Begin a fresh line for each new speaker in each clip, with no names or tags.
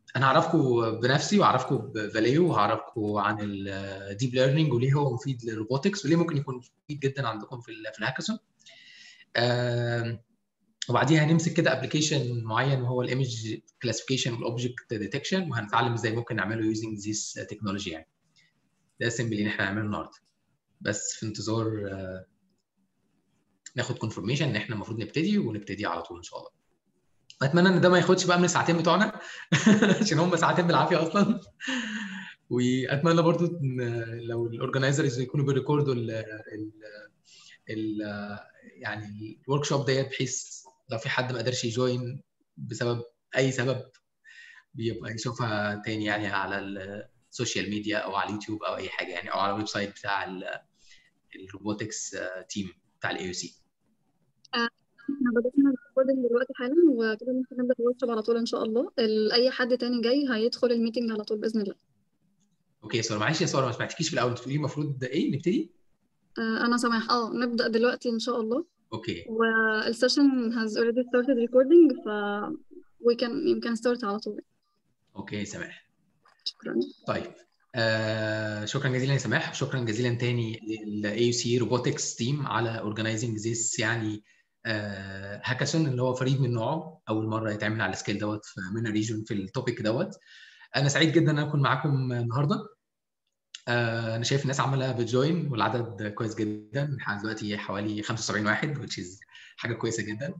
انا هعرفكم بنفسي وهعرفكم بفاليو وهعرفكم عن الديب ليرنينج وليه هو مفيد للروبوتكس وليه ممكن يكون مفيد جدا عندكم في في الهاكاثون وبعديها هنمسك كده ابلكيشن معين وهو الايمج كلاسيفيكيشن والاوبجكت ديتكشن وهنتعلم ازاي ممكن نعمله يوزنج ذيس تكنولوجي يعني ده سيمبل اللي احنا هنعمله النهارده بس في انتظار ناخد كونفرميشن ان احنا المفروض نبتدي ونبتدي على طول ان شاء الله اتمنى ان ده ما ياخدش بقى من الساعتين بتوعنا عشان هم ساعتين بالعافيه اصلا واتمنى برضو ان لو الاورجنايزرز يكونوا بيريكوردوا ال ال يعني الورك شوب ديت بحيث لو في حد ما قدرش يجوين بسبب اي سبب بيبقى يشوفها تاني يعني على السوشيال ميديا او على اليوتيوب او اي حاجه يعني او على الويب سايت بتاع الروبوتكس تيم بتاع الاي او سي
احنا بدأنا الريكوردنج دلوقتي حالا وكده ممكن نبدأ الورك على طول ان شاء الله ال- اي حد تاني جاي هيدخل الميتنج على طول بإذن الله
اوكي يا ساره معلش يا ساره ما سمعتكيش في الاول بتقولي المفروض ايه نبتدي
آه، انا سامح اه نبدأ دلوقتي ان شاء الله
اوكي
والسيشن has already started recording ف we can you can start على طول
اوكي سماح
شكرا
طيب آه شكرا جزيلا يا سماح شكرا جزيلا تاني للاي يو سي روبوتكس تيم على اورجنايزنج ذيس يعني آه هاكاثون اللي هو فريد من نوعه اول مره يتعمل على السكيل دوت في مينا ريجون في التوبيك دوت انا سعيد جدا ان انا اكون معاكم النهارده آه انا شايف الناس عماله بتجوين والعدد كويس جدا احنا دلوقتي حوالي 75 واحد which is حاجه كويسه جدا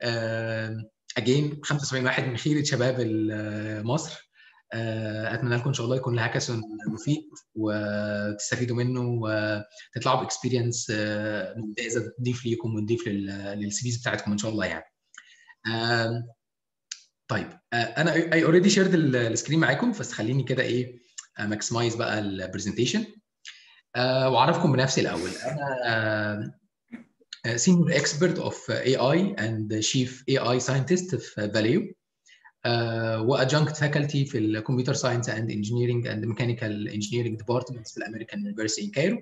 اجين 75 واحد من خيره شباب مصر اتمنى لكم ان شاء الله يكون الهاكاثون مفيد وتستفيدوا منه وتطلعوا باكسبيرينس ممتازه تضيف ليكم وتضيف للسي فيز بتاعتكم ان شاء الله يعني. طيب انا اي اوريدي شيرد السكرين معاكم بس خليني كده ايه ماكسمايز بقى البرزنتيشن واعرفكم بنفسي الاول انا سينيور اكسبرت اوف اي اي اند شيف اي اي ساينتست في فاليو وادجنكت فاكولتي في الكمبيوتر ساينس اند انجينيرنج اند ميكانيكال انجينيرنج ديبارتمنتس في الامريكان يونيفرسيتي ان كايرو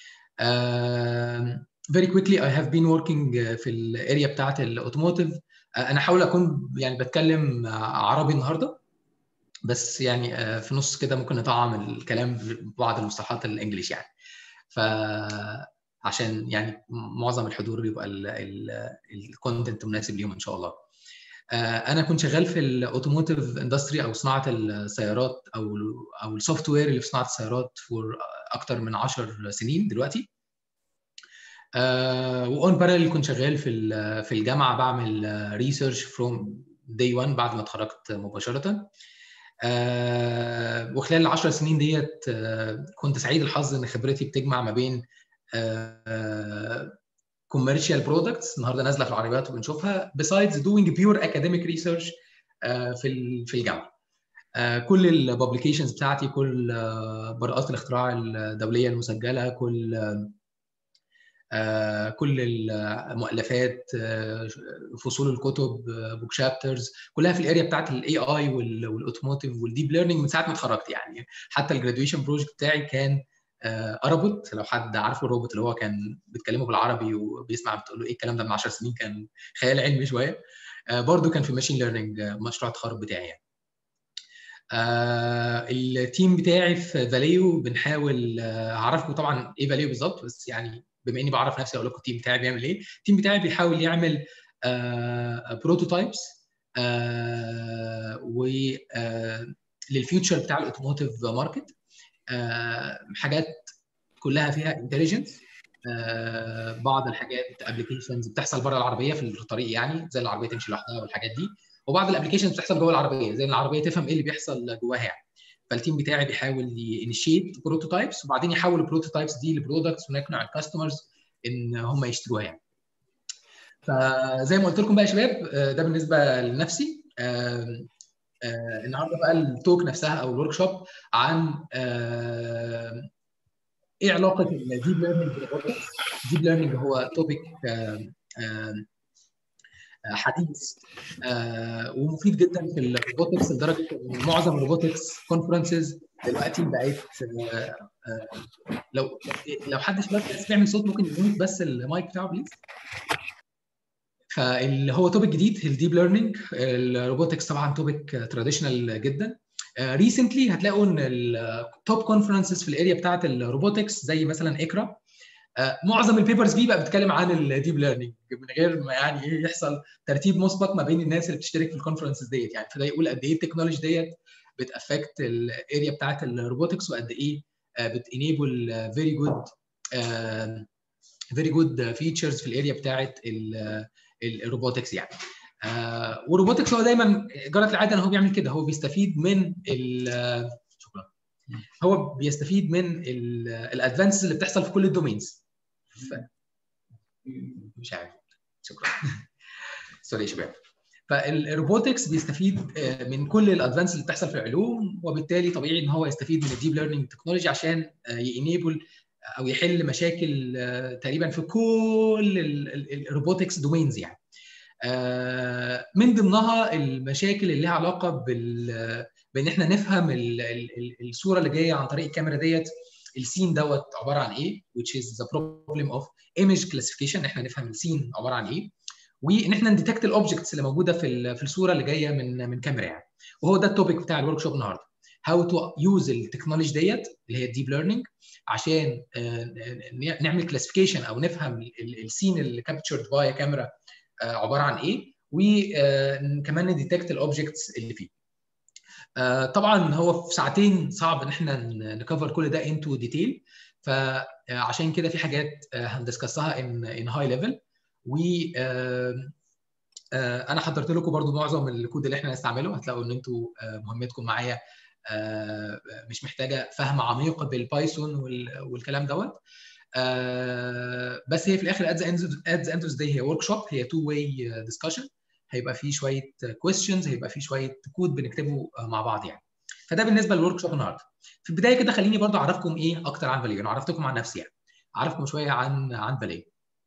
very quickly I have been working في الاريا بتاعت الاوتوموتيف انا هحاول اكون يعني بتكلم عربي النهارده بس يعني في نص كده ممكن نطعم الكلام ببعض المصطلحات الانجليش يعني ف عشان يعني معظم الحضور يبقى الكونتنت مناسب ليهم ان شاء الله انا كنت شغال في الاوتوموتيف اندستري او صناعه السيارات او او السوفت وير اللي في صناعه السيارات فور اكتر من 10 سنين دلوقتي واون بارallel كنت شغال في في الجامعه بعمل ريسيرش فروم داي 1 بعد ما اتخرجت مباشره آه وخلال العشر سنين ديت آه كنت سعيد الحظ ان خبرتي بتجمع ما بين كوميرشال uh, برودكتس النهارده نازله في العربيات وبنشوفها besides doing pure academic research uh, في في الجامعه. Uh, كل الببليكيشنز بتاعتي كل براءات الاختراع الدوليه المسجله كل كل المؤلفات فصول الكتب بوك شابترز كلها في الاريا بتاعت الاي اي والاوتوموتيف والديب ليرنينج من ساعه ما اتخرجت يعني حتى الجراديويشن بروجكت بتاعي كان ارابوت لو حد عارفه الروبوت اللي هو كان بيتكلمه بالعربي وبيسمع بتقول له ايه الكلام ده من 10 سنين كان خيال علمي شويه برضو كان في ماشين ليرنينج مشروع التخرج بتاعي يعني. آه التيم بتاعي في فاليو بنحاول هعرفكم طبعا ايه فاليو بالظبط بس يعني بما اني بعرف نفسي اقول لكم التيم بتاعي بيعمل ايه التيم بتاعي بيحاول يعمل آه بروتوتايبس آه و للفيوتشر بتاع الاوتوموتيف ماركت حاجات كلها فيها انتليجنس بعض الحاجات ابلكيشنز بتحصل بره العربيه في الطريق يعني زي العربيه تمشي لوحدها والحاجات دي وبعض الابلكيشنز بتحصل جوه العربيه زي ان العربيه تفهم ايه اللي بيحصل جواها يعني فالتيم بتاعي بيحاول ينشيت بروتوتايبس وبعدين يحول البروتوتايبس دي لبرودكتس ونقنع الكاستمرز ان هم يشتروها يعني فزي ما قلت لكم بقى يا شباب ده بالنسبه لنفسي آه النهارده بقى التوك نفسها او الورك شوب عن آه ايه علاقه الديب ليرنينج بالروبوتكس الديب ليرنينج هو توبيك آه حديث ومفيد جدا في الروبوتكس لدرجه ان معظم الروبوتكس كونفرنسز دلوقتي بقت لو لو حد شباب بيعمل صوت ممكن يموت بس المايك بتاعه بليز فاللي هو توبيك جديد الديب ليرنينج الروبوتكس طبعا توبيك تراديشنال جدا ريسنتلي هتلاقوا ان التوب كونفرنسز في الاريا بتاعت الروبوتكس زي مثلا اكرا معظم البيبرز فيه بقى بتتكلم عن الديب ليرنينج من غير ما يعني ايه يحصل ترتيب مسبق ما بين الناس اللي بتشترك في الكونفرنسز ديت يعني فده يقول قد ايه التكنولوجي ديت بتافكت الاريا بتاعت الروبوتكس وقد ايه بتنيبل فيري جود فيري جود فيتشرز في الاريا بتاعت الروبوتكس يعني آه والروبوتكس هو دايما جرت العاده ان هو بيعمل كده هو بيستفيد من شكرا هو بيستفيد من الادفانسز اللي بتحصل في كل الدومينز ف... مش عارف شكرا سوري يا شباب فالروبوتكس بيستفيد من كل الادفانس اللي بتحصل في العلوم وبالتالي طبيعي ان هو يستفيد من الديب ليرنينج تكنولوجي عشان ينيبل او يحل مشاكل تقريبا في كل الروبوتكس دومينز يعني من ضمنها المشاكل اللي لها علاقه بال بان احنا نفهم الصوره اللي جايه عن طريق الكاميرا ديت السين دوت عباره عن ايه which is the problem of image classification احنا نفهم السين عباره عن ايه وان احنا نديتكت الاوبجكتس اللي موجوده في في الصوره اللي جايه من من كاميرا يعني وهو ده التوبيك بتاع الورك شوب النهارده هاو تو يوز التكنولوجي ديت اللي هي الديب ليرنينج عشان نعمل كلاسيفيكيشن او نفهم السين اللي كابتشرد باي كاميرا عباره عن ايه وكمان نديتكت الاوبجكتس اللي فيه طبعا هو في ساعتين صعب ان احنا نكفر كل ده انتو ديتيل فعشان كده في حاجات هندسكسها ان ان هاي ليفل و انا حضرت لكم برضو معظم الكود اللي احنا هنستعمله هتلاقوا ان انتوا مهمتكم معايا مش محتاجه فهم عميق بالبايثون والكلام دوت بس هي في الاخر ات ذا اند داي هي ورك شوب هي تو واي ديسكشن هيبقى فيه شويه كويستشنز هيبقى فيه شويه كود بنكتبه مع بعض يعني فده بالنسبه للورك شوب النهارده في البدايه كده خليني برضو اعرفكم ايه اكتر عن فاليو انا عرفتكم عن نفسي يعني اعرفكم شويه عن عن فاليو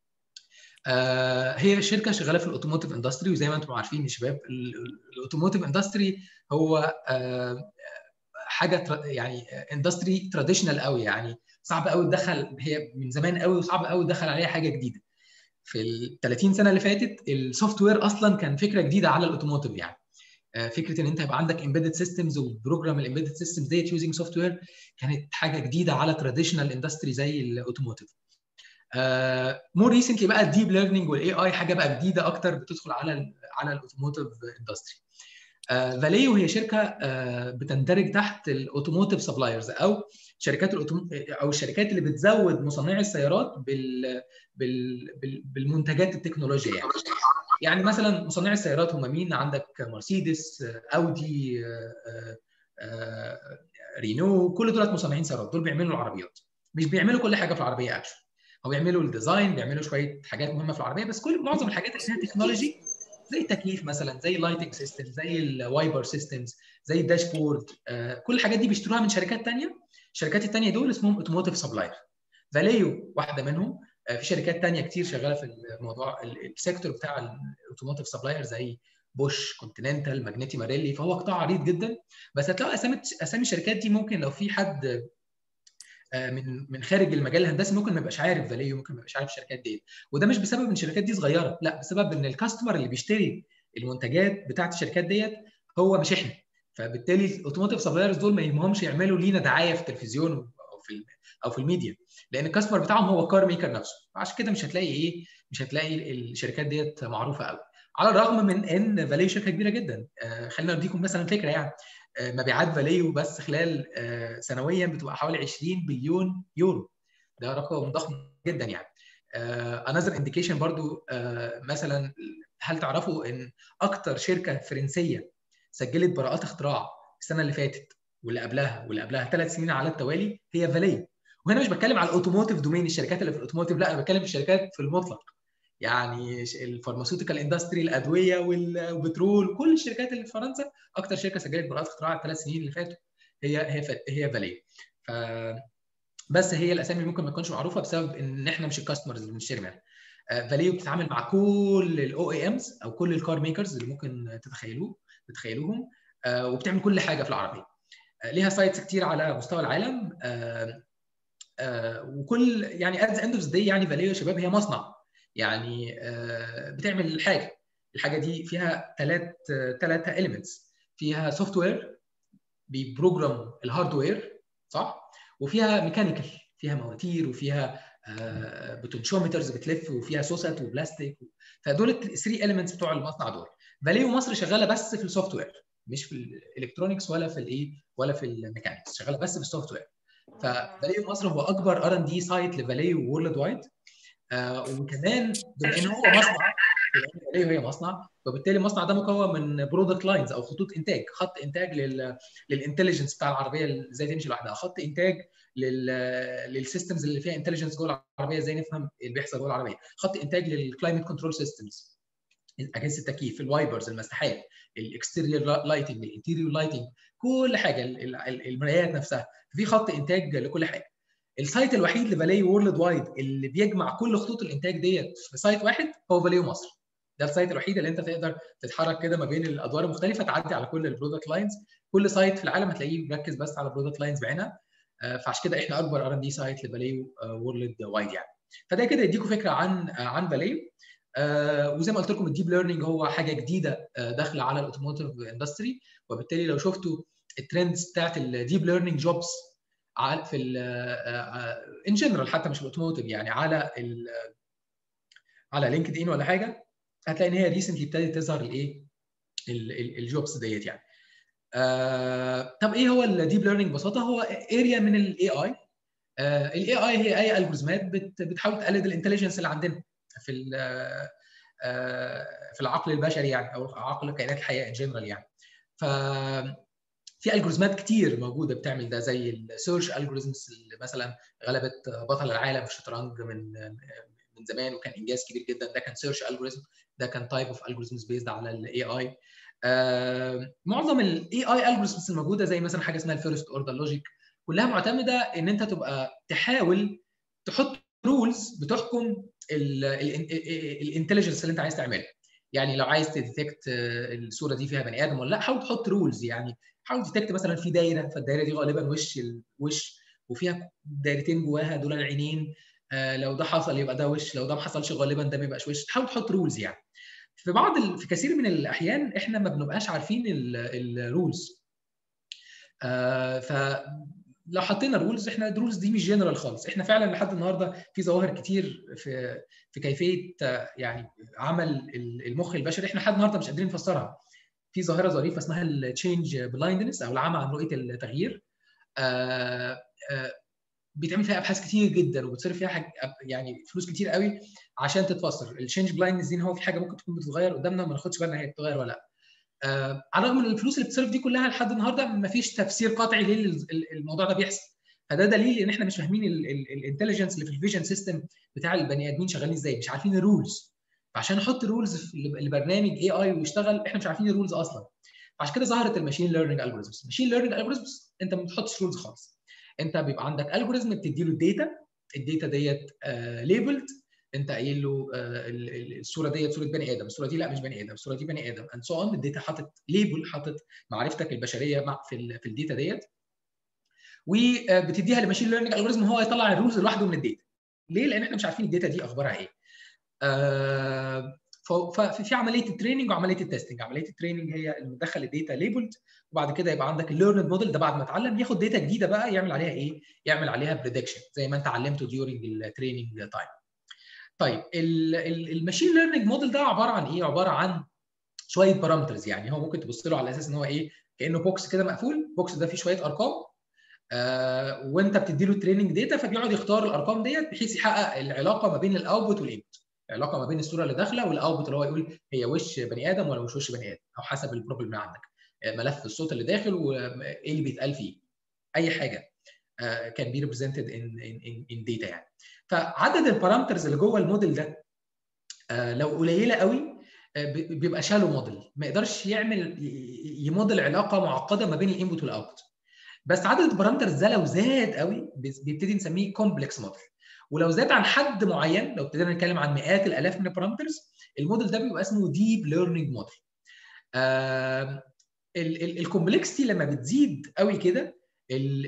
آه هي شركه شغاله في الاوتوموتيف اندستري وزي ما انتم عارفين يا شباب الاوتوموتيف اندستري هو آه حاجه يعني اندستري تراديشنال قوي يعني صعب قوي تدخل هي من زمان قوي وصعب قوي تدخل عليها حاجه جديده في ال 30 سنه اللي فاتت السوفت وير اصلا كان فكره جديده على الاوتوموتيف يعني فكره ان انت يبقى عندك امبيدد سيستمز وبروجرام الامبيدد سيستمز ديت يوزنج سوفت وير كانت حاجه جديده على تراديشنال اندستري زي الاوتوموتيف مور ريسنتلي بقى الديب ليرنينج والاي اي حاجه بقى جديده اكتر بتدخل على ال على الاوتوموتيف اندستري فاليو هي شركه بتندرج تحت الاوتوموتيف سبلايرز او شركات الأوتوم... او الشركات اللي بتزود مصنعي السيارات بال... بال... بال... بالمنتجات التكنولوجيه يعني يعني مثلا مصنعي السيارات هم مين عندك مرسيدس اودي رينو كل دولت مصنعين سيارات دول بيعملوا العربيات مش بيعملوا كل حاجه في العربيه اكشن هو بيعملوا الديزاين بيعملوا شويه حاجات مهمه في العربيه بس كل معظم الحاجات اللي فيها تكنولوجي زي التكييف مثلا زي اللايتنج سيستم زي الوايبر سيستمز زي الداشبورد آه كل الحاجات دي بيشتروها من شركات ثانيه الشركات الثانيه دول اسمهم اوتوموتيف سبلاير فاليو واحده منهم آه في شركات ثانيه كتير شغاله في الموضوع السيكتور بتاع الاوتوموتيف سبلاير زي بوش كونتيننتال ماجنيتي ماريلي فهو قطاع عريض جدا بس هتلاقوا اسامي اسامي الشركات دي ممكن لو في حد من من خارج المجال الهندسي ممكن ما يبقاش عارف فاليو ممكن ما يبقاش عارف الشركات دي وده مش بسبب ان الشركات دي صغيره لا بسبب ان الكاستمر اللي بيشتري المنتجات بتاعت الشركات ديت هو مش احنا فبالتالي الاوتوموتيف سبلايرز دول ما يهمهمش يعملوا لينا دعايه في التلفزيون او في او في الميديا لان الكاستمر بتاعهم هو الكار ميكر نفسه عشان كده مش هتلاقي ايه مش هتلاقي الشركات ديت معروفه قوي على الرغم من ان فاليو شركه كبيره جدا آه خلينا نديكم مثلا فكره يعني مبيعات فاليو بس خلال سنويا بتبقى حوالي 20 بليون يورو ده رقم ضخم جدا يعني انذر انديكيشن برضو مثلا هل تعرفوا ان اكتر شركه فرنسيه سجلت براءات اختراع السنه اللي فاتت واللي قبلها واللي قبلها ثلاث سنين على التوالي هي فاليو وهنا مش بتكلم على الاوتوموتيف دومين الشركات اللي في الاوتوموتيف لا انا بتكلم في الشركات في المطلق يعني الفارماسيوتيكال اندستري الادويه والبترول كل الشركات اللي في فرنسا اكتر شركه سجلت براءات اختراع الثلاث سنين اللي فاتوا هي هي هي فاليو ف بس هي الاسامي ممكن ما تكونش معروفه بسبب ان احنا مش الكاستمرز اللي بنشتري منها فاليو بتتعامل مع كل الاو اي امز او كل الكار ميكرز اللي ممكن تتخيلوه تتخيلوهم وبتعمل كل حاجه في العربيه ليها سايتس كتير على مستوى العالم وكل يعني ات ذا اند اوف ذا يعني فاليو يا شباب هي مصنع يعني بتعمل الحاجه الحاجه دي فيها ثلاث ثلاثه اليمنتس فيها سوفت وير بيبروجرام الهاردوير صح وفيها ميكانيكال فيها مواتير وفيها بوتنشومترز بتلف وفيها سوست وبلاستيك فدول الثري اليمنتس بتوع المصنع دول فاليو مصر شغاله بس في السوفت وير مش في الالكترونكس ولا في الايه ولا في الميكانكس شغاله بس في السوفت وير ففاليو مصر هو اكبر ار ان دي سايت لفاليو وورلد وايد آه وكمان بما ان هو مصنع فاليو هي مصنع وبالتالي المصنع ده مكون من برودكت لاينز او خطوط انتاج خط انتاج لل للانتليجنس بتاع العربيه ازاي تمشي لوحدها خط انتاج لل للسيستمز اللي فيها انتليجنس جوه العربيه ازاي نفهم اللي بيحصل جوه العربيه خط انتاج للكلايمت كنترول سيستمز اجهزه التكييف الوايبرز المساحات الاكستيريور لايتنج الانتيريور لايتنج كل حاجه المرايات نفسها في خط انتاج لكل حاجه السايت الوحيد لفالي وورلد وايد اللي بيجمع كل خطوط الانتاج ديت في سايت واحد هو فاليو مصر ده السايت الوحيد اللي انت تقدر تتحرك كده ما بين الادوار المختلفه تعدي على كل البرودكت لاينز كل سايت في العالم هتلاقيه مركز بس على البرودكت لاينز بعينها فعشان كده احنا اكبر ار ان دي سايت لفاليو وورلد وايد يعني فده كده يديكم فكره عن عن فاليو آه وزي ما قلت لكم الديب ليرنينج هو حاجه جديده آه داخله على الاوتوموتيف اندستري وبالتالي لو شفتوا الترندز بتاعت الديب ليرنينج جوبز في ان جنرال حتى مش الاوتوموتيف يعني على ال على لينكد ان ولا حاجه هتلاقي ان هي ريسنتلي ابتدت تظهر الايه الجوبز ديت يعني آه طب ايه هو الديب ليرنينج ببساطه هو اريا من الاي اي الاي اي هي اي الجوريزمات بتحاول تقلد الانتليجنس اللي عندنا في في العقل البشري يعني او عقل كائنات الحياه ان جنرال يعني ف في الجوريزمات كتير موجوده بتعمل ده زي السيرش الجوريزمز اللي مثلا غلبت بطل العالم في الشطرنج من من زمان وكان انجاز كبير جدا ده كان سيرش الجوريزم ده كان تايب اوف الجوريزمز بيزد على الاي اي آه معظم الاي اي الجوريزمز الموجوده زي مثلا حاجه اسمها الفيرست اوردر لوجيك كلها معتمده ان انت تبقى تحاول تحط رولز بتحكم الانتليجنس اللي انت عايز تعملها يعني لو عايز تديتكت الصوره دي فيها بني ادم ولا لا حاول تحط رولز يعني حاول تديتكت مثلا في دايره فالدايره دي غالبا وش الوش وفيها دايرتين جواها دول العينين آه لو ده حصل يبقى ده وش لو ده ما حصلش غالبا ده ما يبقاش وش حاول تحط رولز يعني في بعض ال... في كثير من الاحيان احنا ما بنبقاش عارفين الرولز آه ف لو حطينا رولز احنا الرولز دي مش جنرال خالص احنا فعلا لحد النهارده في ظواهر كتير في في كيفيه يعني عمل المخ البشري احنا لحد النهارده مش قادرين نفسرها في ظاهره ظريفه اسمها التشينج بلايندنس او العمى عن رؤيه التغيير آآ آآ بيتعمل فيها ابحاث كتير جدا وبتصرف فيها حاجة يعني فلوس كتير قوي عشان تتفسر التشينج بلايندنس دي هو في حاجه ممكن تكون بتتغير قدامنا وما ناخدش بالنا هي بتتغير ولا لا آه على الرغم من الفلوس اللي بتصرف دي كلها لحد النهارده ما فيش تفسير قاطعي ليه الموضوع ده بيحصل فده دليل ان احنا مش فاهمين الانتليجنس اللي في الفيجن سيستم بتاع البني ادمين شغالين ازاي مش عارفين الرولز فعشان نحط رولز لبرنامج اي اي ويشتغل احنا مش عارفين الرولز اصلا عشان كده ظهرت الماشين ليرنينج الجوريزمز الماشين ليرنينج الجوريزمز انت ما بتحطش رولز خالص انت بيبقى عندك الجوريزم بتدي له الداتا الداتا ديت ليبلد انت قايل له الصوره ديت صوره بني ادم الصوره دي لا مش بني ادم الصوره دي بني ادم اند سو اون الداتا حاطط ليبل حاطط معرفتك البشريه مع في في الداتا ديت وبتديها للماشين ليرنينج الجوريزم هو يطلع الرولز لوحده من الداتا ليه لان احنا مش عارفين الداتا دي اخبارها ايه آه ففي عمليه التريننج وعمليه التستنج عمليه التريننج هي اللي بتدخل الداتا ليبلد وبعد كده يبقى عندك الليرند موديل ده بعد ما اتعلم ياخد داتا جديده بقى يعمل عليها ايه يعمل عليها بريدكشن زي ما انت علمته ديورنج التريننج تايم طيب الماشين ليرنينج موديل ده عباره عن ايه عباره عن شويه بارامترز يعني هو ممكن تبص له على اساس ان هو ايه كانه بوكس كده مقفول البوكس ده فيه شويه ارقام آه وانت بتدي له التريننج داتا فبيقعد يختار الارقام ديت بحيث يحقق العلاقه ما بين الاوتبوت والانبوت العلاقه ما بين الصوره اللي داخله والاوتبوت اللي هو يقول هي وش بني ادم ولا مش وش بني ادم او حسب البروبلم اللي عندك ملف الصوت اللي داخل وايه اللي بيتقال فيه اي حاجه كان بي ريبريزنتد ان ان ان داتا يعني فعدد البارامترز اللي جوه الموديل ده لو قليله قوي بيبقى شالو موديل ما يقدرش يعمل يموديل علاقه معقده ما بين الانبوت والاوتبوت بس عدد البارامترز ده لو زاد قوي بيبتدي نسميه كومبلكس موديل ولو زاد عن حد معين لو ابتدينا نتكلم عن مئات الالاف من البارامترز الموديل ده بيبقى اسمه ديب ليرنينج موديل الكومبلكسيتي لما بتزيد قوي كده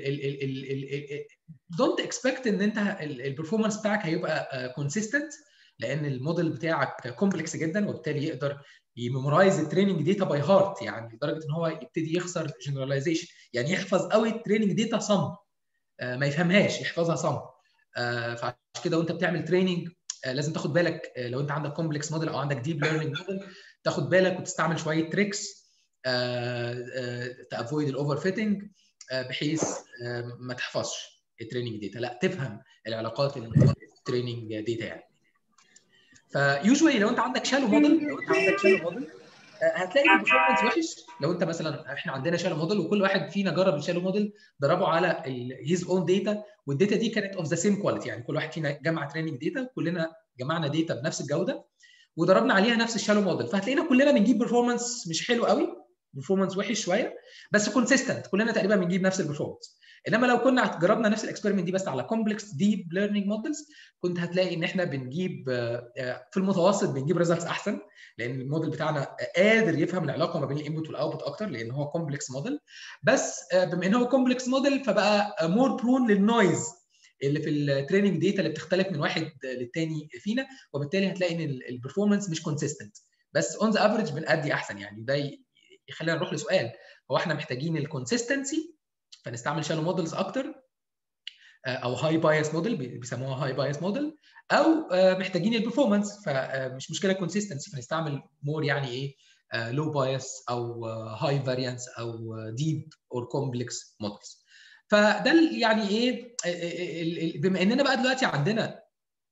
دونت اكسبكت ان انت البرفورمانس بتاعك هيبقى كونسيستنت لان الموديل بتاعك كومبلكس جدا وبالتالي يقدر يميمورايز التريننج ديتا باي هارت يعني لدرجه ان هو يبتدي يخسر جنراليزيشن يعني يحفظ قوي التريننج ديتا صم ما يفهمهاش يحفظها صم فعشان كده وانت بتعمل تريننج لازم تاخد بالك لو انت عندك كومبلكس موديل او عندك ديب ليرنينج موديل تاخد بالك وتستعمل شويه تريكس تافويد الاوفر فيتنج بحيث ما تحفظش التريننج داتا لا تفهم العلاقات التريننج داتا يعني فيوجوالي لو انت عندك شالو موديل لو انت عندك شالو موديل هتلاقي البرفورمانس وحش لو انت مثلا احنا عندنا شالو موديل وكل واحد فينا جرب الشالو موديل دربه على هيز اون داتا والداتا دي كانت اوف ذا سيم كواليتي يعني كل واحد فينا جمع تريننج داتا وكلنا جمعنا داتا بنفس الجوده وضربنا عليها نفس الشالو موديل فهتلاقينا كلنا بنجيب برفورمانس مش حلو قوي برفورمانس وحش شويه بس كونسيستنت كلنا تقريبا بنجيب نفس البرفورمانس انما لو كنا جربنا نفس الاكسبيرمنت دي بس على كومبلكس ديب ليرنينج مودلز كنت هتلاقي ان احنا بنجيب في المتوسط بنجيب ريزلتس احسن لان الموديل بتاعنا قادر يفهم العلاقه ما بين الانبوت والاوتبوت اكتر لان هو كومبلكس موديل بس بما ان هو كومبلكس موديل فبقى مور برون للنويز اللي في التريننج داتا اللي بتختلف من واحد للتاني فينا وبالتالي هتلاقي ان البرفورمانس مش كونسيستنت بس اون ذا افريج بنأدي احسن يعني ده يخلينا نروح لسؤال هو احنا محتاجين الكونسيستنسي فنستعمل شالو مودلز اكتر او هاي بايس موديل بيسموها هاي بايس موديل او محتاجين البرفورمانس فمش مشكله كونسيستنسي فنستعمل مور يعني ايه لو بايس او هاي فاريانس او ديب اور كومبلكس مودلز فده يعني ايه بما اننا بقى دلوقتي عندنا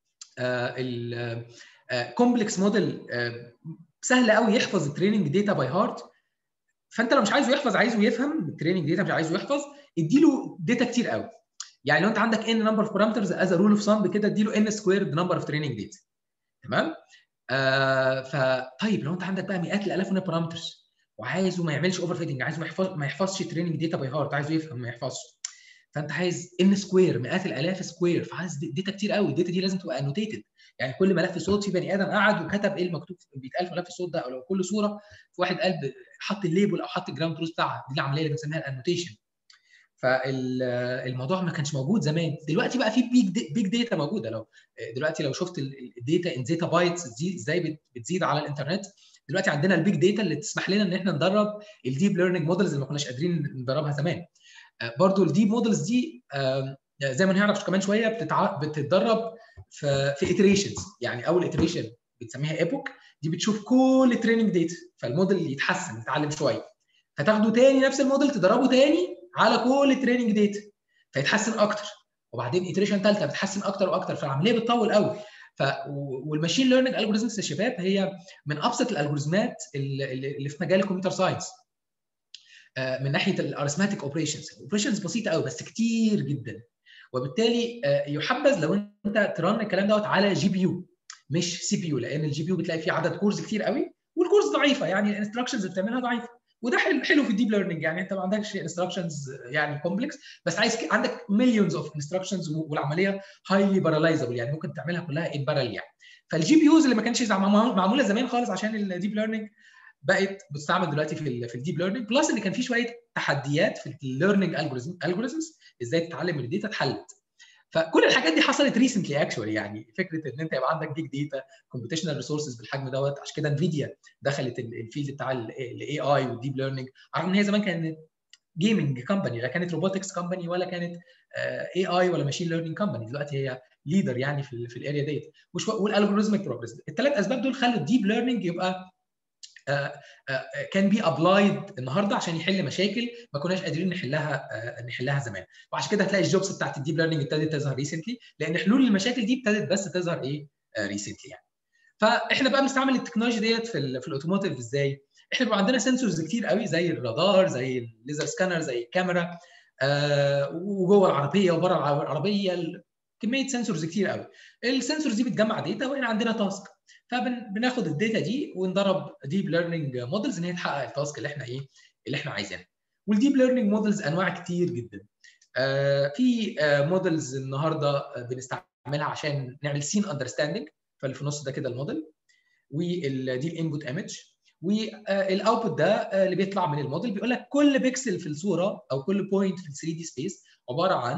الكومبلكس موديل سهل قوي يحفظ التريننج داتا باي هارت فانت لو مش عايزه يحفظ عايزه يفهم التريننج داتا مش عايزه يحفظ اديله داتا كتير قوي يعني لو انت عندك ان نمبر اوف بارامترز از رول اوف سم كده اديله ان سكويرد نمبر اوف تريننج داتا تمام آه فطيب لو انت عندك بقى مئات الالاف من البارامترز وعايزه ما يعملش اوفر فيتنج عايزه ما يحفظ ما يحفظش تريننج داتا باي هارت عايزه يفهم ما يحفظش فانت عايز ان سكوير مئات الالاف سكوير فعايز داتا كتير قوي الداتا دي لازم تبقى انوتيتد يعني كل ملف صوت في بني ادم قعد وكتب ايه المكتوب بيتقال في ملف الصوت ده او لو كل صوره في واحد قال حط الليبل او حط الجراوند تروث بتاعها دي العمليه اللي بنسميها الانوتيشن فالموضوع ما كانش موجود زمان دلوقتي بقى في بيج بيج داتا موجوده لو دلوقتي لو شفت الداتا ان زيتا بايتس ازاي بتزيد على الانترنت دلوقتي عندنا البيج داتا اللي تسمح لنا ان احنا ندرب الديب ليرنينج مودلز اللي ما كناش قادرين ندربها زمان برضو الديب مودلز دي زي ما هنعرف كمان شويه بتتع... بتتدرب في في اتريشنز يعني اول اتريشن بنسميها ايبوك دي بتشوف كل التريننج داتا فالموديل يتحسن يتعلم شويه فتاخده تاني نفس الموديل تدربه تاني على كل التريننج داتا فيتحسن اكتر وبعدين اتريشن ثالثه بتحسن اكتر واكتر فالعمليه بتطول قوي ف والماشين ليرنينج الجوريزمز يا شباب هي من ابسط الالجوريزمات اللي في مجال الكمبيوتر ساينس من ناحيه الارثماتيك اوبريشنز اوبريشنز بسيطه قوي بس كتير جدا وبالتالي يحبذ لو انت ترن الكلام دوت على جي بي يو مش سي بي يو لان الجي بي يو بتلاقي فيه عدد كورز كتير قوي والكورز ضعيفه يعني الانستراكشنز اللي بتعملها ضعيفه وده حلو في الديب ليرنينج يعني انت ما عندكش انستراكشنز يعني كومبلكس بس عايز عندك مليونز اوف انستراكشنز والعمليه هايلي باراليزابل يعني ممكن تعملها كلها ان بارال يعني فالجي بي يوز اللي ما كانش معموله زمان خالص عشان الديب ليرنينج بقت بتستعمل دلوقتي في في الديب ليرنينج بلس ان كان في شويه تحديات في الليرنينج الجوريزمز ازاي تتعلم من الداتا اتحلت فكل الحاجات دي حصلت ريسنتلي اكشولي يعني فكره ان انت يبقى عندك بيج داتا كومبيتيشنال ريسورسز بالحجم دوت عشان كده انفيديا دخلت الفيلد بتاع الاي اي والديب ليرنينج رغم ان هي زمان كانت جيمنج كومباني لا كانت روبوتكس كومباني ولا كانت اي اي ولا ماشين ليرنينج كومباني دلوقتي هي ليدر يعني في, في الاريا ديت والالجوريزمك بروجرس الثلاث اسباب دول خلوا الديب ليرنينج يبقى كان بي ابلايد النهارده عشان يحل مشاكل ما كناش قادرين نحلها نحلها زمان وعشان كده هتلاقي الجوبس بتاعت الديب ليرنينج ابتدت تظهر ريسنتلي لان حلول المشاكل دي ابتدت بس تظهر ايه ريسنتلي يعني فاحنا بقى بنستعمل التكنولوجيا ديت في ال في الاوتوموتيف ازاي احنا بيبقى عندنا سنسورز كتير قوي زي الرادار زي الليزر سكانر زي الكاميرا آه وجوه العربيه وبره العربيه كميه سنسورز كتير قوي السنسورز دي بتجمع داتا واحنا عندنا تاسك فبناخد الداتا دي وندرب ديب ليرنينج مودلز ان هي تحقق التاسك اللي احنا ايه اللي احنا عايزينها والديب ليرنينج مودلز انواع كتير جدا آه في آه مودلز النهارده بنستعملها عشان نعمل سين اندرستاندنج فاللي في النص ده كده الموديل ودي الانبوت ايمج والاوتبوت ده اللي بيطلع من الموديل بيقول لك كل بيكسل في الصوره او كل بوينت في ال 3 دي سبيس عباره عن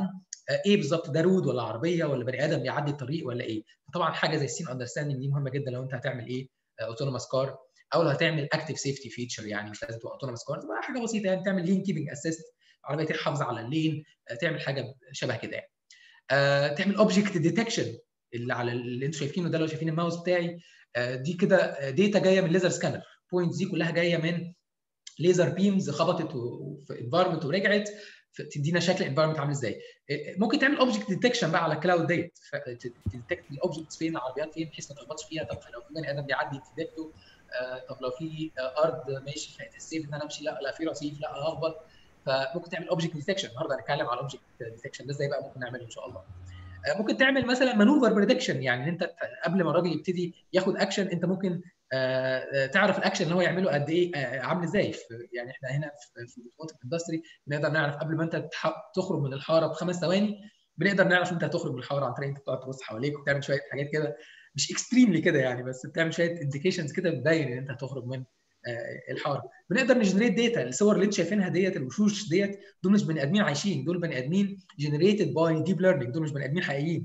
ايه بالظبط ده رود ولا عربيه ولا بني ادم بيعدي الطريق ولا ايه طبعا حاجه زي السين اندرستاندنج دي مهمه جدا لو انت هتعمل ايه اوتونوماس كار او لو هتعمل اكتف سيفتي فيتشر يعني مش لازم تبقى اوتونوماس كار تبقى حاجه بسيطه يعني تعمل لين كيبنج اسيست عربيه تحافظ على اللين تعمل حاجه شبه كده يعني أه تعمل اوبجكت ديتكشن اللي على اللي انتم شايفينه ده لو شايفين الماوس بتاعي أه دي كده ديتا جايه من ليزر سكانر بوينتس دي كلها جايه من ليزر بيمز خبطت في انفايرمنت ورجعت تدينا شكل انفايرمنت عامل ازاي ممكن تعمل اوبجكت ديتكشن بقى على الكلاود ديت تديتكت الاوبجكتس فين العربيات فين بحيث ما تخبطش فيها طب لو في بني ادم بيعدي تديتكته آه طب لو في آه ارض ماشي فهتسيف ان انا امشي لا لا في رصيف لا هخبط فممكن تعمل اوبجكت ديتكشن النهارده هنتكلم على اوبجكت ديتكشن ده ازاي بقى ممكن نعمله ان شاء الله آه ممكن تعمل مثلا مانوفر بريدكشن يعني انت قبل ما الراجل يبتدي ياخد اكشن انت ممكن تعرف الاكشن اللي هو يعمله قد ايه عامل ازاي يعني احنا هنا في الاوتوموتيف اندستري بنقدر نعرف قبل ما انت تخرج من الحاره بخمس ثواني بنقدر نعرف انت هتخرج من الحاره عن طريق انت بتقعد تبص حواليك وبتعمل شويه حاجات كده مش اكستريملي كده يعني بس بتعمل شويه انديكيشنز كده بتبين ان انت هتخرج من الحاره بنقدر نجنريت داتا الصور اللي انت شايفينها ديت الوشوش ديت دول مش بني ادمين عايشين دول بني ادمين جنريتد باي ديب ليرنينج دول مش بني ادمين حقيقيين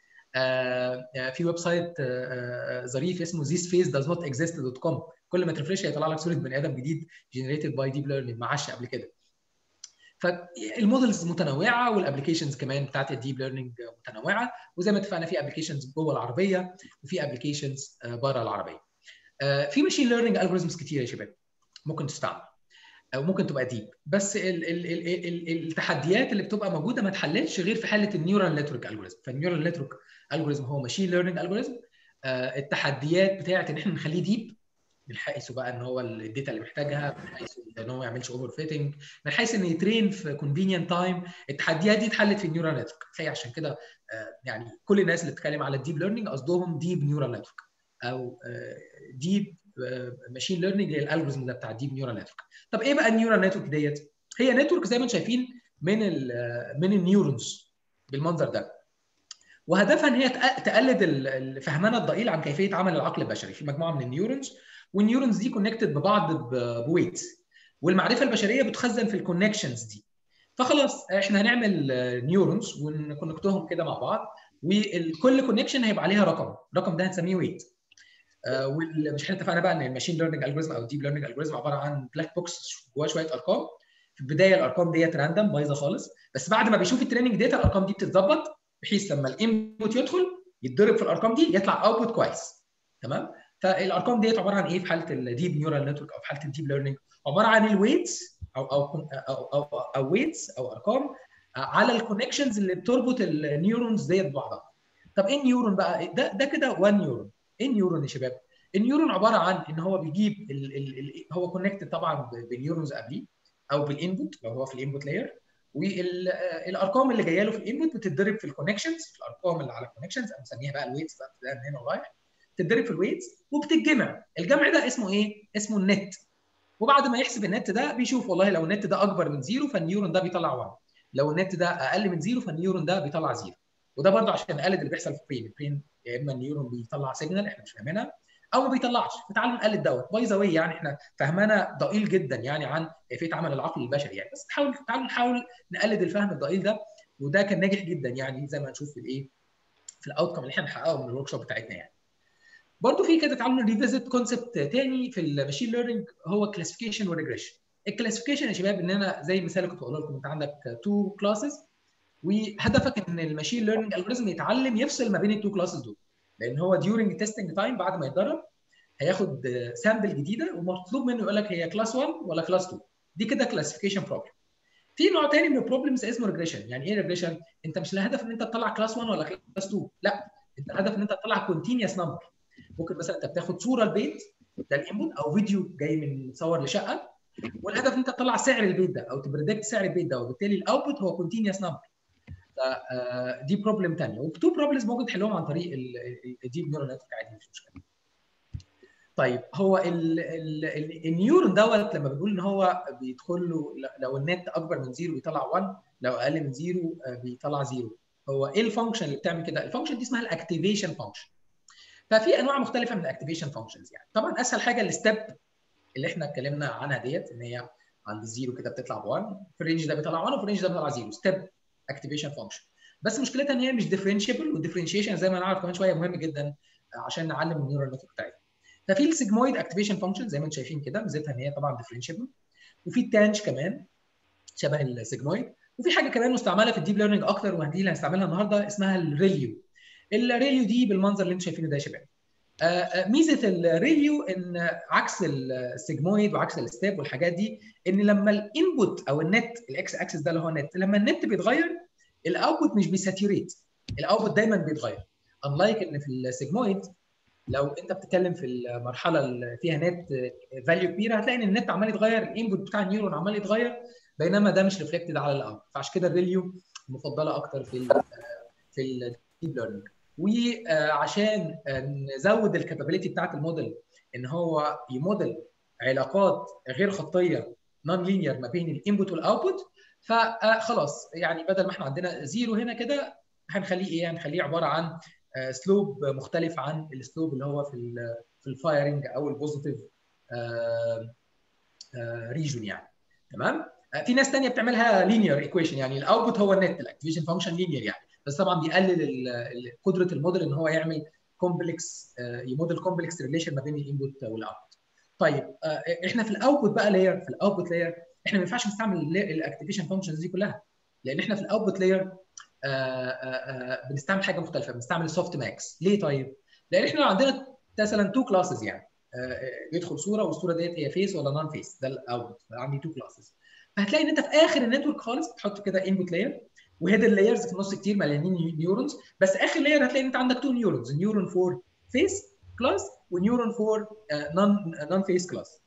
آه في ويب سايت آه ظريف اسمه this face does not exist دوت كوم كل ما ترفرش هيطلع لك صوره بني ادم جديد generated by deep learning ما عاش قبل كده فالمودلز متنوعه والابلكيشنز كمان بتاعت الديب ليرنينج متنوعه وزي ما اتفقنا في ابلكيشنز جوه العربيه وفي ابلكيشنز بره العربيه آه في ماشين ليرنينج الجوريزمز كتير يا شباب ممكن تستعمل او ممكن تبقى ديب بس ال ال ال ال التحديات اللي بتبقى موجوده ما اتحلتش غير في حاله النيورال نتورك الجوريزم فالنيورال نتورك الجوريزم هو ماشين ليرنينج الجوريزم التحديات بتاعت ان احنا نخليه ديب من حيث بقى ان هو الداتا اللي محتاجها من حيث ان هو ما يعملش اوفر فيتنج من حيث ان يترين في كونفينينت تايم التحديات دي اتحلت في النيورال نتورك فهي عشان كده يعني كل الناس اللي بتتكلم على الديب ليرنينج قصدهم ديب نيورال نتورك او ديب ماشين ليرنينج هي الالجوريزم ده بتاع الديب نيورال نتورك طب ايه بقى النيورال نتورك ديت هي نتورك زي ما انتم شايفين من ال من النيورونز بالمنظر ده وهدفها ان هي تقلد فهمنا الضئيل عن كيفيه عمل العقل البشري في مجموعه من النيورونز والنيورونز دي كونكتد ببعض بويتس والمعرفه البشريه بتخزن في الكونكشنز دي فخلاص احنا هنعمل نيورونز ونكونكتهم كده مع بعض وكل كونكشن هيبقى عليها رقم الرقم ده هنسميه ويت آه ومش احنا اتفقنا بقى ان الماشين ليرنينج الجوريزم او الديب ليرنينج الجوريزم عباره عن بلاك بوكس جواه شويه ارقام في البدايه الارقام ديت راندم بايظه خالص بس بعد ما بيشوف التريننج داتا الارقام دي بتتظبط بحيث لما الانبوت يدخل يتضرب في الارقام دي يطلع اوتبوت كويس تمام فالارقام ديت عباره عن ايه في حاله الديب نيورال نتورك او في حاله الديب ليرنينج عباره عن الويتس او او او او, أو ويتس او ارقام على الكونكشنز اللي بتربط النيورونز ديت ببعضها طب ايه النيورون بقى ده ده كده 1 نيورون ايه النيورون يا شباب النيورون عباره عن ان هو بيجيب ال ال ال هو كونكتد طبعا بنيورونز قبليه او بالانبوت لو هو في الانبوت لاير والارقام اللي جايه له في الانبوت بتتضرب في الكونكشنز في الارقام اللي على الكونكشنز بنسميها بقى الويتس بقى من هنا ورايح تتضرب في الويتس وبتتجمع الجمع ده اسمه ايه اسمه النت وبعد ما يحسب النت ده بيشوف والله لو النت ده اكبر من زيرو فالنيورون ده بيطلع 1 لو النت ده اقل من زيرو فالنيورون ده بيطلع زيرو وده برضه عشان نقلد اللي بيحصل في البرين البرين يا اما النيورون بيطلع سيجنال احنا مش فاهمينها او ما بيطلعش فتعالوا نقلد دوت باي ذا واي يعني احنا فهمنا ضئيل جدا يعني عن كيفيه عمل العقل البشري يعني بس نحاول تعالوا نحاول نقلد الفهم الضئيل ده وده كان ناجح جدا يعني زي ما هنشوف في الايه في الاوت كم اللي احنا بنحققه من الورك شوب بتاعتنا يعني برضه في كده تعالوا نريفيزيت كونسبت تاني في الماشين ليرنينج هو كلاسيفيكيشن وريجريشن الكلاسيفيكيشن يا شباب ان انا زي المثال اللي كنت بقول لكم انت عندك تو كلاسز وهدفك ان الماشين ليرنينج الجوريزم يتعلم يفصل ما بين التو كلاسز دول لان هو ديورنج تيستنج تايم بعد ما يتدرب هياخد سامبل جديده ومطلوب منه يقول لك هي كلاس 1 ولا كلاس 2 دي كده كلاسيفيكيشن بروبلم في نوع تاني من البروبلمز اسمه ريجريشن يعني ايه ريجريشن انت مش الهدف ان انت تطلع كلاس 1 ولا كلاس 2 لا انت الهدف ان انت تطلع كونتينيوس نمبر ممكن مثلا انت بتاخد صوره البيت ده الانبوت او فيديو جاي من متصور لشقه والهدف ان انت تطلع سعر البيت ده او تبريدكت سعر البيت ده وبالتالي الاوتبوت هو كونتينيوس نمبر دي بروبلم ثانيه وتو بروبلمز ممكن تحلهم عن طريق الديب نيورال نتورك عادي مش مشكله طيب هو ال ال ال النيورون دوت لما بنقول ان هو بيدخل له لو النت اكبر من زيرو بيطلع 1 لو اقل من زيرو بيطلع زيرو هو ايه الفانكشن اللي بتعمل كده؟ الفانكشن دي اسمها الاكتيفيشن فانكشن ففي انواع مختلفه من الاكتيفيشن فانكشنز يعني طبعا اسهل حاجه الستيب اللي احنا اتكلمنا عنها ديت ان هي عند الزيرو كده بتطلع ب 1 في الرينج ده بيطلع 1 وفي الرينج ده بيطلع 0 ستيب اكتيفيشن فانكشن بس مشكلتها ان هي مش ديفرنشيبل والديفرنشيشن زي ما نعرف كمان شويه مهم جدا عشان نعلم النيورال نتورك بتاعتنا ففي السيجمويد اكتيفيشن فانكشن زي ما انتم شايفين كده ميزتها ان هي طبعا ديفرنشيبل وفي التانج كمان شبه السيجمويد وفي حاجه كمان مستعمله في الديب ليرنينج اكتر ودي اللي هنستعملها النهارده اسمها الريليو الريليو دي بالمنظر اللي انتم شايفينه ده يا شباب ميزه الريليو ان عكس السيجمويد وعكس الستاب والحاجات دي ان لما الانبوت او النت الاكس اكسس ده اللي هو النت لما النت بيتغير الاوتبوت مش بيساتوريت الاوتبوت دايما بيتغير unlike ان في السيجمويد لو انت بتتكلم في المرحله اللي فيها نت فاليو كبيره هتلاقي ان النت عمال يتغير الانبوت بتاع النيورون عمال يتغير بينما ده مش ريفلكتد على الاوت فعشان كده الريليو مفضله اكتر في ال في الديب ليرنينج وعشان نزود الكابابيلتي بتاعت الموديل ان هو يموديل علاقات غير خطيه نون لينير ما بين الانبوت والاوتبوت فخلاص يعني بدل ما احنا عندنا زيرو هنا كده هنخليه ايه؟ هنخليه عباره عن سلوب مختلف عن السلوب اللي هو في ال في الفايرنج او البوزيتيف ريجون يعني تمام؟ في ناس ثانيه بتعملها لينير ايكويشن يعني الاوتبوت هو النت الاكتيفيشن فانكشن لينير يعني بس طبعا بيقلل قدره الموديل ان هو يعمل كومبلكس يموديل كومبلكس ريليشن ما بين الانبوت والاوتبوت. طيب احنا في الاوتبوت بقى لاير في الاوتبوت لاير احنا ما ينفعش نستعمل الاكتيفيشن فانكشنز دي كلها لان احنا في الاوتبوت لاير بنستعمل حاجه مختلفه بنستعمل السوفت ماكس ليه طيب؟ لان احنا عندنا مثلا تو كلاسز يعني بيدخل صوره والصوره ديت هي فيس ولا نون فيس ده الاوتبوت عندي تو كلاسز فهتلاقي ان انت في اخر النتورك خالص بتحط كده انبوت لاير وهيدر لايرز في النص كتير مليانين نيورونز بس اخر لاير هتلاقي ان انت عندك تو نيورونز نيورون فور فيس كلاس ونيورون فور نون نون فيس كلاس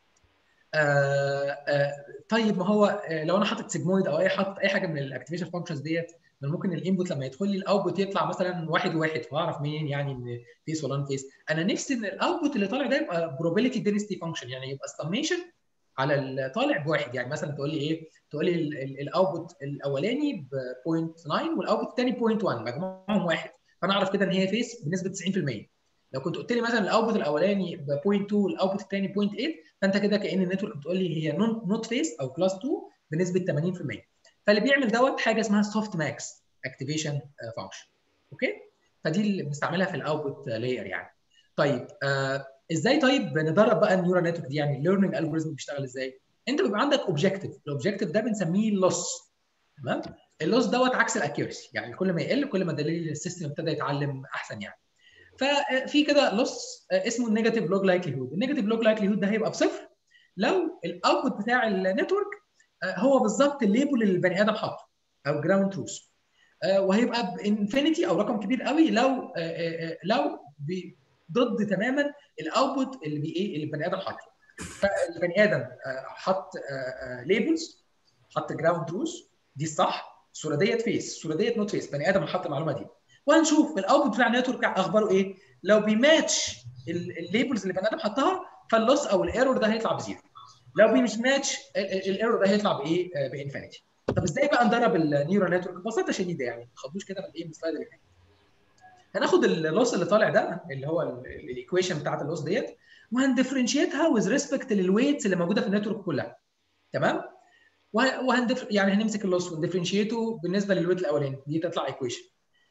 طيب ما هو لو انا حاطط سيجمويد او اي حاطط اي حاجه من الاكتيفيشن فانكشنز ديت من ممكن الانبوت لما يدخل لي الاوتبوت يطلع مثلا واحد واحد فاعرف منين يعني ان فيس ولا نون فيس انا نفسي ان الاوتبوت اللي طالع ده يبقى probability density فانكشن يعني يبقى استميشن على الطالع بواحد يعني مثلا تقول لي ايه تقول لي الاوتبوت الاولاني ب 0.9 والاوتبوت الثاني 0.1 مجموعهم واحد فانا اعرف كده ان هي فيس بنسبه 90% لو كنت قلت لي مثلا الاوتبوت الاولاني ب 0.2 والاوتبوت الثاني 0.8 فانت كده كان النتورك بتقول لي هي نوت فيس او كلاس 2 بنسبه 80% فاللي بيعمل دوت حاجه اسمها سوفت ماكس اكتيفيشن فانكشن اوكي فدي اللي بنستعملها في الاوتبوت لاير يعني طيب آه ازاي طيب ندرب بقى النيورال نتورك دي يعني الليرنينج الجوريزم بيشتغل ازاي انت بيبقى عندك اوبجيكتيف الاوبجيكتيف ده بنسميه اللوس تمام اللوس دوت عكس الاكيورسي يعني كل ما يقل كل ما دليل السيستم ابتدى يتعلم احسن يعني ففي كده لوس اسمه النيجاتيف لوج لايكليهود النيجاتيف لوج لايكليهود ده هيبقى بصفر لو الاوتبوت بتاع النتورك هو بالظبط الليبل اللي البني ادم حاطه او جراوند تروث وهيبقى بانفينيتي او رقم كبير قوي لو لو ضد تماما الاوتبوت اللي بي ايه اللي البني ادم حاطه فالبني ادم حط ليبلز حط جراوند تروث دي الصح الصوره ديت فيس الصوره ديت نوت فيس بني ادم حط المعلومه دي وهنشوف الاوتبوت بتاع النتورك اخباره ايه لو بيماتش الليبلز اللي البني ادم حطها فاللوس او الايرور ده هيطلع بزيرو لو مش ماتش الايرور ده هيطلع بايه بانفينيتي طب ازاي بقى ندرب النيورال نتورك ببساطه شديده يعني ما تخضوش كده من ايه من السلايد اللي فات هناخد اللوس اللي طالع ده اللي هو الايكويشن بتاعت اللوس ديت وهندفرنشيتها ويز ريسبكت للويتس اللي موجوده في النتورك كلها تمام وهندف يعني هنمسك اللوس وندفرنشيته بالنسبه للويت الاولاني دي تطلع ايكويشن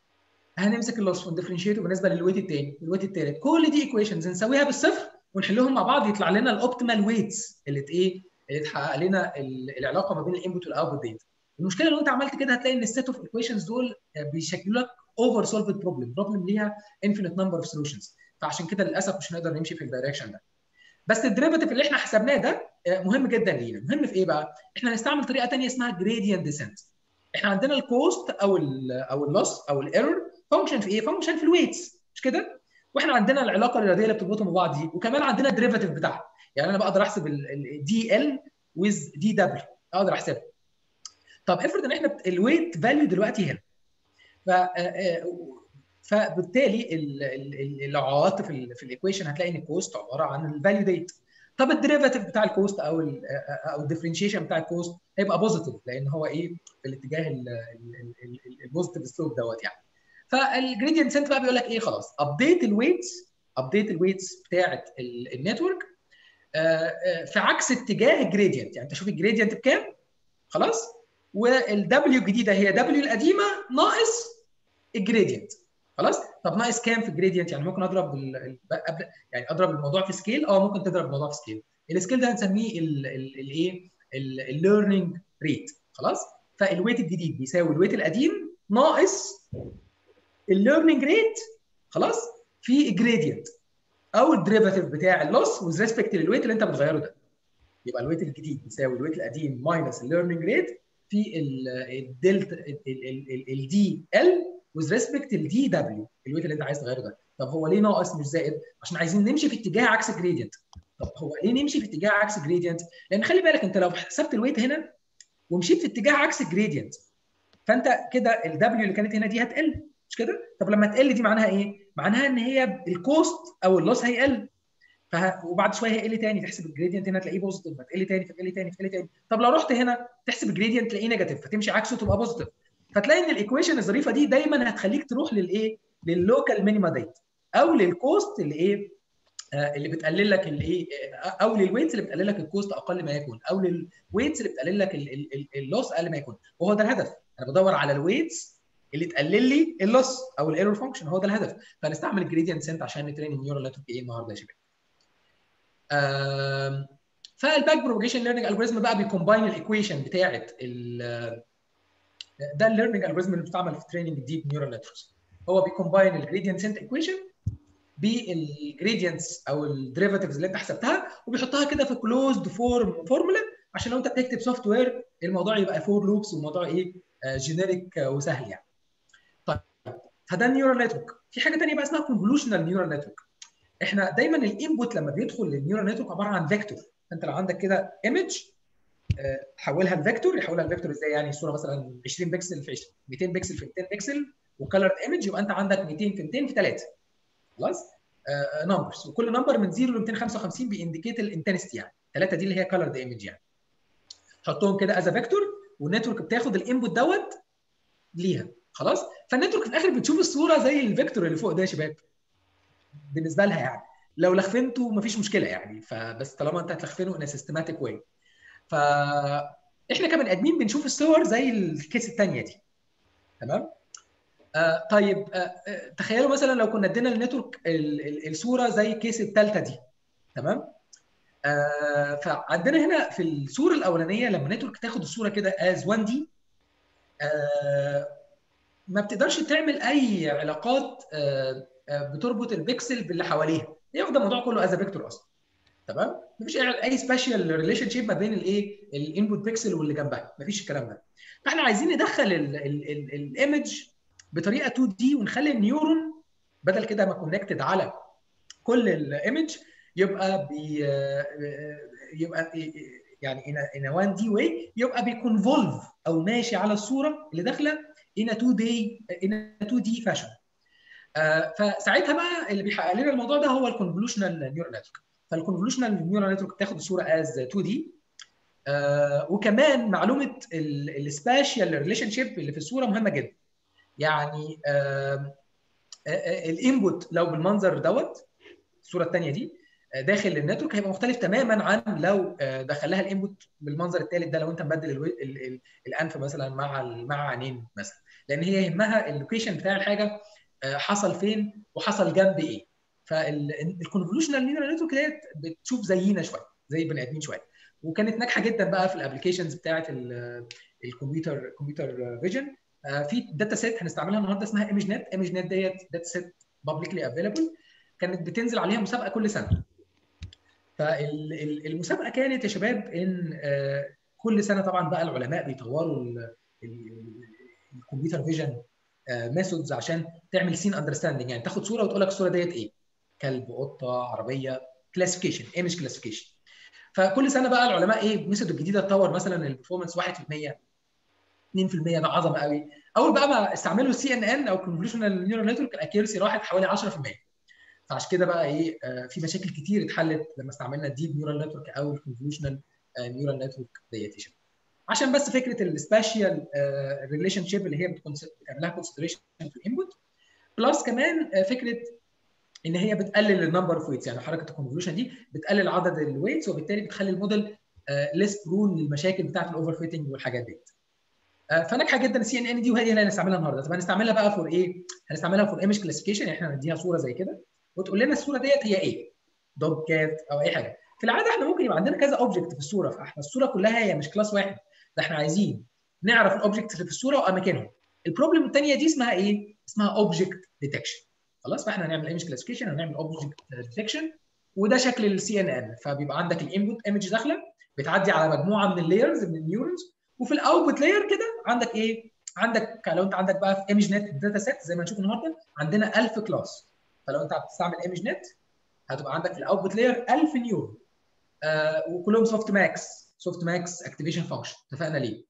هنمسك اللوس وندفرنشيته بالنسبه للويت الثاني الويت الثالث كل دي ايكويشنز نسويها بالصفر ونحلهم مع بعض يطلع لنا الاوبتيمال ويتس اللي ايه اللي تحقق لنا العلاقه ما بين الانبوت والاوتبوت ديت المشكله لو انت عملت كده هتلاقي ان السيت اوف ايكويشنز دول بيشكلوا لك اوفر سولفد بروبلم بروبلم ليها انفينيت نمبر اوف سولوشنز فعشان كده للاسف مش هنقدر نمشي في الدايركشن ده بس الديريفاتيف اللي احنا حسبناه ده مهم جدا لينا مهم في ايه بقى احنا هنستعمل طريقه ثانيه اسمها جريدينت ديسنت احنا عندنا الكوست او ال او اللوس او الايرور فانكشن في ايه فانكشن في الويتس مش كده واحنا عندنا العلاقه الرياضيه اللي بتربطهم ببعض دي وكمان عندنا الديريفاتيف بتاعها يعني انا بقدر احسب الدي ال ويز دي دبليو اقدر احسبها طب افرض ان احنا الويت فاليو دلوقتي هنا ف فبالتالي لو عوضت في, في الايكويشن هتلاقي ان الكوست عباره عن الفاليو ديت طب الديريفاتيف بتاع الكوست او ال او الديفرنشيشن بتاع الكوست هيبقى بوزيتيف لان هو ايه في الاتجاه البوزيتيف سلوب دوت يعني فالجريدينت سنت بقى بيقول لك ايه خلاص ابديت الويتس ابديت الويتس بتاعه النتورك في عكس اتجاه الجريدينت يعني انت شوف الجريدينت بكام خلاص والدبليو الجديده هي دبليو القديمه ناقص الجريدينت خلاص طب ناقص كام في الجريدينت يعني ممكن اضرب ال... قبل يعني اضرب الموضوع في سكيل اه ممكن تضرب الموضوع في سكيل السكيل ده هنسميه الايه الليرنينج ريت خلاص فالويت الجديد بيساوي الويت القديم ناقص الليرنينج ريت خلاص في الجريدينت او الديريفاتيف بتاع اللوس وذ ريسبكت للويت اللي انت بتغيره ده يبقى الويت الجديد بيساوي الويت القديم ماينس الليرنينج ريت في الدلتا الدي ال وذ ريسبكت للدي دبليو الويت اللي انت عايز تغيره ده طب هو ليه ناقص مش زائد عشان عايزين نمشي في اتجاه عكس جريدينت طب هو ليه نمشي في اتجاه عكس جريدينت لان خلي بالك انت لو حسبت الويت هنا ومشيت في اتجاه عكس جريدينت فانت كده الدبليو اللي كانت هنا دي هتقل مش كده طب لما تقل دي معناها ايه معناها ان هي الكوست او اللوس هيقل فه... وبعد شويه هيقل تاني تحسب الجريدينت هنا تلاقيه بوزيتيف فتقل تاني فتقل تاني فتقل تاني طب لو رحت هنا تحسب الجريدينت تلاقيه نيجاتيف فتمشي عكسه تبقى بوزيتيف فتلاقي ان الايكويشن الظريفه دي دايما هتخليك تروح للايه لللوكال مينيما ديت او للكوست اللي ايه آه اللي بتقلل لك الايه او للويتس اللي بتقلل لك الكوست اقل ما يكون او للويتس اللي بتقلل لك اللوس اقل ما يكون وهو ده الهدف انا بدور على الويتس اللي تقلل لي اللوس او الايرور فانكشن هو ده الهدف فنستعمل الجريدينت سنت عشان نترين النيورال نتورك ايه النهارده يا شباب فالباك بروباجيشن ليرنينج الجوريزم بقى بيكومباين الايكويشن بتاعه ده الليرنينج الجوريزم اللي بيستعمل في تريننج ديب نيورال نتوركس هو بيكومباين الجريدينت سنت ايكويشن بالجريدينتس او الديريفاتيفز اللي انت حسبتها وبيحطها كده في كلوزد فورم فورمولا عشان لو انت بتكتب سوفت وير الموضوع يبقى فور لوبس والموضوع ايه جينيريك وسهل يعني. طيب فده النيورال نتورك في حاجه ثانيه بقى اسمها كونفولوشنال نيورال نتورك احنا دايما الانبوت لما بيدخل للنيورال نتورك عباره عن فيكتور انت لو عندك كده ايمج تحولها لفيكتور يحولها لفيكتور ازاي يعني الصوره مثلا 20 بكسل في 20 200 بكسل في 200 بكسل وكلرد ايمج يبقى انت عندك 200 في 200 في 3 خلاص نمبرز وكل نمبر من 0 ل 255 بينديكيت الانتنستي يعني 3 دي اللي هي كلرد ايمج يعني حطهم كده از فيكتور والنتورك بتاخد الانبوت دوت ليها خلاص فالنتورك في الاخر بتشوف الصوره زي الفيكتور اللي فوق ده يا شباب بالنسبه لها يعني لو لخفنته مفيش مشكله يعني فبس طالما انت هتلخفنه ان سيستماتيك واي فاحنا كبني ادمين بنشوف الصور زي الكيس الثانيه دي تمام آه طيب آه تخيلوا مثلا لو كنا ادينا النتورك الصوره زي الكيس الثالثه دي تمام آه فعندنا هنا في الصوره الاولانيه لما نتورك تاخد الصوره كده از 1 دي آه ما بتقدرش تعمل اي علاقات آه بتربط البكسل باللي حواليها هي واخده الموضوع كله از فيكتور اصلا تمام مفيش اي سبيشال ريليشن شيب ما بين الايه الانبوت بيكسل واللي جنبها مفيش الكلام ده فاحنا عايزين ندخل الايمج بطريقه 2 دي ونخلي النيورون بدل كده ما كونكتد على كل الايمج يبقى بي يبقى يعني ان 1 دي واي يبقى بيكونفولف او ماشي على الصوره اللي داخله ان 2 دي ان 2 دي فاشن آه فساعتها بقى اللي بيحقق لنا الموضوع ده هو الكونفولوشنال نيورال نتورك فالكونفولوشنال نيورال نتورك بتاخد الصوره از 2 دي آه وكمان معلومه السباشيال ريليشن شيب اللي في الصوره مهمه جدا يعني آه الانبوت لو بالمنظر دوت الصوره الثانيه دي داخل النتورك هيبقى مختلف تماما عن لو دخل لها الانبوت بالمنظر الثالث ده لو انت مبدل الو... ال... ال... الانف مثلا مع ال... مع عينين مثلا لان هي يهمها اللوكيشن بتاع الحاجه حصل فين وحصل جنب ايه فالكونفولوشنال نيورال نتورك ديت بتشوف زينا شويه زي البني ادمين شويه وكانت ناجحه جدا بقى في الابلكيشنز بتاعه الكمبيوتر كمبيوتر فيجن في داتا سيت هنستعملها النهارده اسمها ايمج نت ايمج نت ديت داتا سيت بابليكلي افيلبل كانت بتنزل عليها مسابقه كل سنه فالمسابقه كانت يا شباب ان كل سنه طبعا بقى العلماء بيطوروا الكمبيوتر فيجن ميثودز عشان تعمل سين اندرستاندنج يعني تاخد صوره وتقول لك الصوره ديت ايه كلب قطه عربيه كلاسيفيكيشن ايمج كلاسيفيكيشن فكل سنه بقى العلماء ايه ميثود الجديده تطور مثلا البرفورمانس 1% 2% ده عظمه قوي اول بقى ما استعملوا السي ان ان او كونفولوشنال نيورال نتورك الاكيرسي راحت حوالي 10% فعشان كده بقى ايه في مشاكل كتير اتحلت لما استعملنا الديب نيورال نتورك او الكونفولوشنال نيورال نتورك ديت عشان بس فكره السباشيال ريليشن شيب اللي هي بتكون بتعمل لها كونسيدريشن في الانبوت بلس كمان فكره ان هي بتقلل النمبر اوف ويتس يعني حركه الكونفولوشن دي بتقلل عدد الويتس وبالتالي بتخلي الموديل ليس برون للمشاكل بتاعه الاوفر فيتنج والحاجات ديت فناجحه جدا السي ان ان دي وهي اللي هنستعملها النهارده طب هنستعملها بقى فور ايه؟ هنستعملها فور ايمج كلاسيفيكيشن يعني احنا هنديها صوره زي كده وتقول لنا الصوره ديت هي ايه؟ دوج كات او اي حاجه في العاده احنا ممكن يبقى عندنا كذا اوبجكت في الصوره فاحنا الصوره كلها هي مش كلاس واحد ده احنا عايزين نعرف الاوبجكتس اللي في الصوره واماكنهم البروبلم الثانيه دي اسمها ايه؟ اسمها اوبجكت ديتكشن خلاص فاحنا هنعمل ايمج كلاسيفيكيشن هنعمل اوبجكت ديتكشن وده شكل السي ان ان فبيبقى عندك الانبوت ايمج داخله بتعدي على مجموعه من اللايرز من النيورونز وفي الاوتبوت لاير كده عندك ايه؟ عندك لو انت عندك بقى في ايمج نت داتا سيت زي ما هنشوف النهارده عندنا 1000 كلاس فلو انت بتستعمل ايمج نت هتبقى عندك في الاوتبوت لاير 1000 نيورون آه وكلهم سوفت ماكس سوفت ماكس اكتيفيشن فانكشن اتفقنا ليه؟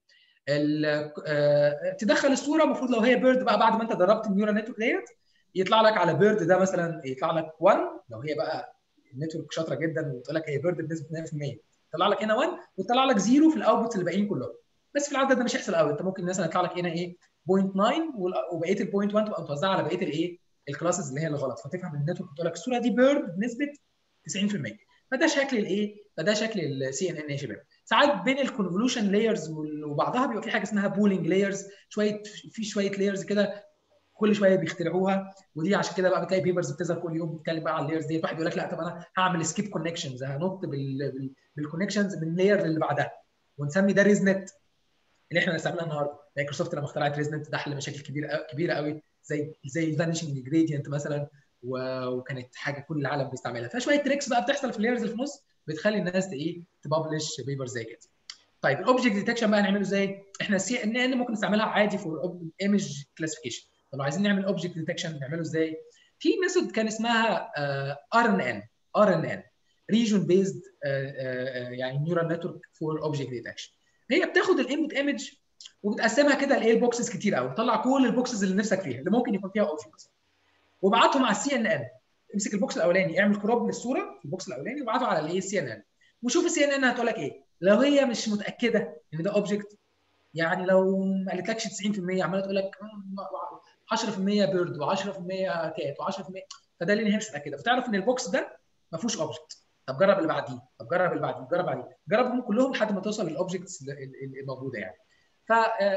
آه تدخل الصوره المفروض لو هي بيرد بقى بعد ما انت دربت النيورال نتورك ديت يطلع لك على بيرد ده مثلا يطلع لك 1 لو هي بقى النتورك شاطره جدا وتقول لك هي بيرد بنسبه 100% يطلع لك هنا 1 ويطلع لك 0 في الاوتبوتس اللي باقيين كلهم بس في العاده ده مش هيحصل قوي انت ممكن مثلا يطلع لك هنا ايه 0.9 وبقيه ال 0.1 تبقى متوزعه على بقيه الايه الكلاسز اللي هي اللي غلط فتفهم النتورك تقول لك الصوره دي بيرد بنسبه 90% فده شكل الايه فده شكل السي ان ان يا شباب ساعات بين الكونفولوشن لايرز وبعضها بيبقى في حاجه اسمها بولينج لايرز شويه في شويه لايرز كده كل شويه بيخترعوها ودي عشان كده بقى بتلاقي بيبرز بتظهر كل يوم بتتكلم بقى على اللايرز دي واحد يقول لك لا طب انا هعمل سكيب كونكشنز هنط بالكونكشنز من اللاير اللي بعدها ونسمي ده ريز نت اللي احنا هنستعملها النهارده مايكروسوفت لما اخترعت ريز نت ده حل مشاكل كبيره كبيره قوي زي زي الفانيشنج جريدينت مثلا وكانت حاجه كل العالم بيستعملها فشويه تريكس بقى بتحصل في اللايرز اللي في النص بتخلي الناس ايه تبلش بيبر زي كده طيب الاوبجكت ديتكشن بقى نعمله ازاي؟ احنا السي ان ان ممكن نستعملها عادي فور ايمج كلاسيفيكيشن طب لو عايزين نعمل اوبجكت ديتكشن نعمله ازاي؟ في ميثود كان اسمها ار ان ان ار ان ان ريجون بيزد يعني نيورال نتورك فور اوبجكت ديتكشن هي بتاخد الانبوت ايمج وبتقسمها كده لايه بوكسز كتير قوي تطلع كل البوكسز اللي نفسك فيها اللي ممكن يكون فيها اوبجكتس وابعتهم على السي ان ان امسك البوكس الاولاني اعمل كروب للصوره في البوكس الاولاني وابعته على الايه السي ان ان وشوف السي ان ان هتقول لك ايه لو هي مش متاكده ان ده اوبجكت يعني لو ما قالتلكش 90% عماله تقول لك 10% بيرد و10% كات و10% فده اللي هي مش متاكده فتعرف ان البوكس ده ما فيهوش اوبجكت طب جرب اللي بعديه طب جرب اللي بعديه جرب بعديه جربهم كلهم لحد ما توصل للاوبجكتس الموجوده يعني ف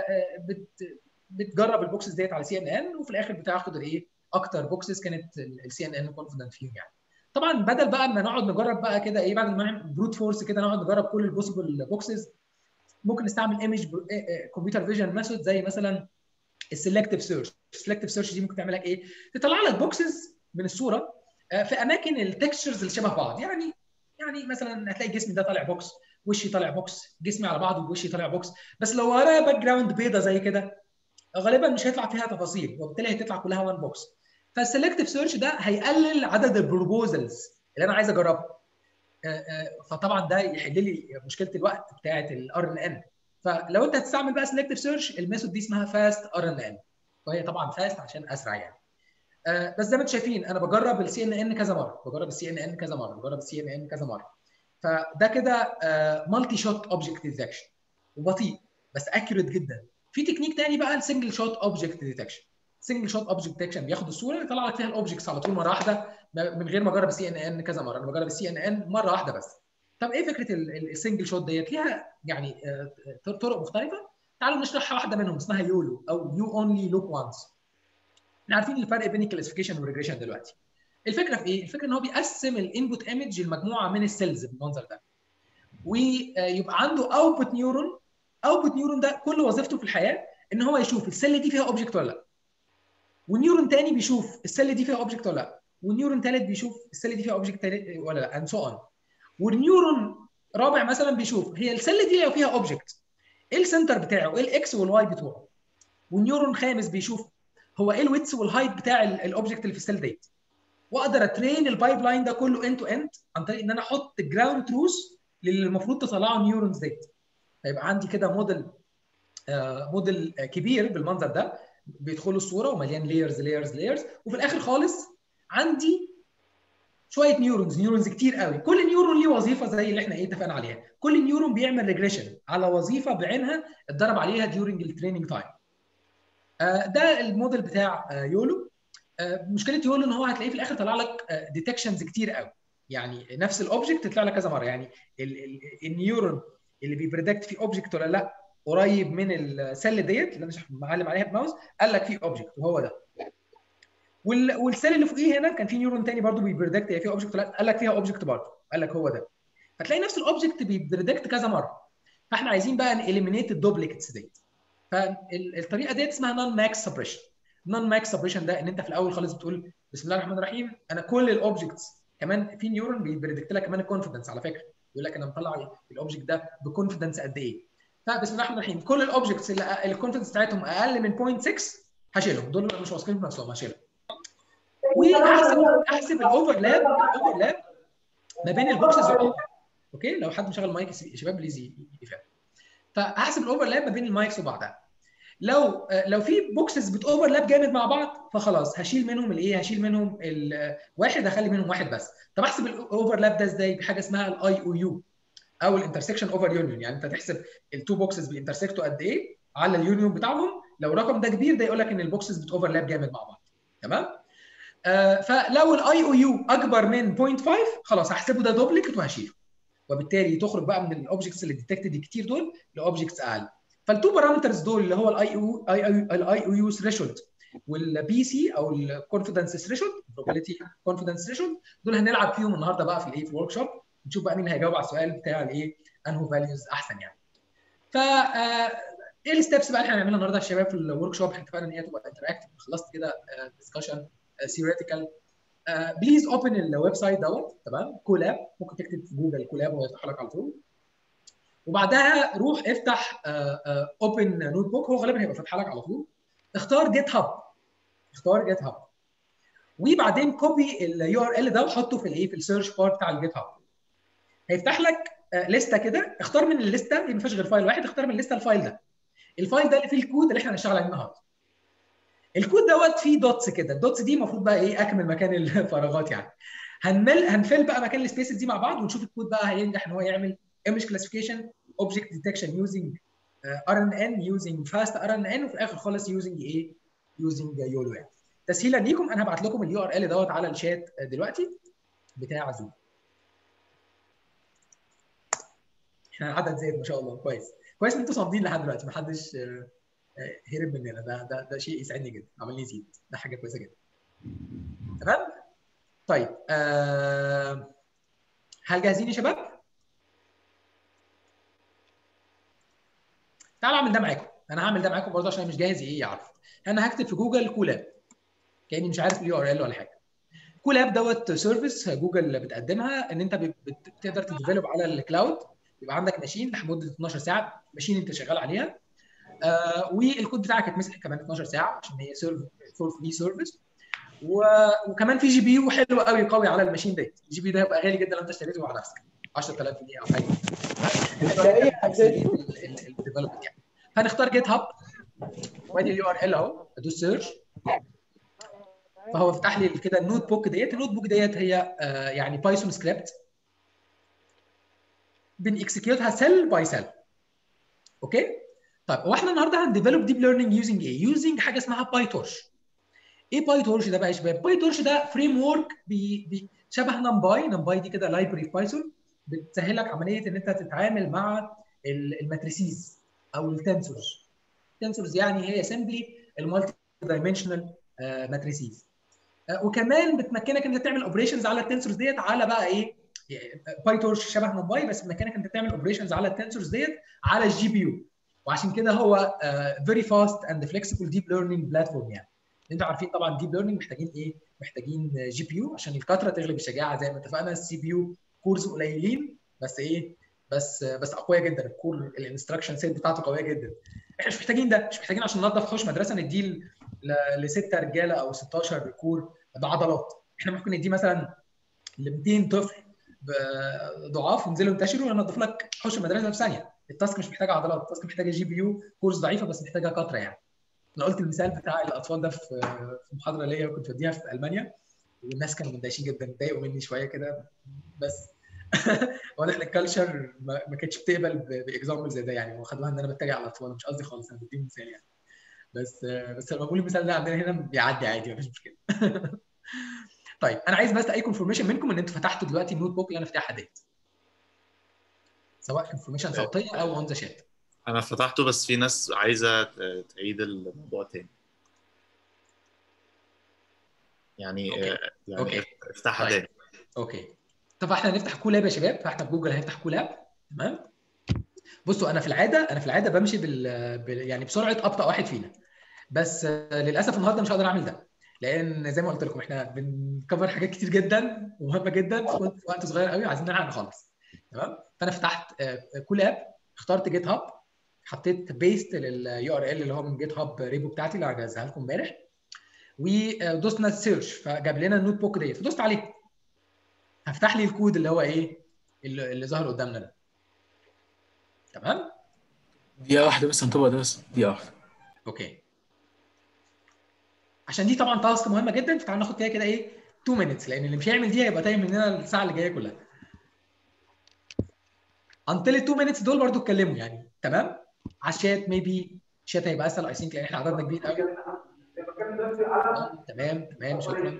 بتجرب البوكسز ديت على سي ان ان وفي الاخر بتاخد الايه اكتر بوكسز كانت السي ان ان كونفيدنت فيهم يعني طبعا بدل بقى ما نقعد نجرب بقى كده ايه بعد ما نعمل بروت فورس كده نقعد نجرب كل البوسيبل بوكسز ممكن نستعمل ايمج كمبيوتر فيجن ميثود زي مثلا السلكتيف سيرش السلكتيف سيرش دي ممكن تعمل لك ايه تطلع لك بوكسز من الصوره في اماكن التكستشرز اللي شبه بعض يعني يعني مثلا هتلاقي جسمي ده طالع بوكس وشي طالع بوكس جسمي على بعضه ووشي طالع بوكس بس لو وراه باك جراوند بيضه زي كده غالبا مش هيطلع فيها تفاصيل وبالتالي هتطلع كلها وان بوكس فالسلكتيف سيرش ده هيقلل عدد البروبوزلز اللي انا عايز اجربها فطبعا ده يحل لي مشكله الوقت بتاعه الار ان ان فلو انت هتستعمل بقى سلكتيف سيرش الميثود دي اسمها فاست ار ان ان وهي طبعا فاست عشان اسرع يعني بس زي ما انتم شايفين انا بجرب السي ان ان كذا مره بجرب السي ان ان كذا مره بجرب السي ان ان كذا مره فده كده مالتي شوت اوبجكت ديتكشن وبطيء بس اكيوريت جدا في تكنيك تاني بقى السنجل شوت اوبجكت ديتكشن سنجل شوت اوبجكت ديتكشن بياخد الصوره يطلع لك فيها الاوبجكتس على طول مره واحده من غير ما اجرب السي ان ان كذا مره انا بجرب السي ان ان مره واحده بس طب ايه فكره السنجل شوت ديت ليها يعني طرق مختلفه تعالوا نشرحها واحده منهم اسمها يولو او يو اونلي لوك وانس احنا عارفين الفرق بين الكلاسيفيكيشن والريجريشن دلوقتي الفكره في ايه الفكره ان هو بيقسم الانبوت ايمج لمجموعه من السيلز بالمنظر ده ويبقى عنده اوتبوت نيورون اوتبوت نيورون ده كل وظيفته في الحياه ان هو يشوف السيل دي فيها اوبجكت ولا لا ونيورون تاني بيشوف السيل دي فيها اوبجكت ولا لا والنيورون ثالث بيشوف السيل دي فيها اوبجكت ولا لا اند سو اون والنيورون رابع مثلا بيشوف هي السيل دي لو فيها اوبجكت ايه السنتر بتاعه ايه الاكس والواي بتوعه والنيورون خامس بيشوف هو ايه الويتس والهايت بتاع الاوبجكت اللي في السيل ديت واقدر اترين البايب لاين ده كله اند تو اند عن طريق ان انا احط جراوند تروث للي المفروض تطلعه النيورونز ديت فيبقى عندي كده موديل آه موديل كبير بالمنظر ده بيدخلوا الصوره ومليان لايرز لايرز لايرز وفي الاخر خالص عندي شويه نيورونز نيورونز كتير قوي كل نيورون ليه وظيفه زي اللي احنا ايه اتفقنا عليها كل نيورون بيعمل ريجريشن على وظيفه بعينها اتدرب عليها ديورنج التريننج تايم آه ده الموديل بتاع آه يولو آه مشكله يولو ان هو هتلاقيه في الاخر طلع لك ديتكشنز كتير قوي يعني نفس الاوبجكت تطلع لك كذا مره يعني ال ال النيورون اللي بيبريدكت في اوبجكت ولا لا قريب من السيل ديت اللي انا معلم عليها بماوس قال لك في اوبجكت وهو ده وال... والسيل اللي فوقيه هنا كان في نيورون تاني برضو بيبريدكت هي فيها اوبجكت قال لك فيها اوبجكت برضو قال لك هو ده فتلاقي نفس الاوبجكت بيبريدكت كذا مره فاحنا عايزين بقى نإليمينيت الدوبليكتس ديت فالطريقه ديت اسمها نون ماكس سبريشن نون ماكس سبريشن ده ان انت في الاول خالص بتقول بسم الله الرحمن الرحيم انا كل الاوبجكتس كمان في نيورون بيبريدكت لك كمان الكونفدنس على فكره يقول لك انا مطلع الاوبجكت ده بكونفدنس قد ايه فبسم الله الرحمن الرحيم كل الاوبجكتس اللي الكونفدنس بتاعتهم اقل من 0.6 هشيلهم دول مش واثقين في نفسهم هشيلهم واحسب احسب الاوفرلاب الاوفرلاب ما بين البوكسز اوكي لو حد مشغل مايك يا شباب بليز يفهم فهحسب الاوفرلاب ما بين المايكس وبعضها لو لو في بوكسز بتوفرلاب جامد مع بعض فخلاص هشيل منهم الايه هشيل منهم الواحد هخلي منهم واحد بس طب احسب الاوفرلاب ده ازاي بحاجه اسمها الاي او يو او الانترسكشن اوفر يونيون يعني انت تحسب التو بوكسز بينترسكتوا قد ايه على اليونيون بتاعهم لو الرقم ده كبير ده يقول لك ان البوكسز بتوفرلاب جامد مع بعض تمام آه فلو الاي او يو اكبر من 0.5 خلاص هحسبه ده دوبليكت وهشيله وبالتالي تخرج بقى من الاوبجكتس اللي ديتكتد كتير دول لاوبجكتس اقل فالتو بارامترز دول اللي هو الاي او الاي او يو ثريشولد والبي سي او الكونفدنس ثريشولد probability كونفدنس ثريشولد دول هنلعب فيهم النهارده بقى في الايه في الورك شوب نشوف بقى مين هيجاوب على السؤال بتاع الايه انهو فاليوز احسن يعني ف ايه الستبس بقى اللي احنا هنعملها النهارده يا شباب في الورك شوب احنا اتفقنا ان هي تبقى انتراكتيف خلصت كده ديسكشن ثيوريتيكال بليز اوبن الويب سايت دوت تمام كولاب ممكن تكتب في جوجل كولاب ويفتح لك على طول وبعدها روح افتح اوبن نوت بوك هو غالبا هيبقى فاتح لك على طول اختار جيت هاب اختار جيت هاب وبعدين كوبي اليو ار ال ده وحطه في الايه في السيرش بار بتاع الجيت هاب هيفتح لك لسته كده اختار من الليسته دي ما فيهاش غير فايل واحد اختار من الليسته الفايل ده الفايل ده اللي فيه الكود اللي احنا هنشتغل عليه النهارده الكود دوت فيه دوتس كده الدوتس دي المفروض بقى ايه اكمل مكان الفراغات يعني هنمل هنفل بقى مكان السبيسز دي مع بعض ونشوف الكود بقى هينجح ان هو يعمل image classification object detection using uh, RNN using fast RNN وفي الاخر خالص using ايه using يولو يعني تسهيلا ليكم انا هبعت لكم اليو ار ال دوت على الشات دلوقتي بتاع زوم احنا العدد زاد ما شاء الله كويس كويس ان انتوا صامدين لحد دلوقتي ما حدش هرب مننا ده ده ده شيء يسعدني جدا عمال يزيد ده حاجه كويسه جدا تمام طيب آه هل جاهزين يا شباب تعالوا اعمل ده معاكم انا هعمل ده معاكم برضه عشان مش جاهز ايه يعرف انا هكتب في جوجل كولاب كاني مش عارف اليو ار ال ولا حاجه كولاب دوت سيرفيس جوجل بتقدمها ان انت بتقدر تديفلوب على الكلاود يبقى عندك ماشين لمده 12 ساعه ماشين انت شغال عليها آه والكود بتاعك يتمسح كمان 12 ساعه عشان هي سيرف فور فري سيرفيس وكمان في جي بي يو حلو قوي قوي على الماشين ديت الجي بي ده هيبقى غالي جدا لو انت اشتريته على نفسك 10000 جنيه او حاجه الديفلوبمنت يعني هنختار جيت هاب وادي اليو ار ال اهو ادوس سيرش فهو فتح لي كده النوت بوك ديت النوت بوك ديت هي آه يعني بايثون سكريبت بنكسكيوتها سيل باي سيل اوكي طيب هو احنا النهارده هنديفلوب ديب ليرنينج يوزنج ايه يوزنج حاجه اسمها باي تورش ايه باي تورش ده بقى يا شباب باي تورش ده فريم ورك بي بي شبه نمباي نمباي دي كده لايبرري في بايثون بتسهلك عمليه ان انت تتعامل مع الماتريسيز او التنسورز التنسورز يعني هي سمبلي المالتي دايمنشنال ماتريسيز وكمان بتمكنك انت تعمل اوبريشنز على التنسورز ديت على بقى ايه باي تورش شبه نمباي بس بتمكنك انت تعمل اوبريشنز على التنسورز ديت على الجي بي يو وعشان كده هو فيري فاست اند فليكسبل ديب ليرنينج بلاتفورم يعني انتوا عارفين طبعا ديب ليرنينج محتاجين ايه؟ محتاجين جي بي يو عشان الكثره تغلب الشجاعه زي ما اتفقنا السي بي يو كورز قليلين بس ايه؟ بس بس اقوياء جدا الكور الانستراكشن سيت بتاعته قويه جدا احنا مش محتاجين ده مش محتاجين عشان ننظف حوش مدرسه نديه لسته رجاله او 16 كور بعضلات احنا ممكن نديه مثلا ل 200 طفل ضعاف وانزلوا انتشروا وننظف لك حوش المدرسه في ثانيه التاسك مش محتاجه عضلات التاسك محتاجه جي بي يو كورس ضعيفه بس محتاجه كتره يعني انا قلت المثال بتاع الاطفال ده في في محاضره ليا كنت بديها في المانيا والناس كانوا مندهشين جدا اتضايقوا مني شويه كده بس واضح ان الكالتشر ما كانتش بتقبل باكزامبل زي ده يعني واخدوها ان انا بتريق على الاطفال مش قصدي خالص انا بديهم مثال يعني بس بس لما بقول المثال ده عندنا هنا بيعدي عادي مفيش مشكله طيب انا عايز بس اي كونفرميشن منكم ان انتوا فتحتوا دلوقتي النوت بوك اللي انا فاتحها ديت سواء انفورميشن صوتيه او اون ذا شات
انا فتحته بس في ناس عايزه ت- تعيد الموضوع تاني يعني
أوكي.
آه، يعني
أوكي.
افتحها
طيب.
تاني
اوكي طب احنا هنفتح كولاب يا شباب فاحنا في جوجل هنفتح كولاب تمام بصوا انا في العاده انا في العاده بمشي بال... بال... يعني بسرعه ابطا واحد فينا بس آه، للاسف النهارده مش هقدر اعمل ده لان زي ما قلت لكم احنا بنكفر حاجات كتير جدا ومهمه جدا في وقت- في وقت صغير قوي عايزين نلحق نخلص تمام فانا فتحت كولاب اخترت جيت هاب حطيت بيست لليو ار ال اللي هو من جيت هاب ريبو بتاعتي اللي هجهزها لكم امبارح ودوسنا سيرش فجاب لنا النوت بوك ديت فدوست عليه هفتح لي الكود اللي هو ايه اللي, اللي ظهر قدامنا ده تمام
دقيقة واحدة بس هنطبق ده بس دقيقة واحدة
اوكي عشان دي طبعا تاسك مهمه جدا فتعالوا ناخد فيها كده ايه 2 مينتس لان اللي مش هيعمل دي هيبقى تايه مننا الساعه اللي جايه كلها انتل ال 2 مينتس دول برضو اتكلموا يعني تمام على الشات ميبي الشات هيبقى اسهل اي ثينك لان احنا عددنا كبير قوي تمام تمام شكرا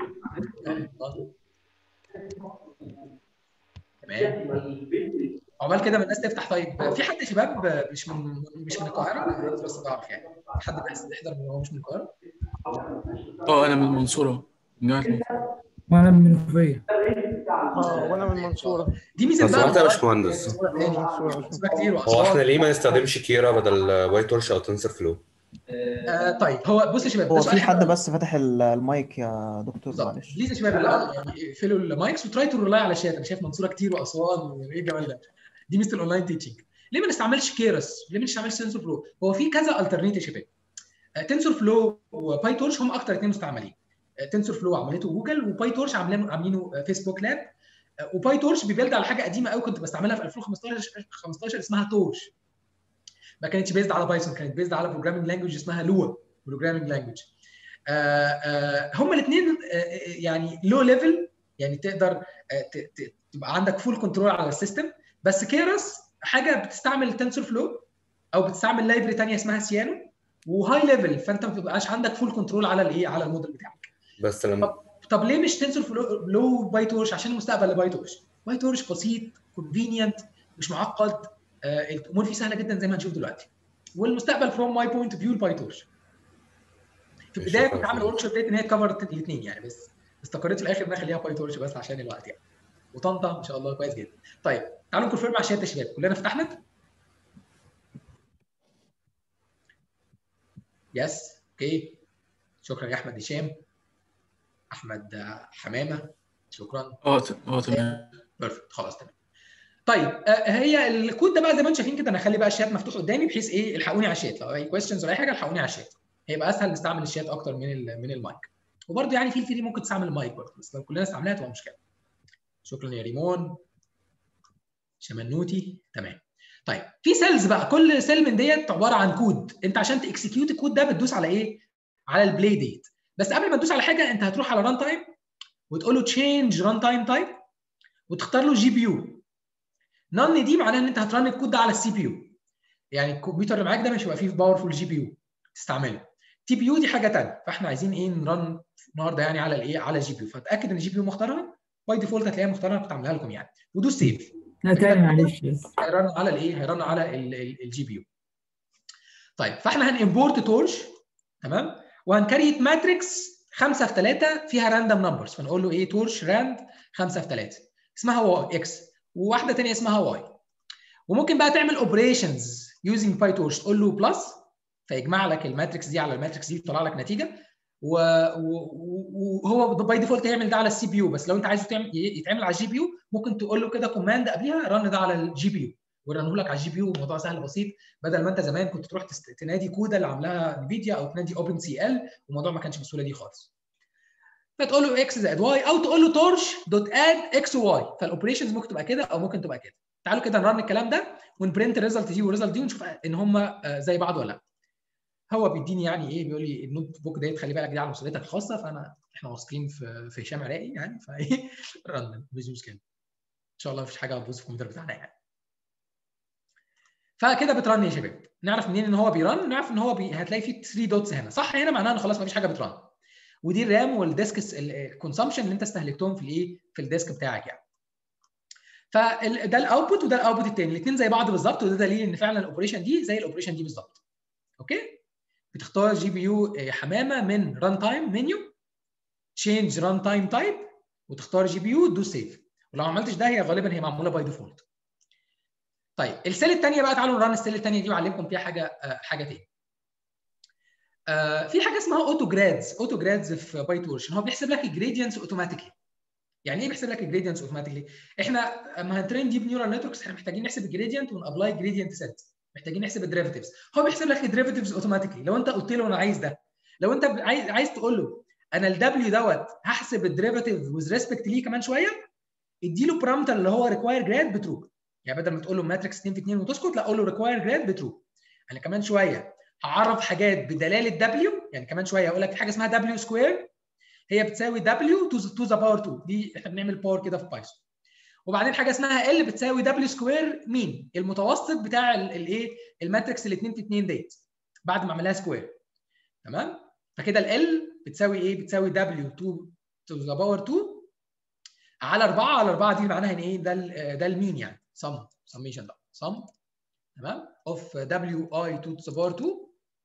تمام عقبال كده ما الناس تفتح طيب في حد يا شباب مش من مش من القاهره بس بعرف يعني حد بس يحضر من هو مش من القاهره
اه أنا من المنصورة من جامعة المنصورة
وانا من المنوفيه
اه وانا من المنصوره
دي ميزه
بس
بقى
انت يا باشمهندس
تاني منصورة كتير
هو احنا
واسوان
ليه ما نستخدمش كيرا بدل وايت تورش او تنسر فلو؟
آه طيب هو بص يا شباب ده
هو
سؤال
في
حلو
حد
قوي.
بس فتح ال- المايك يا دكتور
بالظبط
معلش
بليز يا شباب الأول يعني اقفلوا المايكس وتراي تو ريلاي على الشات انا شايف منصوره كتير واسوان وايه الجمال ده دي ميزه الاونلاين تيتشنج ليه ما نستعملش كيرس ليه ما نستعملش تنسور فلو هو في كذا الترنيت يا شباب تنسور فلو وباي تورش هم اكتر اثنين مستعملين تنسور فلو عملته جوجل وباي تورش عاملينه عاملينه فيسبوك لاب وباي تورش بيبيلد على حاجه قديمه قوي كنت بستعملها في 2015 15 اسمها تورش ما كانتش بيزد على بايثون كانت بيزد على بروجرامينج لانجوج اسمها لوا بروجرامينج لانجوج هما الاثنين يعني لو ليفل يعني تقدر آه، ت- ت- تبقى عندك فول كنترول على السيستم بس كيرس حاجه بتستعمل تنسور فلو او بتستعمل لايبرري ثانيه اسمها سيانو وهاي ليفل فانت ما بتبقاش عندك فول كنترول على الايه على الموديل بتاعك
بس لما
طب ليه مش تنسور فلو لو باي تورش عشان المستقبل لباي تورش باي تورش بسيط كونفينينت مش معقد آه، الامور فيه سهله جدا زي ما هنشوف دلوقتي والمستقبل فروم ماي بوينت اوف فيو الباي تورش في
ماشي،
البدايه
شكراً
كنت عامل
فندم.
ورك شوب ان هي كفرت الاثنين يعني بس استقريت في الاخر ان أنا اخليها باي تورش بس عشان الوقت يعني وطنطا ان شاء الله كويس جدا طيب تعالوا نكونفيرم على الشات يا شباب كلنا فتحنا يس اوكي شكرا يا احمد هشام احمد آه، حمامه شكرا
اه ت- اه تمام
بيرفكت خلاص تمام طيب آه، هي الكود ده بقى زي ما انتم شايفين كده انا هخلي بقى الشات مفتوح قدامي بحيث ايه الحقوني على الشات لو اي كويستشنز ولا اي حاجه الحقوني على الشات هيبقى اسهل نستعمل الشات اكتر من ال من المايك وبرده يعني في الفري ممكن تستعمل المايك برضه بس لو كلنا استعملناها تبقى مشكله شكرا يا ريمون شمنوتي تمام طيب في سيلز بقى كل سيل من ديت عباره عن كود انت عشان تكسكيوت الكود ده بتدوس على ايه على البلاي ديت بس قبل ما تدوس على حاجه انت هتروح على ران تايم وتقول له تشينج ران تايم تايب وتختار له جي بي يو نون دي معناها ان انت هترن الكود ده على السي بي يو يعني الكمبيوتر اللي معاك ده مش هيبقى فيه باورفول جي بي يو تستعمله تي بي يو دي حاجه ثانيه فاحنا عايزين ايه نرن النهارده يعني على الايه على الجي بي يو فتاكد ان الجي بي يو مختارها باي ديفولت هتلاقيها مختارها كنت عاملها لكم يعني ودوس سيف
لا تاني معلش بس
هيرن على الايه هيرن على الجي بي يو طيب فاحنا هنimporت تورش تمام وهنكريت ماتريكس 5 في 3 فيها راندوم نمبرز فنقول له ايه تورش راند 5 في 3 اسمها واي اكس وواحده ثانيه اسمها واي وممكن بقى تعمل اوبريشنز يوزنج باي تورش تقول له بلس فيجمع لك الماتريكس دي على الماتريكس دي ويطلع لك نتيجه و- و- وهو باي ديفولت هيعمل ده على السي بي يو بس لو انت عايزه تعمل يتعمل على الجي بي يو ممكن تقول له كده كوماند قبلها رن ده على الجي بي يو ورنه لك على الجي بي يو الموضوع سهل بسيط بدل ما انت زمان كنت تروح تست- تنادي كودا اللي عاملاها انفيديا او تنادي اوبن سي ال والموضوع ما كانش بالسهوله دي خالص فتقول له اكس زائد واي او تقول له تورش دوت اد اكس وواي فالاوبريشنز ممكن تبقى كده او ممكن تبقى كده تعالوا كده نرن الكلام ده ونبرنت الريزلت دي والريزلت دي ونشوف ان هم زي بعض ولا لا هو بيديني يعني ايه بيقول لي النوت بوك ديت خلي بالك دي على مسؤوليتك الخاصه فانا احنا واثقين في في هشام عراقي يعني فايه رن مش مشكله ان شاء الله مفيش حاجه هتبوظ في الكمبيوتر بتاعنا يعني فكده بترن يا شباب نعرف منين ان هو بيرن نعرف ان هو بي... هتلاقي فيه 3 دوتس هنا صح هنا معناها ان خلاص مفيش حاجه بترن ودي الرام والديسك الكونسامشن اللي انت استهلكتهم في الايه في الديسك بتاعك يعني فده الاوتبوت وده الاوتبوت الثاني الاثنين زي بعض بالظبط وده دليل ان فعلا الاوبريشن دي زي الاوبريشن دي بالظبط اوكي بتختار جي بي يو حمامه من ران تايم منيو تشينج ران تايم تايب وتختار جي بي يو تدوس سيف ولو ما عملتش ده هي غالبا هي معموله باي ديفولت طيب السيل الثانيه بقى تعالوا نران السيل الثانيه دي واعلمكم فيها حاجه آه، حاجه تاني آه، في حاجه اسمها اوتو جرادز اوتو جرادز في بايت ورشن هو بيحسب لك الجريدينتس اوتوماتيكلي يعني ايه بيحسب لك الجريدينتس اوتوماتيكلي احنا اما هنترين ديب نيورال نتوركس احنا محتاجين نحسب الجريدينت ونابلاي جريدينت سيت محتاجين نحسب الديريفيتيفز هو بيحسب لك الديريفيتيفز اوتوماتيكلي لو انت قلت له انا عايز ده لو انت عايز عايز تقول له انا الدبليو دوت هحسب الديريفيتيف ويز ريسبكت ليه كمان شويه اديله بارامتر اللي هو ريكواير جراد بترو يعني بدل ما تقول له ماتريكس 2 في 2 وتسكت لا قول له ريكواير جراد بترو انا كمان شويه هعرف حاجات بدلاله دبليو يعني كمان شويه هقول لك في حاجه اسمها دبليو سكوير هي بتساوي دبليو تو ذا باور 2 دي احنا بنعمل باور كده في بايثون وبعدين حاجه اسمها ال بتساوي دبليو سكوير مين المتوسط بتاع الايه الماتريكس ال 2 في 2 ديت بعد ما اعملها سكوير تمام فكده ال بتساوي ايه بتساوي دبليو 2 تو ذا باور 2 على 4 على 4 دي معناها ان ايه ده ال- ده المين يعني sum summation ده sum تمام اوف دبليو اي 2 تو ذا باور 2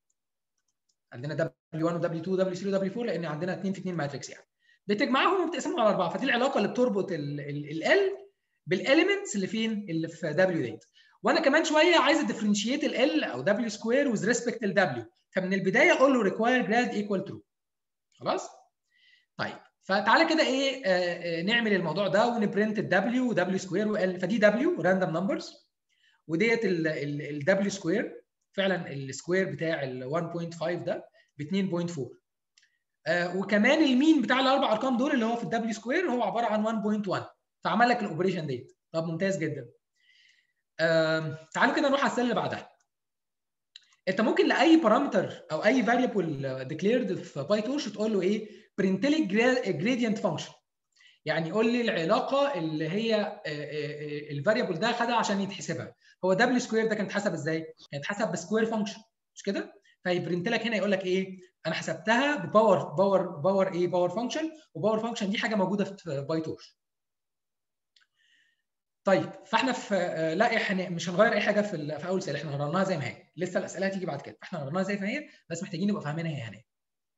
عندنا W1 و W2 و W3 و W4 لان عندنا 2 في 2 ماتريكس يعني بتجمعهم وبتقسمهم على اربعه فدي العلاقه اللي بتربط ال L بالاليمنتس اللي فين اللي في W ديت وانا كمان شويه عايز اديفرنشيت ال L او W سكوير وذ ريسبكت ل W فمن البدايه اقول له require grad equal true خلاص طيب فتعالى كده ايه آه آه نعمل الموضوع ده ونبرنت الدبليو ودبليو سكوير وال فدي دبليو راندوم نمبرز وديت الدبليو سكوير فعلا السكوير بتاع ال 1.5 ده ب 2.4 آه وكمان المين بتاع الاربع ارقام دول اللي هو في الدبليو سكوير هو عباره عن 1.1 فعمل لك الاوبريشن ديت طب ممتاز جدا آه تعالوا كده نروح على السله اللي بعدها انت ممكن لاي بارامتر او اي فاريبل ديكليرد في باي تورش تقول له ايه برنت لي جريدينت فانكشن يعني قول لي العلاقه اللي هي الفاريبل ده خدها عشان يتحسبها هو دبليو سكوير ده كان اتحسب ازاي؟ كان اتحسب بسكوير فانكشن مش كده؟ فيبرنت لك هنا يقول لك ايه؟ انا حسبتها بباور باور باور ايه؟ باور فانكشن وباور فانكشن دي حاجه موجوده في باي تورش. طيب فاحنا في لا احنا مش هنغير اي حاجه في في اول سؤال احنا غيرناها زي ما هي لسه الاسئله هتيجي بعد كده فاحنا غيرناها زي ما هي بس محتاجين نبقى فاهمينها هي هنا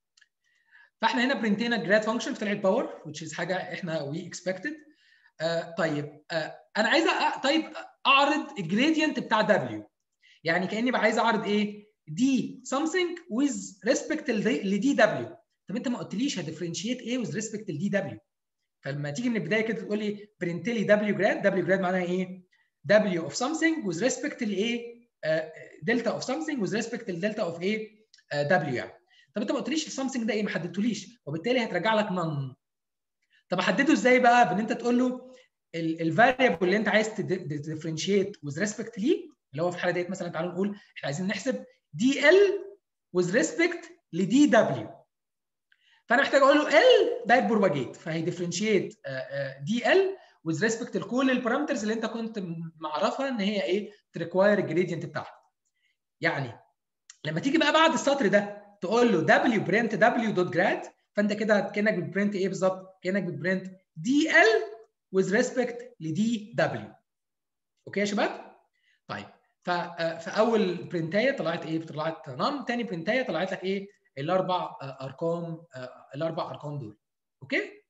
فاحنا هنا برنتينا جراد فانكشن طلعت باور which is حاجه احنا وي اكسبكتد آه طيب آه انا عايز أ... طيب اعرض الجريدينت بتاع دبليو يعني كاني بقى عايز اعرض ايه دي something with respect لدي دبليو طب انت ما قلتليش هديفرنشيت ايه with respect لدي دبليو فلما تيجي من البدايه كده تقول لي برنت لي دبليو جراد دبليو جراد معناها ايه دبليو اوف something with respect لايه دلتا اوف something with respect لدلتا اوف ايه دبليو يعني طب انت ما قلتليش السامثينج ده ايه ما حددتوليش وبالتالي هترجع لك نون طب احدده ازاي بقى بان انت تقول له الفاريبل اللي انت عايز تديفرنشيت وذ ريسبكت ليه اللي هو في الحاله ديت مثلا تعالوا نقول احنا عايزين نحسب دي ال وذ ريسبكت لدي دبليو فانا محتاج اقول له ال باك بروباجيت فهيديفرنشيت دي ال وذ ريسبكت لكل البارامترز اللي انت كنت معرفها ان هي ايه تريكواير الجريدينت بتاعها يعني لما تيجي بقى بعد السطر ده تقول له دبليو برنت دبليو دوت جراد فانت كده كانك بتبرنت ايه بالظبط؟ كانك بتبرنت دي ال with respect لدي دبليو. اوكي يا شباب؟ طيب فاول برنتايه طلعت ايه؟ طلعت نون، ثاني برنتايه طلعت لك ايه؟ الاربع ارقام الاربع ارقام دول. اوكي؟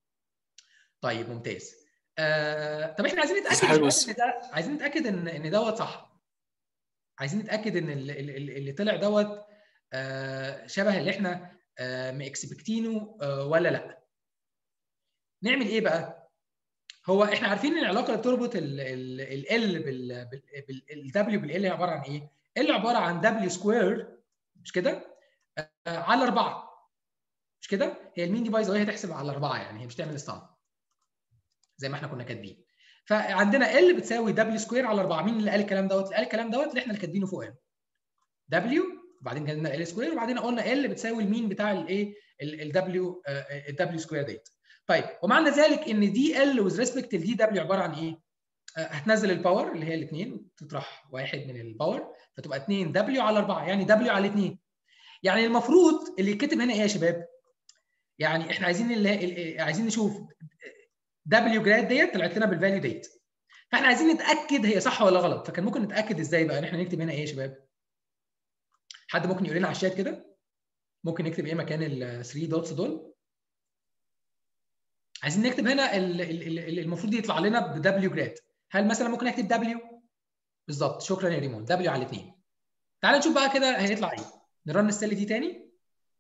طيب ممتاز. آه طب احنا عايزين نتاكد ان ده عايزين نتاكد ان ان دوت صح. عايزين نتاكد ان اللي, اللي طلع دوت آه شبه اللي احنا آه مكسبكتينه آه ولا لا نعمل ايه بقى هو احنا عارفين ان العلاقه اللي بتربط ال بالدبليو بالال هي عباره عن ايه ال عباره عن دبليو سكوير مش كده على 4 مش كده هي المين دي بايظه وهي تحسب على 4 يعني هي مش تعمل الصم زي ما احنا كنا كاتبين فعندنا ال بتساوي دبليو سكوير على 4 مين اللي قال الكلام دوت اللي قال الكلام دوت اللي احنا اللي كاتبينه فوق هنا دبليو وبعدين جبنا ال سكوير وبعدين قلنا ال بتساوي المين بتاع الايه الدبليو الدبليو سكوير ديت طيب ومعنى ذلك ان دي ال وذ ريسبكت لدي دبليو عباره عن ايه هتنزل الباور اللي هي الاثنين تطرح واحد من الباور فتبقى 2 دبليو على 4 يعني دبليو على 2 يعني المفروض اللي يتكتب هنا ايه يا شباب يعني احنا عايزين اللي عايزين نشوف دبليو جراد ديت طلعت لنا بالفاليو ديت فاحنا عايزين نتاكد هي صح ولا غلط فكان ممكن نتاكد ازاي بقى ان احنا نكتب هنا ايه يا شباب حد ممكن يقول لنا على الشات كده ممكن نكتب ايه مكان ال 3 دوتس دول عايزين نكتب هنا ال- ال- ال- ال- المفروض يطلع لنا ب دبليو جراد هل مثلا ممكن اكتب دبليو بالظبط شكرا يا ريمون دبليو على الاثنين تعال نشوف بقى كده هيطلع ايه نرن السله دي تاني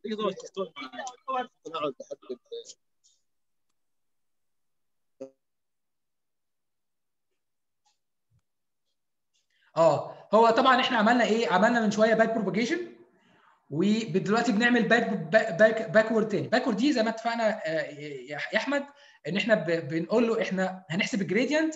اه هو طبعا احنا عملنا ايه عملنا من شويه باك بروباجيشن ودلوقتي بنعمل باك باك باكورد تاني باكورد دي زي ما اتفقنا آه، يا يا احمد ان احنا ب- بنقول له احنا هنحسب الجريدينت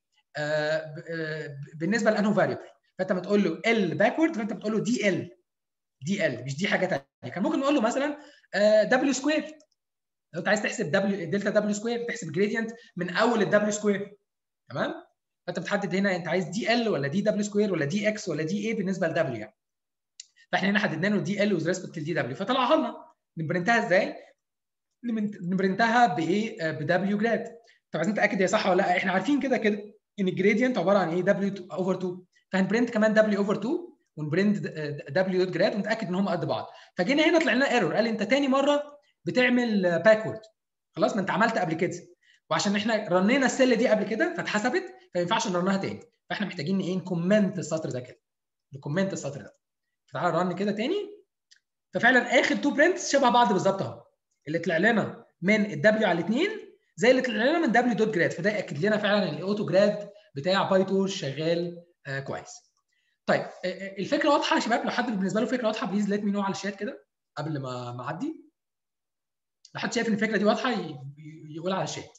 بالنسبه لانه فاريبل فانت ما تقول له ال باكورد فانت بتقول له دي ال دي ال مش دي حاجه ثانيه كان ممكن نقول له مثلا دبليو سكوير لو انت عايز تحسب دبليو دلتا دبليو سكوير تحسب الجريدينت من اول الدبليو سكوير تمام فانت بتحدد هنا انت عايز دي ال ولا دي دبليو سكوير ولا دي اكس ولا دي ايه بالنسبه لدبليو يعني فاحنا هنا حددنا له دي ال وذ ريسبكت لدي دبليو فطلعها لنا نبرنتها ازاي؟ نبرنت- نبرنتها بايه؟ بدبليو جراد طب عايزين نتاكد هي صح ولا لا احنا عارفين كده كده ان الجريدينت عباره عن ايه؟ دبليو اوفر 2 فهنبرنت كمان دبليو اوفر 2 ونبرنت دبليو دوت جراد ونتاكد ان هم قد بعض فجينا هنا طلع لنا ايرور قال انت تاني مره بتعمل باكورد خلاص ما انت عملت قبل كده وعشان احنا رنينا السله دي قبل كده فاتحسبت فما ينفعش نرنها تاني فاحنا محتاجين ايه نكومنت السطر ده كده نكومنت السطر ده فتعالى رن كده تاني ففعلا اخر تو برنتس شبه بعض بالظبط اهو اللي طلع لنا من الدبليو على الاثنين زي اللي طلع لنا من دبليو دوت جراد فده ياكد لنا فعلا ان الاوتو جراد بتاع بايتور شغال آه كويس طيب آه، آه، الفكره واضحه يا شباب لو حد بالنسبه له فكره واضحه بليز ليت مي نو على الشات كده قبل ما ما اعدي لو حد شايف ان الفكره دي واضحه ي- ي- يقول على الشات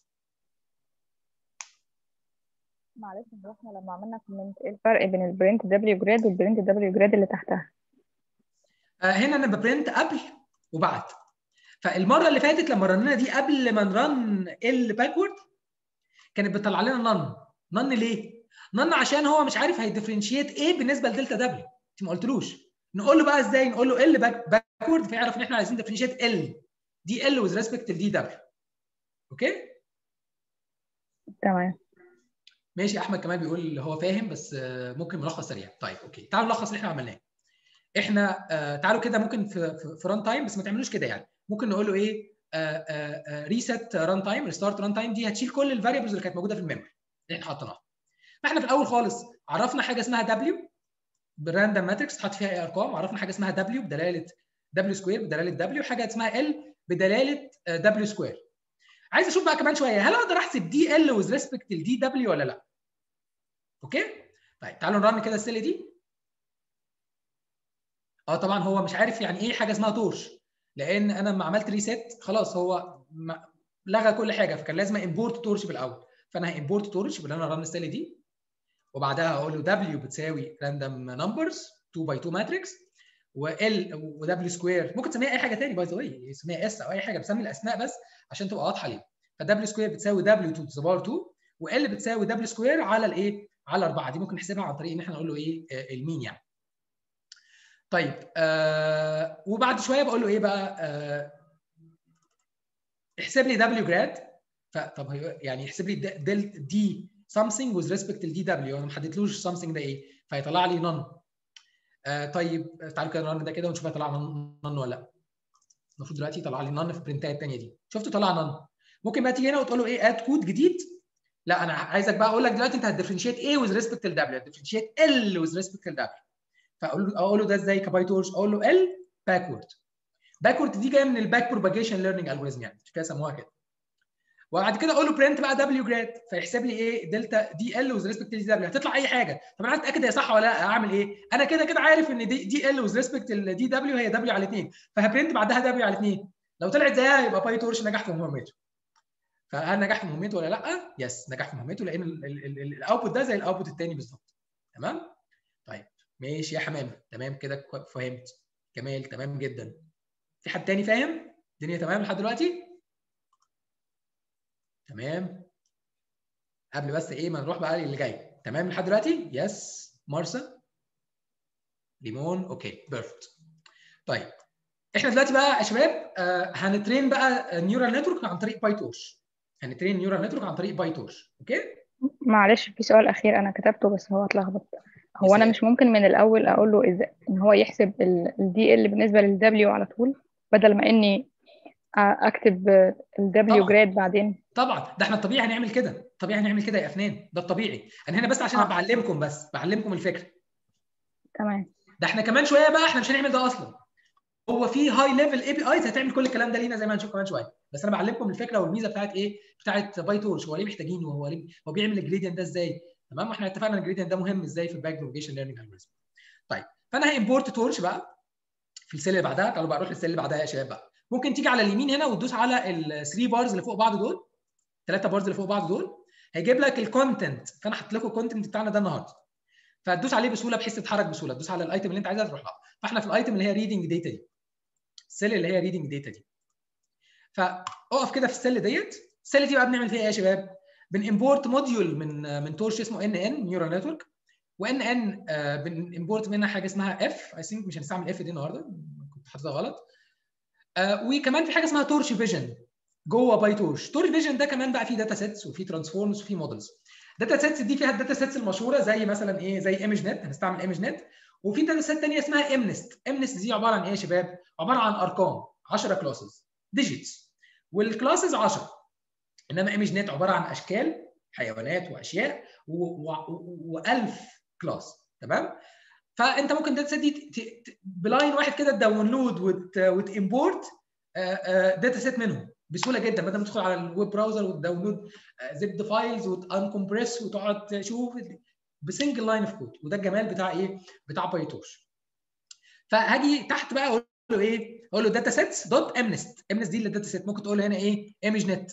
معلش هو احنا لما عملنا كومنت ايه الفرق بين البرنت دبليو جراد والبرنت دبليو جراد اللي تحتها
آه، هنا انا ببرنت قبل وبعد فالمره اللي فاتت لما رننا دي قبل ما نرن الباكورد كانت بتطلع لنا نن نن ليه؟ نن عشان هو مش عارف هيديفرنشيت ايه بالنسبه لدلتا دبليو انت ما قلتلوش نقول له بقى ازاي نقول له ال باكورد فيعرف ان احنا عايزين ديفرنشيت ال دي ال وذ ريسبكت لدي دبليو اوكي
تمام
ماشي احمد كمان بيقول هو فاهم بس آه، ممكن ملخص سريع طيب اوكي تعالوا نلخص اللي احنا عملناه احنا آه، تعالوا كده ممكن في في, في ران تايم بس ما تعملوش كده يعني ممكن نقول له ايه ريست ران تايم ريستارت ران تايم دي هتشيل كل الفاريبلز اللي كانت موجوده في الميموري اللي احنا حطيناها فاحنا في الاول خالص عرفنا حاجه اسمها دبليو بالراندوم ماتريكس تحط فيها اي ارقام عرفنا حاجه اسمها دبليو بدلاله دبليو سكوير بدلاله دبليو حاجه اسمها ال بدلاله دبليو سكوير عايز اشوف بقى كمان شويه هل اقدر احسب دي ال وذ ريسبكت لدي دبليو ولا لا اوكي طيب تعالوا نرن كده السله دي اه طبعا هو مش عارف يعني ايه حاجه اسمها تورش لان انا لما عملت ريسيت خلاص هو ما لغى كل حاجه فكان لازم امبورت تورش في الاول فانا هامبورت تورش باللي انا رن السله دي وبعدها اقول له دبليو بتساوي راندوم نمبرز 2 باي 2 ماتريكس وال ودبليو سكوير ممكن تسميها اي حاجه ثاني باي ذا واي اسميها اس او اي حاجه بسمي الاسماء بس عشان تبقى واضحه ليه فدبليو سكوير بتساوي دبليو تو ذا باور 2 وال بتساوي دبليو سكوير على الايه على 4 دي ممكن نحسبها عن طريق ان احنا نقول له ايه آه، المين يعني طيب آه وبعد شويه بقول له ايه بقى آه احسب لي دبليو جراد فطب هي- يعني يحسب لي دل دي something with respect لدي دبليو انا ما حددتلوش something ده ايه فيطلع لي none آه طيب تعالوا كده نرن ده كده ونشوف هيطلع none ولا لا المفروض دلوقتي يطلع لي none في البرنتات الثانيه دي شفت طلع none ممكن بقى تيجي هنا وتقول له ايه اد كود جديد لا انا عايزك بقى اقول لك دلوقتي انت هتديفرنشيت ايه with respect لدبليو هتديفرنشيت ال with respect لدبليو فاقول له اقول له ده ازاي كبايتورش اقول له ال باكورد باكورد دي جايه من الباك بروباجيشن ليرنينج الجوريزم يعني مش كده سموها كده وبعد كده اقول له برنت بقى دبليو جراد فيحسب لي ايه دلتا دي ال وذ ريسبكت دي دبليو هتطلع اي حاجه طب انا عايز اتاكد هي صح ولا لا اعمل ايه انا كده كده عارف ان دي دي ال وذ ريسبكت دي دبليو هي دبليو على 2 فهبرنت بعدها دبليو على 2 لو طلعت زيها يبقى باي تورش نجح في مهمته فهل نجح في مهمته ولا لا يس نجح في مهمته لان الاوتبوت ده زي الاوتبوت الثاني بالظبط تمام طيب ماشي يا حمام تمام كده كو- فهمت جمال تمام جدا في حد تاني فاهم الدنيا تمام لحد دلوقتي تمام قبل بس ايه ما نروح بقى للي جاي تمام لحد دلوقتي يس مارسا ليمون اوكي بيرفكت طيب احنا دلوقتي بقى يا شباب آه هنترين بقى نيورال نتورك عن طريق باي تورش هنترين نيورال نتورك عن طريق باي تورش اوكي
معلش في سؤال أخير أنا كتبته بس هو اتلخبط هو أنا
يسأل.
مش ممكن من الأول أقول له إذا إن هو يحسب الدي ال بالنسبة للدبليو على طول بدل ما إني آه، أكتب الدبليو
طبعا.
جراد بعدين
طبعا ده احنا الطبيعي هنعمل كده طبيعي هنعمل كده يا افنان ده الطبيعي انا هنا بس عشان
آه.
بعلمكم بس بعلمكم الفكره
تمام
ده احنا كمان شويه بقى احنا مش هنعمل ده اصلا هو في هاي ليفل اي بي ايز هتعمل كل الكلام ده لينا زي ما هنشوف كمان شويه بس انا بعلمكم الفكره والميزه بتاعت ايه بتاعت باي تورش هو ليه محتاجينه وهو ليه هو بيعمل الجريدينت ده ازاي تمام واحنا اتفقنا الجريدينت ده مهم ازاي في الباك بروبيشن ليرنينج الجوريزم طيب فانا هامبورت تورش بقى في السيل اللي بعدها تعالوا بقى نروح للسيل اللي بعدها يا شباب بقى ممكن تيجي على اليمين هنا وتدوس على الثري بارز اللي فوق بعض دول ثلاثه بارز اللي فوق بعض دول هيجيب لك الكونتنت فانا حاطط لكم الكونتنت بتاعنا ده النهارده فتدوس عليه بسهوله بحيث تتحرك بسهوله تدوس على الايتم اللي انت عايزها تروح لها فاحنا في الايتم اللي هي ريدنج داتا دي السيل اللي هي ريدنج داتا دي فاقف كده في السيل ديت السيل دي بقى بنعمل فيها ايه يا شباب بنimporت موديول من من تورش اسمه ان ان نيورال نتورك وان ان بنimporت منها حاجه اسمها اف اي ثينك مش هنستعمل اف دي النهارده كنت حاططها غلط آه، وكمان في حاجه اسمها تورش فيجن جوه باي تورش تورش فيجن ده كمان بقى فيه داتا سيتس وفيه ترانسفورمز وفيه مودلز داتا سيتس دي فيها الداتا سيتس المشهوره زي مثلا ايه زي ايمج نت هنستعمل ايمج نت وفي داتا سيت ثانيه اسمها امنست امنست دي عباره عن ايه يا شباب عباره عن ارقام 10 كلاسز ديجيتس والكلاسز 10 انما ايمج نت عباره عن اشكال حيوانات واشياء و1000 كلاس تمام فانت ممكن داتا سيت دي ت- ت- بلاين واحد كده تداونلود وت- وتimporت داتا سيت منهم بسهوله جدا بدل ما تدخل على الويب براوزر وتداونلود زد فايلز وتانكمبريس وتقعد تشوف بسنجل لاين اوف كود وده الجمال بتاع ايه؟ بتاع بايتورش فهاجي تحت بقى اقول له ايه؟ اقول له داتا سيتس دوت امنست امنست دي اللي الداتا سيت ممكن تقول له هنا ايه؟ ايمج نت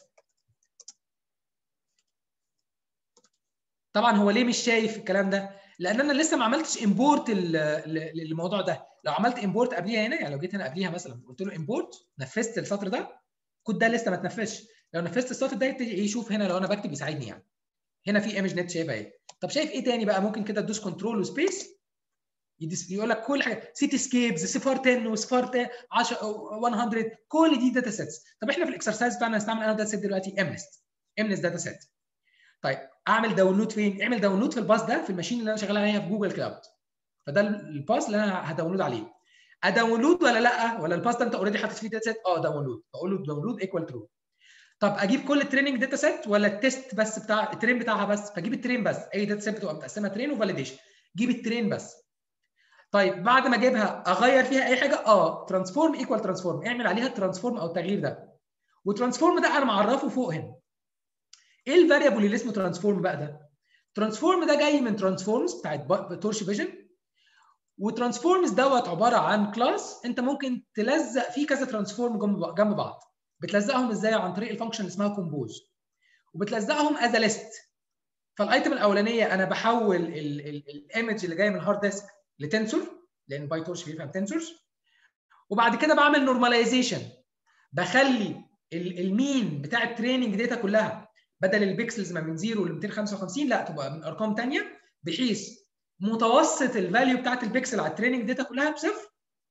طبعا هو ليه مش شايف الكلام ده؟ لان انا لسه ما عملتش امبورت للموضوع ده لو عملت امبورت قبليها هنا يعني لو جيت هنا قبليها مثلا قلت له امبورت نفذت السطر ده الكود ده لسه ما اتنفذش لو نفذت السطر ده يبتدي يشوف هنا لو انا بكتب يساعدني يعني هنا في ايمج نت شايفها ايه طب شايف ايه تاني بقى ممكن كده تدوس كنترول وسبيس يقول لك كل حاجه سيتي سكيبز صفار 10 وصفار 10 100 كل دي داتا سيتس طب احنا في الاكسرسايز بتاعنا هنستعمل انا داتا سيت دلوقتي امنست امنست داتا سيت طيب اعمل داونلود فين؟ اعمل داونلود في الباص ده في الماشين اللي انا شغال عليها في جوجل كلاود فده الباص اللي انا هداونلود عليه اداونلود ولا لا ولا الباص ده انت اوريدي حاطط فيه داتا سيت اه داونلود بقول له داونلود ايكوال ترو طب اجيب كل التريننج داتا سيت ولا التيست بس بتاع الترين بتاعها بس فاجيب الترين بس اي داتا سيت بتبقى متقسمه ترين وفاليديشن جيب الترين بس طيب بعد ما اجيبها اغير فيها اي حاجه اه ترانسفورم ايكوال ترانسفورم اعمل عليها الترانسفورم او التغيير ده وترانسفورم ده انا معرفه فوق هنا ايه الفاريبل اللي اسمه ترانسفورم بقى ده ترانسفورم ده جاي من ترانسفورمز بتاعت تورش فيجن وترانسفورمز دوت عباره عن كلاس انت ممكن تلزق فيه كذا ترانسفورم جنب جنب بعض بتلزقهم ازاي عن طريق الفانكشن اللي اسمها كومبوز وبتلزقهم از ليست فالايتم الاولانيه انا بحول الايمج اللي جايه من الهارد ديسك لتنسور لان باي تورش بيفهم تنسورز وبعد كده بعمل نورماليزيشن بخلي المين بتاع التريننج داتا كلها بدل البيكسلز ما من 0 ل 255 لا تبقى من ارقام ثانيه بحيث متوسط الفاليو بتاعت البيكسل على التريننج داتا كلها بصفر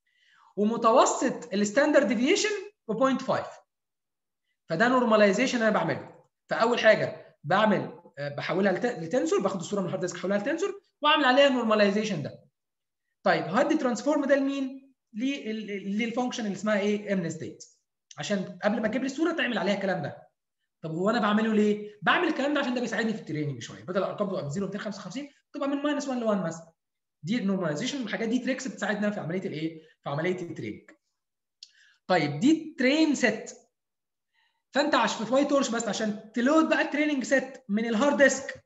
ومتوسط الستاندرد ديفيشن ب 0.5 فده نورماليزيشن انا بعمله فاول حاجه بعمل بحولها لتنسور باخد الصوره من الهارد ديسك احولها لتنسور واعمل عليها نورماليزيشن ده طيب هدي ترانسفورم ده لمين؟ للفانكشن اللي اسمها ايه؟ امن ستيت عشان قبل ما تجيب لي الصوره تعمل عليها الكلام ده طب هو انا بعمله ليه؟ بعمل الكلام ده عشان ده بيساعدني في التريننج شويه بدل الارقام تبقى من 0 ل 255 تبقى من ماينس 1 ل 1 مثلا دي النورماليزيشن الحاجات دي تريكس بتساعدنا في عمليه الايه؟ في عمليه التريننج طيب دي ترين سيت فانت عشان في وايت تورش بس عشان تلود بقى التريننج سيت من الهارد ديسك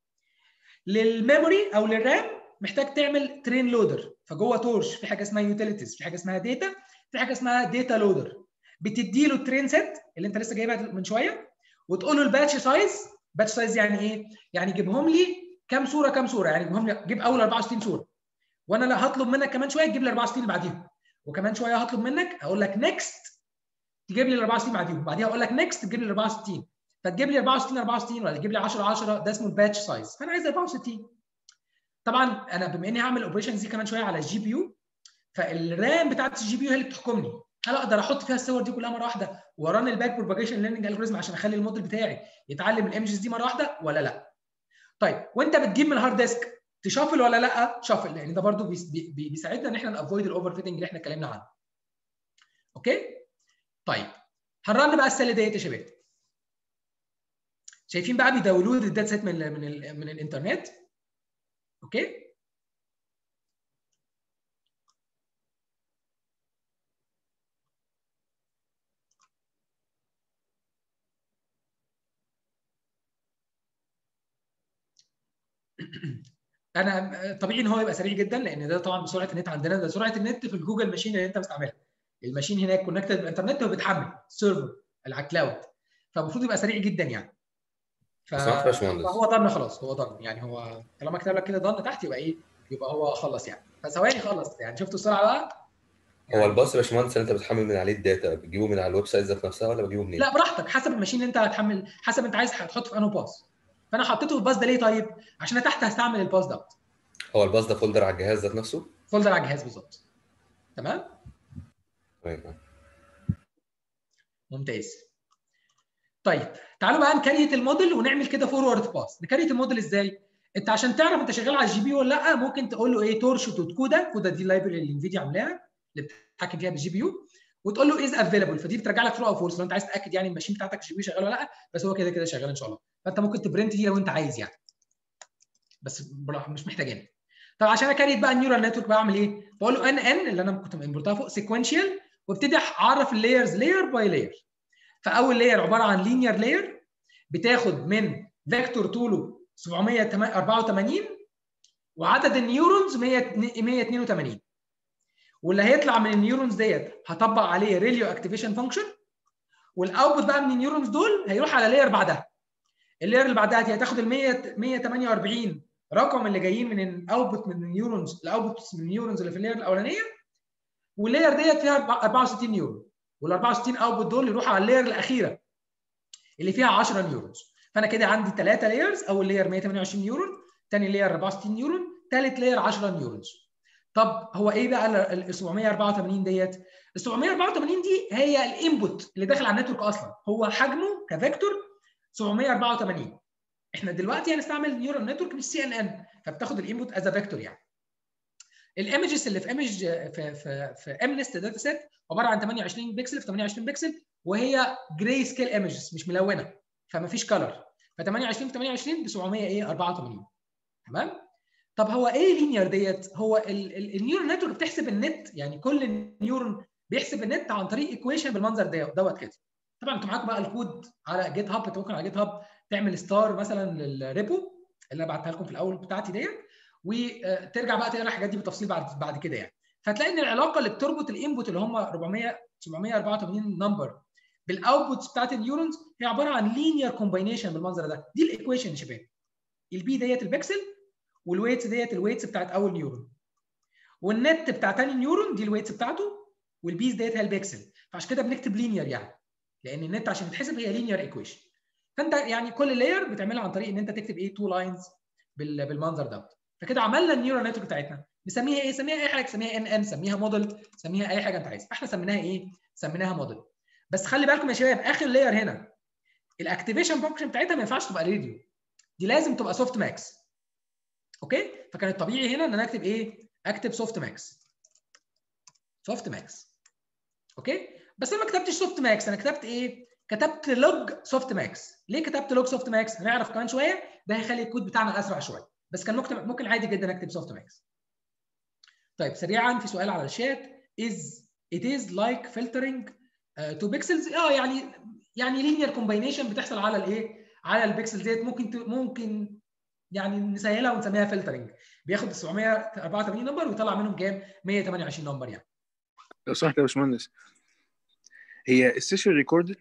للميموري او للرام محتاج تعمل ترين لودر فجوه تورش في حاجه اسمها يوتيليتيز في حاجه اسمها داتا في حاجه اسمها داتا لودر بتدي له الترين سيت اللي انت لسه جايبها من شويه وتقول له الباتش سايز باتش سايز يعني ايه؟ يعني جيبهم لي كام صوره كام صوره يعني جيبهم لي جيب اول 64 صوره وانا لا هطلب منك كمان شويه تجيب لي 64 اللي بعديهم وكمان شويه هطلب منك اقول لك نيكست تجيب لي ال 64 بعديهم بعديها اقول لك نيكست تجيب لي ال 64 فتجيب لي 64 64 ولا تجيب لي 10 10 ده اسمه الباتش سايز فانا عايز 64 طبعا انا بما اني هعمل الاوبريشنز دي كمان شويه على الجي بي يو فالرام بتاعت الجي بي يو هي اللي بتحكمني هل اقدر احط فيها الصور دي كلها مره واحده وران الباك بروباجيشن ليرنينج الجوريزم عشان اخلي الموديل بتاعي يتعلم الايمجز دي مره واحده ولا لا طيب وانت بتجيب من الهارد ديسك تشافل ولا لا شافل لان ده برضو بيس- بي- بي- بيساعدنا ان احنا نافويد الاوفر فيتنج اللي احنا اتكلمنا عنه اوكي طيب هنرن بقى السله ديت يا شباب شايفين بقى بيداونلود الداتا سيت من ال من ال من الانترنت اوكي انا طبيعي ان هو يبقى سريع جدا لان ده طبعا بسرعه النت عندنا ده سرعه النت في الجوجل ماشين اللي انت مستعملها الماشين هناك كونكتد بالانترنت وبتحمل سيرفر اللي على الكلاود فالمفروض يبقى سريع جدا يعني ف...
سمعت يا باشمهندس
فهو ضن خلاص هو ضن يعني هو طالما كتب لك كده ضن تحت يبقى ايه يبقى هو خلص يعني فثواني خلص يعني شفتوا السرعه بقى
هو الباص يا باشمهندس اللي انت بتحمل من عليه الداتا بتجيبه من على الويب سايت ذات نفسها ولا بتجيبه منين؟
لا براحتك حسب الماشين اللي انت هتحمل حسب انت عايز هتحطه في انه باص فانا حطيته في الباص ده ليه طيب عشان انا تحت هستعمل الباص ده
هو الباص ده فولدر على الجهاز ذات نفسه؟
فولدر على الجهاز بالظبط تمام
تمام
ممتاز طيب تعالوا بقى نكريت الموديل ونعمل كده فورورد باس نكريت الموديل ازاي انت عشان تعرف انت شغال على الجي بي ولا لا ممكن تقول له ايه تورش دوت كودا كودا دي اللايبرري اللي انفيديا عاملاها اللي بتتحكم فيها بالجي بي يو وتقول له از افيلبل فدي بترجع لك ترو او فورس لو انت عايز تاكد يعني الماشين بتاعتك الجي بي شغال ولا لا بس هو كده كده شغال ان شاء الله فانت ممكن تبرنت دي لو انت عايز يعني بس براحة مش محتاجين طب عشان اكريت بقى النيورال نتورك بعمل ايه؟ بقول له ان ان اللي انا كنت مimportها فوق سيكونشال وابتدي اعرف اللايرز لاير باي لاير فاول لاير عباره عن لينير لاير بتاخد من فيكتور طوله 784 وعدد النيورونز 182 واللي هيطلع من النيورونز ديت هطبق عليه ريليو اكتيفيشن فانكشن والاوتبوت بقى من النيورونز دول هيروح على لاير بعدها اللاير اللي بعدها دي هتاخد ال 100 148 رقم اللي جايين من الاوتبوت من النيورونز الاوتبوت من النيورونز اللي في اللاير الاولانيه واللاير ديت فيها 64 نيورون وال 64 اوتبوت دول يروحوا على اللاير الاخيره اللي فيها 10 نيورونز فانا كده عندي ثلاثه لايرز اول لاير 128 نيورون ثاني لاير 64 نيورون ثالث لاير 10 نيورونز طب هو ايه بقى ال 784 ديت ال 784 دي هي الانبوت اللي داخل على النتورك اصلا هو حجمه كفيكتور 784 احنا دلوقتي هنستعمل نيورال نتورك بالسي ان ان فبتاخد الانبوت از فيكتور يعني الايمجز اللي في ايمج في في في امنست داتا سيت عباره عن 28 بكسل في 28 بكسل وهي جراي سكيل ايمجز مش ملونه فما فيش كلر ف 28 في 28 ب 700 ايه 84 تمام طب هو ايه لينير ديت هو النيورال نتورك بتحسب النت يعني كل نيورون بيحسب النت عن طريق ايكويشن بالمنظر ده دوت كده طبعا انتوا معاكم بقى الكود على جيت هاب انت ممكن على جيت هاب تعمل ستار مثلا للريبو اللي انا بعتها لكم في الاول بتاعتي ديت وترجع بقى تقرا الحاجات دي بالتفصيل بعد بعد كده يعني فتلاقي ان العلاقه اللي بتربط الانبوت اللي هم 400 784 نمبر بالاوتبوتس بتاعت النيورونز هي عباره عن لينير كومباينيشن بالمنظر ده دي الايكويشن يا شباب البي ديت البكسل والويتس ديت الويتس بتاعت اول نيورون والنت بتاع ثاني نيورون دي الويتس بتاعته والبيز ديت هي البكسل فعشان كده بنكتب لينير يعني لان النت عشان يتحسب هي لينير ايكويشن فانت يعني كل لاير بتعملها عن طريق ان انت تكتب ايه تو لاينز بالمنظر ده فكده عملنا النيورال نتورك بتاعتنا نسميها ايه؟ سميها اي حاجه سميها ان ان سميها موديل سميها اي حاجه انت عايزها احنا سميناها ايه؟ سميناها موديل بس خلي بالكم يا شباب اخر لاير هنا الاكتيفيشن فانكشن بتاعتها ما ينفعش تبقى راديو دي لازم تبقى سوفت ماكس اوكي فكان الطبيعي هنا ان انا اكتب ايه؟ اكتب سوفت ماكس سوفت ماكس اوكي بس انا ما كتبتش سوفت ماكس انا كتبت ايه؟ كتبت لوج سوفت ماكس ليه كتبت لوج سوفت ماكس؟ هنعرف كمان شويه ده هيخلي الكود بتاعنا اسرع شويه بس كان ممكن ممكن عادي جدا اكتب سوفت ماكس طيب سريعا في سؤال على الشات is it is like filtering uh, to pixels اه يعني يعني linear combination بتحصل على الايه على البيكسل ديت ممكن ت... ممكن يعني نسهلها ونسميها فلترنج بياخد ال 784 نمبر ويطلع منهم كام 128 نمبر يعني
لو سمحت يا باشمهندس هي السيشن ريكوردد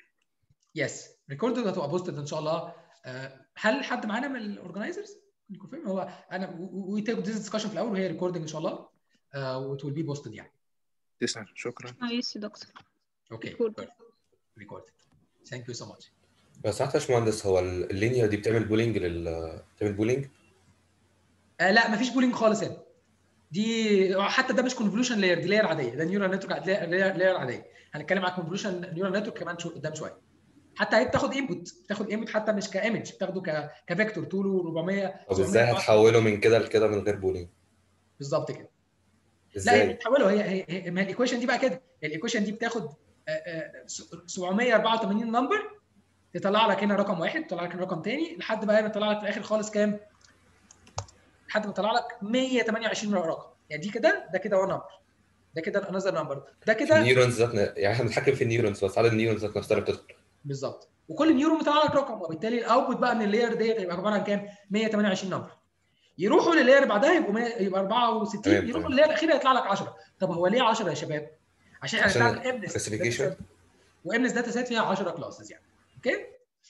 يس ريكوردد هتبقى بوستد ان شاء الله آه، هل حد معانا من الاورجنايزرز كونفيرم هو انا وي تيك ذيس ديسكشن في الاول وهي ريكوردنج ان شاء الله وات ويل بي بوستد يعني
تسعة شكرا
ماشي يا دكتور
اوكي
Recorded.
ريكوردد ثانك يو سو ماتش
بس حتى يا باشمهندس هو ال- اللينيا دي بتعمل بولينج لل بتعمل بولينج
آه لا مفيش بولينج خالص هنا دي حتى ده مش كونفولوشن لاير دي لاير عاديه ده نيورال نتورك لاير عاديه هنتكلم على كونفولوشن نيورال نتورك كمان شو قدام شويه حتى هي بتاخد انبوت بتاخد انبوت حتى مش كايمج بتاخده ك... كفيكتور طوله 400
طب ازاي هتحوله من كده لكده من غير بولينج
بالظبط كده لا هي
ازاي
بتحوله هي هي, هي ما الايكويشن دي بقى كده الايكويشن دي بتاخد آه، آه، س- 784 نمبر تطلع لك هنا رقم واحد تطلع لك هنا رقم تاني لحد بقى ما تطلع لك في الاخر خالص كام؟ لحد ما تطلع لك 128 رقم يعني دي كده ده كده 1 نمبر ده كده انذر نمبر ده
في
كده
النيورونز ذات ن- يعني احنا بنتحكم في النيورونز بس على النيورونز ذات نفسها اللي بتدخل
بالظبط وكل نيورون بيطلع لك رقم وبالتالي الاوتبوت بقى من اللاير ديت هيبقى عباره عن كام؟ 128 نمبر يروحوا لللاير اللي بعدها يبقوا 100 يبقى 64
تمام،
يروحوا
تمام.
لللاير الاخيره يطلع لك 10 طب هو ليه 10 يا شباب؟ عشان احنا
عشان
هنستعمل امنس
classification.
وامنس داتا سيت فيها 10 كلاسز يعني اوكي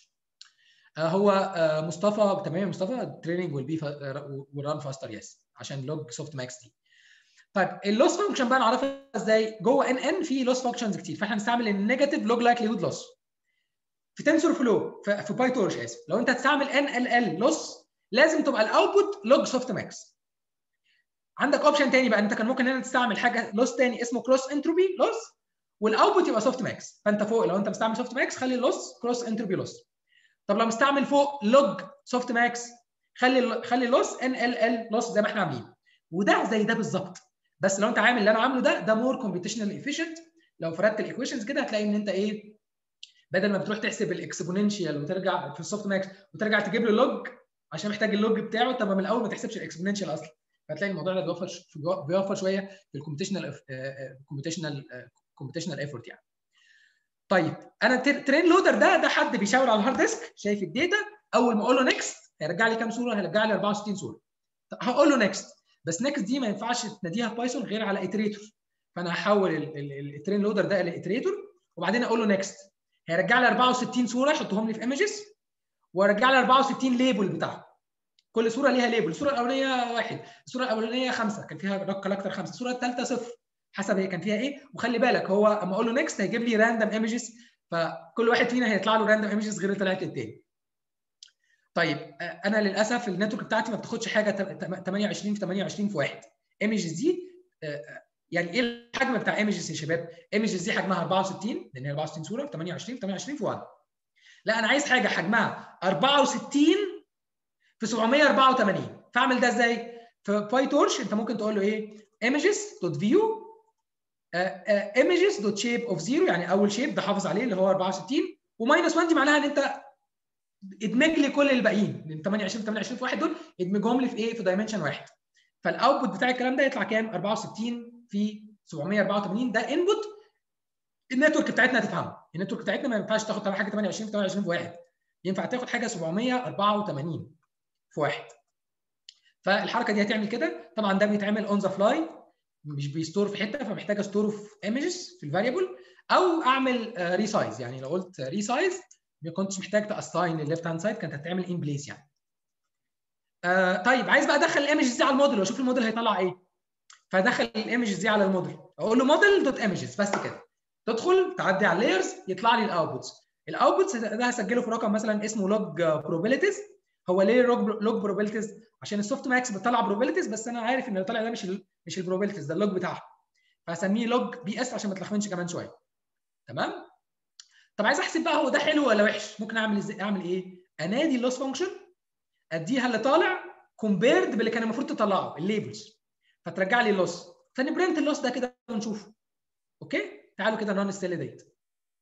آه هو آه مصطفى تمام يا مصطفى تريننج ويل بي وران فاستر يس عشان لوج سوفت ماكس دي طيب اللوس فانكشن بقى نعرفها ازاي جوه ان ان في لوس فانكشنز كتير فاحنا هنستعمل النيجاتيف لوج لايكليهود لوس في تنسور فلو في, في باي تورش اسف لو انت هتستعمل ان ال ال لوس لازم تبقى الاوتبوت لوج سوفت ماكس عندك اوبشن تاني بقى انت كان ممكن هنا تستعمل حاجه لوس تاني اسمه كروس انتروبي لوس والاوتبوت يبقى سوفت ماكس فانت فوق لو انت مستعمل سوفت ماكس خلي اللوس كروس انتروبي لوس طب لو مستعمل فوق لوج سوفت ماكس خلي خلي اللوس ان ال ال لوس زي ما احنا عاملين وده زي ده بالظبط بس لو انت عامل اللي انا عامله ده ده مور كومبيتيشنال افيشنت لو فردت الايكويشنز كده هتلاقي ان انت ايه بدل ما بتروح تحسب الاكسبوننشال وترجع في السوفت ماكس وترجع تجيب له لوج عشان محتاج اللوج بتاعه طب ما من الاول ما تحسبش الاكسبوننشال اصلا فتلاقي الموضوع ده بيوفر بيوفر شويه في الكومبيتيشنال كومبيتيشنال كومبيتيشنال ايفورت يعني طيب انا ترين لودر ده ده حد بيشاور على الهارد ديسك شايف الداتا اول ما اقول له نيكست هيرجع لي كام صوره هيرجع لي 64 صوره طب هقول له نيكست بس نيكست دي ما ينفعش تناديها في بايثون غير على اتريتور فانا هحول الترين لودر ده الى اتريتور وبعدين اقول له نيكست هيرجع لي 64 صوره يحطهم لي في ايمجز ويرجع لي 64 ليبل بتاعهم كل صوره ليها ليبل الصوره الاولانيه واحد الصوره الاولانيه خمسه كان فيها كاركتر خمسه الصوره الثالثه صفر حسب هي كان فيها ايه وخلي بالك هو اما اقول له نيكست هيجيب لي راندوم ايمجز فكل واحد فينا هيطلع له راندوم ايمجز غير اللي طلعت للتاني طيب انا للاسف النتورك بتاعتي ما بتاخدش حاجه 28 في 28 في واحد ايمجز دي يعني ايه الحجم بتاع ايمجز يا شباب ايمجز دي حجمها 64 لان هي 64 صوره 28 في 28 في 1 لا انا عايز حاجه حجمها 64 في 784 فاعمل ده ازاي في باي تورش انت ممكن تقول له ايه images.view images.shape of zero يعني اول شيب ده حافظ عليه اللي هو 64 وماينس 1 دي معناها ان انت ادمج لي كل الباقيين من 28 28 في واحد دول ادمجهم لي في ايه في دايمنشن واحد فالاوتبوت بتاع الكلام ده يطلع كام 64 في 784 ده انبوت النتورك بتاعتنا تفهمه النتورك بتاعتنا ما ينفعش تاخد حاجه 28 في 28 في واحد ينفع تاخد حاجه 784 في واحد فالحركه دي هتعمل كده طبعا ده بيتعمل اون ذا فلاي مش بيستور في حته فمحتاج استوره في ايمجز في الفاريبل او اعمل ريسايز يعني لو قلت ريسايز ما كنتش محتاج تاساين الليفت هاند سايد كانت هتعمل ان بليس يعني آه طيب عايز بقى ادخل الايمجز دي على الموديل واشوف الموديل هيطلع ايه فادخل الايمجز دي على الموديل اقول له موديل دوت ايمجز بس كده تدخل تعدي على اللايرز يطلع لي الاوتبوتس الاوتبوتس ده هسجله في رقم مثلا اسمه لوج بروبابيلتيز هو ليه لوج بروبابيلتيز عشان السوفت ماكس بتطلع بروبابيلتيز بس انا عارف ان اللي طالع ده مش ال مش البروبابيلتيز ده اللوج بتاعها فهسميه لوج بي اس عشان ما تلخبطش كمان شويه تمام طب عايز احسب بقى هو ده حلو ولا وحش ممكن اعمل ازاي اعمل ايه انادي اللوس فانكشن اديها اللي طالع كومبيرد باللي كان المفروض تطلعه الليبلز فترجع لي اللوس فنبرنت اللوس ده كده ونشوفه اوكي تعالوا كده نون ستيل ديت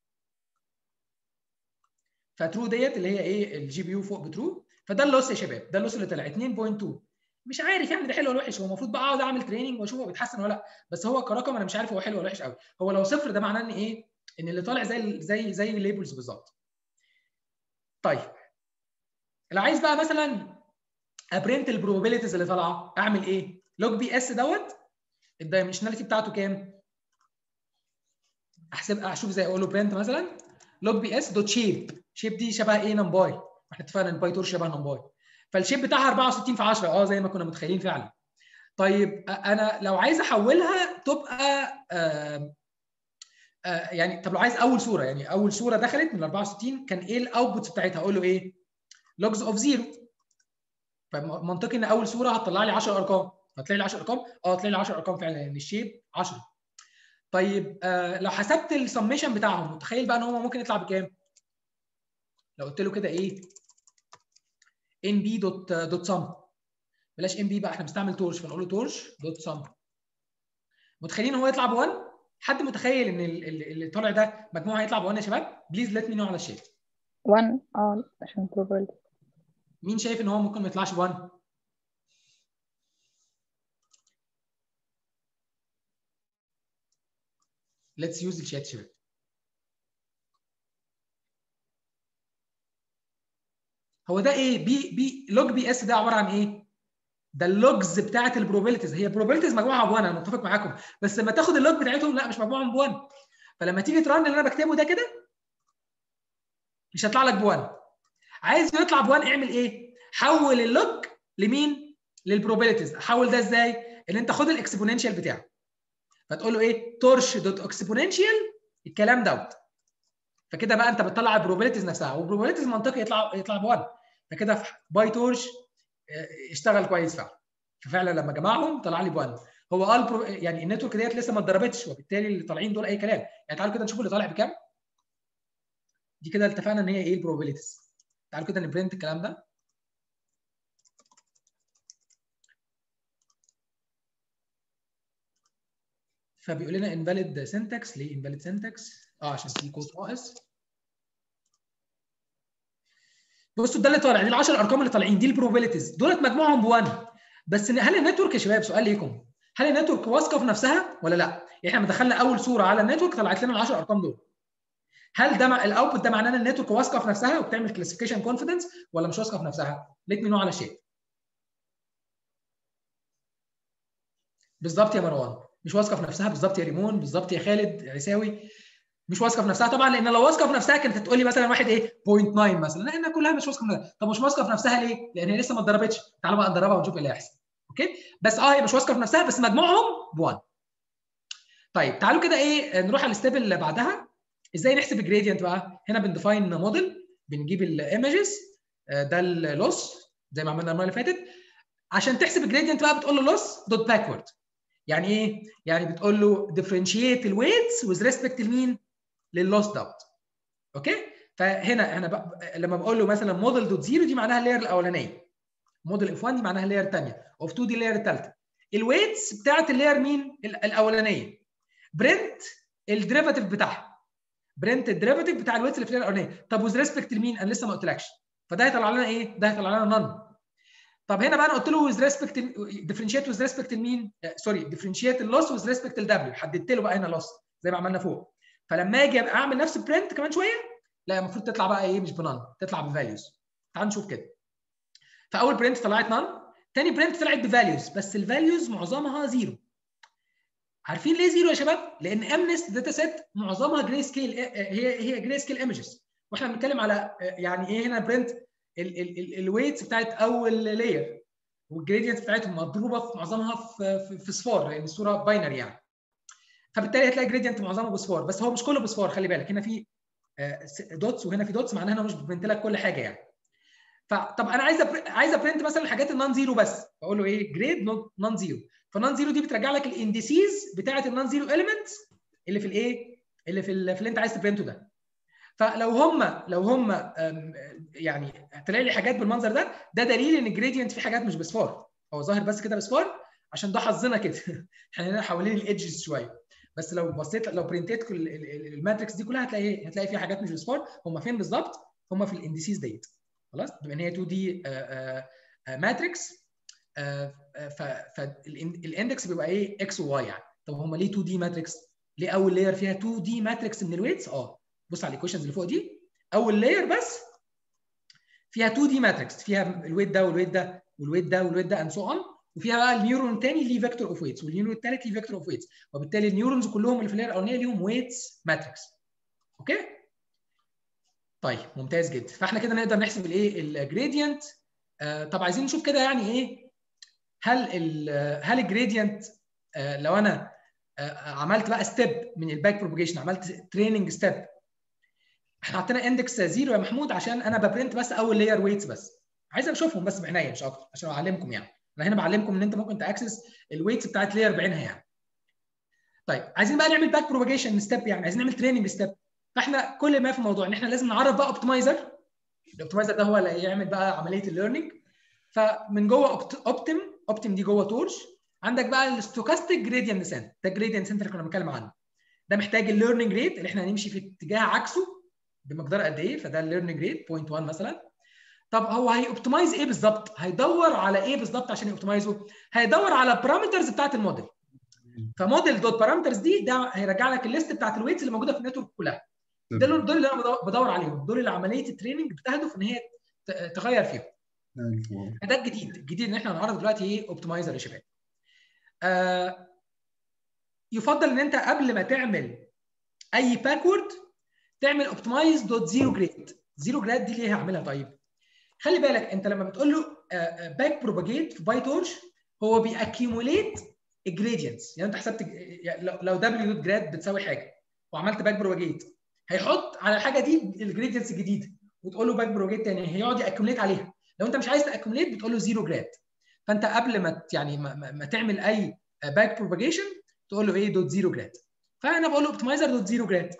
فترو ديت اللي هي ايه الجي بي يو فوق بترو فده اللوس يا شباب ده اللوس اللي طلع 2.2 مش عارف يعني ده حلو ولا وحش هو المفروض بقى اقعد اعمل تريننج واشوف هو بيتحسن ولا لا بس هو كرقم انا مش عارف هو حلو ولا وحش قوي هو لو صفر ده معناه ان ايه ان اللي طالع زي زي زي الليبلز بالظبط طيب لو عايز بقى مثلا ابرنت البروبابيلتيز اللي طالعه اعمل ايه لوج بي اس دوت الدايمنشناليتي بتاعته كام احسب اشوف زي اقول له برنت مثلا لوج بي اس دوت شيب شيب دي شبه ايه نمباي احنا اتفقنا ان بايتور شبه نمباي فالشيب بتاعها 64 في 10 اه زي ما كنا متخيلين فعلا طيب انا لو عايز احولها تبقى آه آه يعني طب لو عايز اول صوره يعني اول صوره دخلت من 64 كان ايه الاوتبوت بتاعتها اقول له ايه لوجز اوف زيرو فمنطقي ان اول صوره هتطلع لي 10 ارقام هتلاقي لي 10 ارقام اه هتلاقي لي 10 ارقام فعلا لان الشيب 10 طيب آه لو حسبت السميشن بتاعهم متخيل بقى ان هو ممكن يطلع بكام لو قلت له كده ايه ان بي دوت دوت سم بلاش ان بي بقى احنا بنستعمل تورش فنقول له تورش دوت سم متخيلين هو يطلع ب 1 حد متخيل ان ال- ال- اللي طالع ده مجموعه هيطلع ب 1 يا شباب بليز ليت مي نو على الشات
1 اه عشان probability
مين شايف ان هو ممكن ما يطلعش ب 1 ليتس يوز الشات شباب هو ده ايه بي بي لوج بي اس ده عباره عن ايه ده اللوجز بتاعت البروبابيلتيز هي البروبابيلتيز مجموعه ب 1 انا متفق معاكم بس لما تاخد اللوج بتاعتهم لا مش مجموعه ب 1 فلما تيجي ترن اللي انا بكتبه ده كده مش هيطلع لك ب 1 عايز يطلع ب 1 اعمل ايه حول اللوج لمين للبروبابيلتيز حول ده ازاي ان انت خد الاكسبوننشال بتاعه فتقول له ايه تورش دوت اكسبوننشال الكلام دوت فكده بقى انت بتطلع البروبابيلتيز نفسها والبروبابيلتيز منطقي يطلع يطلع ب 1 فكده في باي تورش اه، اشتغل كويس فعلا ففعلا لما جمعهم طلع لي ب 1 هو قال برو... يعني النتورك ديت لسه ما اتضربتش وبالتالي اللي طالعين دول اي كلام يعني تعالوا كده نشوف اللي طالع بكام دي كده اتفقنا ان هي ايه البروبابيلتيز تعالوا كده نبرنت الكلام ده فبيقول لنا invalid syntax ليه invalid syntax اه عشان في كود ناقص بصوا ده اللي طالع دي ال 10 ارقام اللي طالعين دي البروبابيلتيز دولت مجموعهم ب 1 بس هل النتورك يا شباب سؤال ليكم هل النتورك واثقه في نفسها ولا لا؟ يعني احنا لما دخلنا اول صوره على النتورك طلعت لنا ال 10 ارقام دول هل ده مع الاوتبوت ده معناه ان النتورك واثقه في نفسها وبتعمل كلاسيفيكيشن كونفيدنس ولا مش واثقه في نفسها؟ ليت مي نو على شيء بالظبط يا مروان مش واثقه في نفسها بالظبط يا ريمون بالظبط يا خالد عيساوي مش واثقه في نفسها طبعا لان لو واثقه في نفسها كانت هتقول لي مثلا واحد ايه 0.9 مثلا لان كلها مش واثقه في نفسها طب مش واثقه في نفسها ليه؟ لان هي لسه ما اتضربتش تعالوا بقى ندربها ونشوف ايه اللي هيحصل اوكي بس اه هي مش واثقه في نفسها بس مجموعهم ب 1 طيب تعالوا كده ايه نروح على الستيب اللي بعدها ازاي نحسب الجريدينت بقى هنا بنديفاين موديل بنجيب الايمجز ده اللوس زي ما عملنا المره اللي فاتت عشان تحسب الجريدينت بقى بتقول له لوس دوت باكورد يعني ايه يعني بتقول له differentiate الويتس with respect لمين لللوس دوت اوكي فهنا انا ب... لما بقول له مثلا موديل دوت زيرو دي معناها اللاير الاولانيه موديل اف 1 دي معناها اللاير الثانيه اوف 2 دي اللاير الثالثه الويتس بتاعت اللاير مين ال- الاولانيه برنت الديريفاتيف بتاعها برنت الديريفاتيف بتاع الويتس اللي في اللاير الاولانيه طب وذ ريسبكت لمين انا لسه ما قلتلكش فده هيطلع لنا ايه ده هيطلع لنا نون طب هنا بقى انا قلت له وذ ريسبكت ديفرنشيت وذ ريسبكت لمين سوري ديفرنشيت اللوس وذ ريسبكت لدبليو حددت له بقى هنا لوس زي ما عملنا فوق فلما اجي ابقى اعمل نفس البرنت كمان شويه لا المفروض تطلع بقى ايه مش بنان تطلع بفاليوز تعال نشوف كده فاول برنت طلعت نان تاني برنت طلعت بفاليوز بس الفاليوز معظمها زيرو عارفين ليه زيرو يا شباب؟ لان امنست داتا سيت معظمها جراي سكيل هي هي جراي سكيل ايمجز واحنا بنتكلم على يعني ايه هنا برنت الويتس بتاعت اول لاير والجريدينت بتاعتهم مضروبه في معظمها في في, في صفار لان الصوره باينري يعني فبالتالي هتلاقي جريدينت معظمه بصفار بس هو مش كله بصفار خلي بالك هنا في دوتس وهنا في دوتس معناها انه مش بيبرنت لك كل حاجه يعني فطب انا عايز أبر... عايز ابرنت مثلا الحاجات النون زيرو بس بقول له ايه جريد نون زيرو فنون زيرو دي بترجع لك الانديسيز بتاعه النون زيرو اليمنتس اللي في الايه اللي في, ال... في اللي انت عايز تبرنته ده فلو هم لو هم يعني هتلاقي لي حاجات بالمنظر ده ده دليل ان الجريدينت في حاجات مش بصفار هو ظاهر بس كده بصفار عشان ده حظنا كده احنا هنا حوالين الايدجز شويه بس لو بصيت لو برنتيت الماتريكس دي كلها هتلاقي هتلاقي فيها حاجات مش بصفار هم فين بالظبط هم في الانديسيز ديت خلاص بما ان هي 2 دي ماتريكس فالاندكس بيبقى ايه اكس وواي يعني طب هم ليه 2 دي ماتريكس ليه اول لاير فيها 2 دي ماتريكس من الويتس اه بص على الايكويشنز اللي فوق دي اول لاير بس فيها 2 دي ماتريكس فيها الويت ده والويت ده والويت ده والويت ده اند سو اون وفيها بقى النيورون الثاني ليه فيكتور اوف ويتس والنيورون الثالث ليه فيكتور اوف ويتس وبالتالي النيورونز كلهم اللي في اللاير الاولانيه ليهم ويتس ماتريكس اوكي طيب ممتاز جدا فاحنا كده نقدر نحسب الايه الجريدينت آه طب عايزين نشوف كده يعني ايه هل ال هل الجريدينت آه لو انا آه عملت بقى ستيب من الباك بروباجيشن عملت تريننج ستيب احنا حطينا اندكس زيرو يا محمود عشان انا ببرنت بس اول لاير ويتس بس عايز اشوفهم بس بعينيا مش اكتر عشان اعلمكم يعني انا هنا بعلمكم ان انت ممكن تاكسس الويتس بتاعت لاير بعينها يعني طيب عايزين بقى نعمل باك بروباجيشن ستيب يعني عايزين نعمل تريننج ستيب فاحنا كل ما في الموضوع ان احنا لازم نعرف بقى اوبتمايزر الاوبتمايزر ده هو اللي هيعمل بقى عمليه الليرنينج فمن جوه اوبتم اوبتم دي جوه تورش عندك بقى الستوكاستيك جريدينت ديسنت ده جريدينت ديسنت اللي كنا بنتكلم عنه ده محتاج الليرنينج ريت اللي احنا هنمشي في اتجاه عكسه بمقدار قد ايه فده الليرنينج ريت 0.1 مثلا طب هو هيوبتمايز ايه بالظبط هيدور على ايه بالظبط عشان يوبتمايزه هيدور على بارامترز بتاعت الموديل فموديل دوت بارامترز دي ده هيرجع لك الليست بتاعت الويتس اللي موجوده في النتورك كلها دول دول اللي انا بدور- بدور عليهم دول اللي عمليه التريننج بتهدف ان هي ت- تغير فيهم ده الجديد الجديد ان احنا هنعرض دلوقتي ايه اوبتمايزر يا شباب آه يفضل ان انت قبل ما تعمل اي باكورد تعمل اوبتمايز دوت زيرو جريد زيرو جريد دي ليه هعملها طيب خلي بالك انت لما بتقول له باك بروباجيت في باي تورش هو بيأكيموليت الجريدينتس يعني انت حسبت يعني لو- لو دبليو دوت جراد بتساوي حاجه وعملت باك بروباجيت هيحط على الحاجه دي الجريدينتس الجديده وتقول له باك بروباجيت تاني هيقعد يأكيموليت عليها لو انت مش عايز تأكيموليت بتقول له زيرو جراد فانت قبل ما ت- يعني ما, ما, ما تعمل اي باك بروباجيشن تقول له ايه دوت زيرو جراد فانا بقول له اوبتمايزر دوت زيرو جراد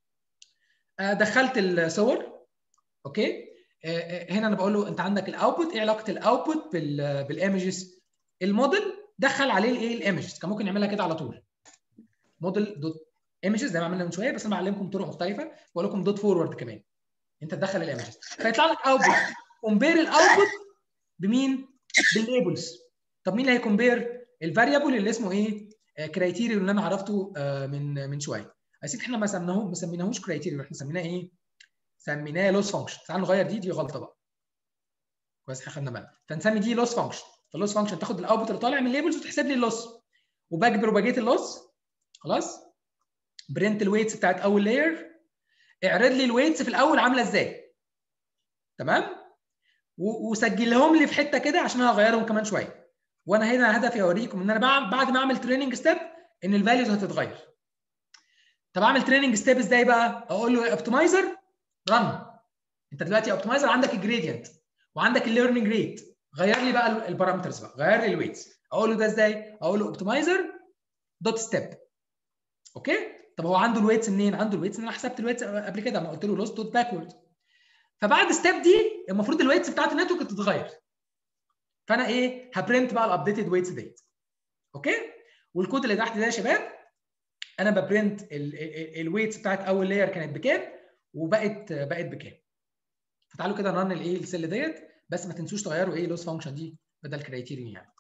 دخلت الصور اوكي آه، آه، هنا انا بقول له انت عندك الاوتبوت ايه علاقه الاوتبوت بالايمجز الموديل دخل عليه الايه الايمجز كان ممكن يعملها كده على طول موديل دوت ايمجز زي ما عملنا من شويه بس انا بعلمكم طرق مختلفه بقول لكم دوت فورورد كمان انت تدخل الايمجز فيطلع لك اوتبوت كومبير الاوتبوت بمين؟ بالليبلز طب مين اللي هيكومبير؟ الفاريبل اللي اسمه ايه؟ كرايتيريون اللي انا عرفته آه، من من شويه اسيب احنا ما سميناهوش ما سميناهوش كرايتيريون احنا سميناه ايه؟ سميناه لوس فانكشن تعال نغير دي دي غلطه بقى كويس احنا خدنا بالنا فنسمي دي لوس فانكشن فاللوس فانكشن تاخد الاوتبوت اللي طالع من الليبلز وتحسب لي اللوس وباك بروباجيت اللوس خلاص برنت الويتس بتاعت اول لاير اعرض لي الويتس في الاول عامله ازاي تمام و- وسجلهم لي في حته كده عشان انا هغيرهم كمان شويه وانا هنا هدفي اوريكم ان انا بعد بعد ما اعمل تريننج ستيب ان الفاليوز هتتغير طب اعمل تريننج ستيب ازاي بقى اقول له اوبتمايزر رن انت دلوقتي اوبتمايزر عندك الجريدينت وعندك الليرنينج ريت غير لي بقى البارامترز بقى غير لي الويتس اقول له ده ازاي اقول له اوبتمايزر دوت ستيب اوكي طب هو عنده الويتس منين عنده الويتس ان انا حسبت الويتس قبل كده انا قلت له لوست دوت باكورد فبعد ستيب دي المفروض الويتس بتاعت النتورك تتغير فانا ايه هبرنت بقى الابديتد ويتس ديت اوكي والكود اللي تحت ده يا شباب انا ببرنت الويتس بتاعت اول لاير كانت بكام وبقت بقت بكام فتعالوا كده نرن الايه السيل ديت بس ما تنسوش تغيروا ايه لوس فانكشن دي بدل كرايتيريون يعني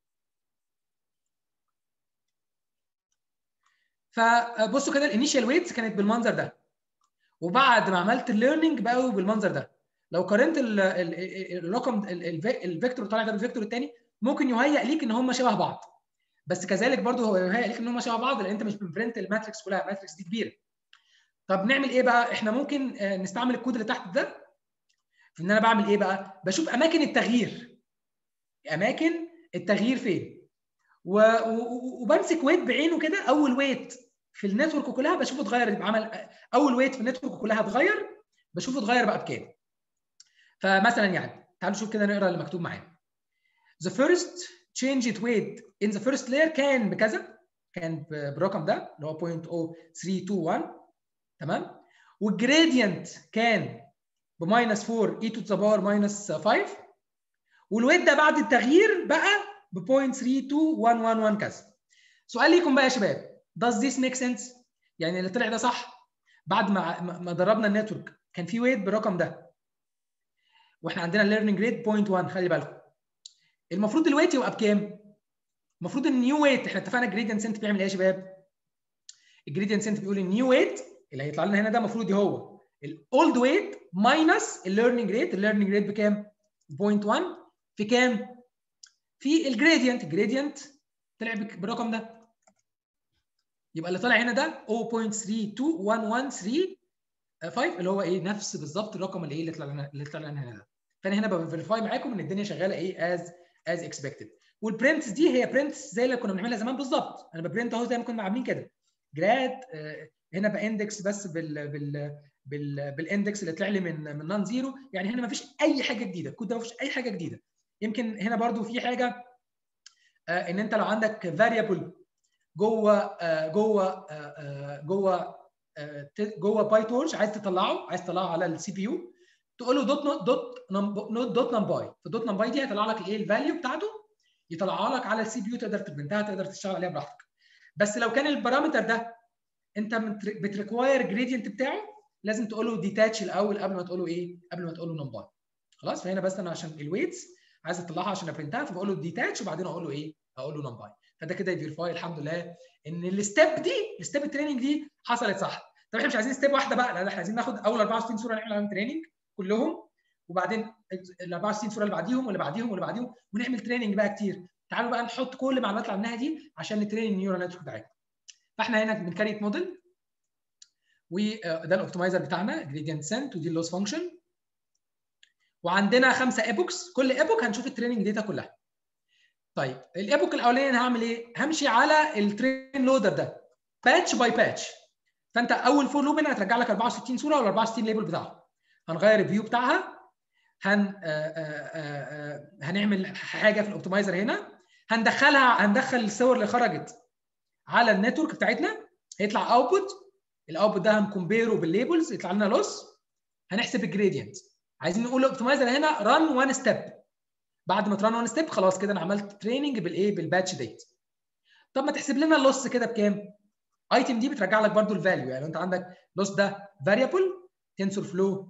فبصوا كده الانيشال ويتس كانت بالمنظر ده وبعد ما عملت الليرنينج بقوا بالمنظر ده لو قارنت ال- ال- ال- الرقم ال- ال- الفيكتور طالع ده بالفيكتور الثاني ممكن يهيئ ليك ان هم شبه بعض بس كذلك برضو هو يهيئ ليك ان هم شبه بعض لان انت مش بتبرنت الماتريكس كلها الماتريكس دي كبيره طب نعمل ايه بقى احنا ممكن آه، نستعمل الكود اللي تحت ده في ان انا بعمل ايه بقى بشوف اماكن التغيير اماكن التغيير فين و- و- وبمسك ويت بعينه كده اول ويت في النتورك كلها بشوفه اتغير يبقى عمل اول ويت في النتورك كلها اتغير بشوفه اتغير بقى بكام فمثلا يعني تعالوا نشوف كده نقرا اللي مكتوب معانا the first change it weight in the first layer كان بكذا كان ب- بالرقم ده اللي هو 0.0321 تمام والجريدينت كان بماينس 4 e to the power minus 5 والويت ده بعد التغيير بقى ب 0.32111 كذا سؤال ليكم بقى يا شباب does this make sense يعني اللي طلع ده صح بعد ما ما ما دربنا النتورك كان في ويت بالرقم ده واحنا عندنا الليرنينج ريت 0.1 خلي بالكم المفروض الويت يبقى بكام المفروض النيو ويت احنا اتفقنا الجريدينت سنت بيعمل ايه يا شباب الجريدينت سنت بيقول النيو ويت اللي هيطلع لنا هنا ده المفروض هو الاولد ويت ماينس الليرنينج ريت الليرنينج ريت بكام 0.1 في كام في الجريدينت الجريدينت طلع بك- بالرقم ده يبقى اللي طالع هنا ده 0.32113 اللي هو ايه نفس بالظبط الرقم اللي ايه اللي طلع لنا اللي طلع لنا هنا ده فانا هنا بفيريفاي معاكم ان الدنيا شغاله ايه از از اكسبكتد والبرنتس دي هي برنتس زي اللي كنا بنعملها زمان بالظبط انا ببرنت اهو زي ما كنا عاملين كده جراد آه، هنا باندكس بس بال بال بال بالاندكس اللي طلع لي من من نون زيرو يعني هنا ما فيش اي حاجه جديده الكود ده ما فيش اي حاجه جديده يمكن هنا برضو في حاجه آه، ان انت لو عندك فاريبل جوه آه، جوه آه، آه، جوه آه، ت- جوه باي تورش عايز تطلعه عايز تطلعه على السي بي يو تقول له دوت نوت دوت نوت دوت نمباي فالدوت نمباي دي هيطلع لك الايه الفاليو بتاعته يطلعها لك على السي بي يو تقدر تبرنتها تقدر تشتغل عليها براحتك بس لو كان البارامتر ده انت بتريكواير جريدينت بتاعه لازم تقول له ديتاتش الاول قبل ما تقول له ايه قبل ما تقول له نمباي خلاص فهنا بس انا عشان الويتس عايز اطلعها عشان ابرنتها فبقول له ديتاتش وبعدين اقول له ايه اقول له نمباي فده كده يفيرفاي الحمد لله ان الستيب دي الستيب التريننج دي حصلت صح طب احنا مش عايزين ستيب واحده بقى لا احنا عايزين ناخد اول 24 صوره نعمل عليهم تريننج كلهم وبعدين ال 24 صوره اللي بعديهم واللي بعديهم واللي بعديهم ونعمل تريننج بقى كتير تعالوا بقى نحط كل المعلومات اللي عملناها دي عشان نترين النيورال نتورك بتاعتنا فاحنا هنا بنكريت موديل وده الاوبتمايزر بتاعنا جريدينت سنت ودي اللوس فانكشن وعندنا خمسه ايبوكس كل ايبوك هنشوف التريننج داتا كلها طيب الايبوك الاولاني انا هعمل ايه همشي على الترين لودر ده باتش باي باتش فانت اول فور لوب هنا هترجع لك 64 صوره ولا 64 ليبل بتاعهم هنغير الفيو بتاعها هن آآ آآ هنعمل حاجه في الاوبتمايزر هنا هندخلها هندخل الصور اللي خرجت على النتورك بتاعتنا هيطلع اوتبوت الاوتبوت ده هنكمبيره بالليبلز يطلع لنا لوس هنحسب الجريدينت عايزين نقول الاوبتمايزر هنا ران وان ستيب بعد ما تران وان ستيب خلاص كده انا عملت تريننج بالايه بالباتش ديت طب ما تحسب لنا اللوس كده بكام ايتم دي بترجع لك برده الفاليو يعني انت عندك لوس ده فاريبل تنسور فلو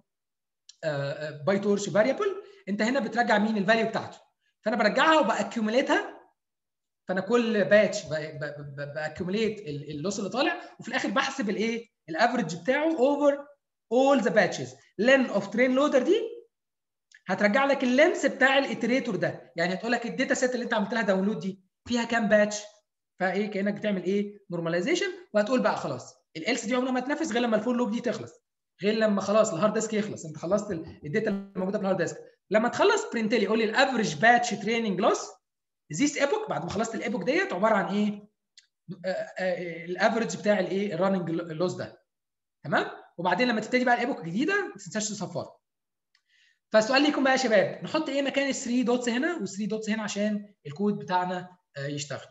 باي تورش فاريبل انت هنا بترجع مين الفاليو بتاعته فانا برجعها وباكيوميليتها فانا كل باتش باكيوميليت اللوس اللي طالع وفي الاخر بحسب الايه الافرج بتاعه اوفر اول ذا باتشز لين اوف ترين لودر دي هترجع لك اللينس بتاع الاتريتور ده يعني هتقول لك الداتا سيت اللي انت عملت لها داونلود دي فيها كام باتش فايه كانك بتعمل ايه نورماليزيشن وهتقول بقى خلاص الالس دي عمرها ما تنفذ غير لما الفور لوب دي تخلص غير لما خلاص الهارد ديسك يخلص انت خلصت الداتا الموجوده في الهارد ديسك لما تخلص برنت لي قول لي الافريج باتش تريننج لوس ذيس ايبوك بعد ما خلصت الايبوك ديت عباره عن ايه الافريج بتاع الايه الرننج لوس ده تمام وبعدين لما تبتدي بقى الايبوك الجديده ما تنساش تصفرها فالسؤال ليكم بقى يا شباب نحط ايه مكان ال 3 دوتس هنا وال 3 دوتس هنا عشان الكود بتاعنا يشتغل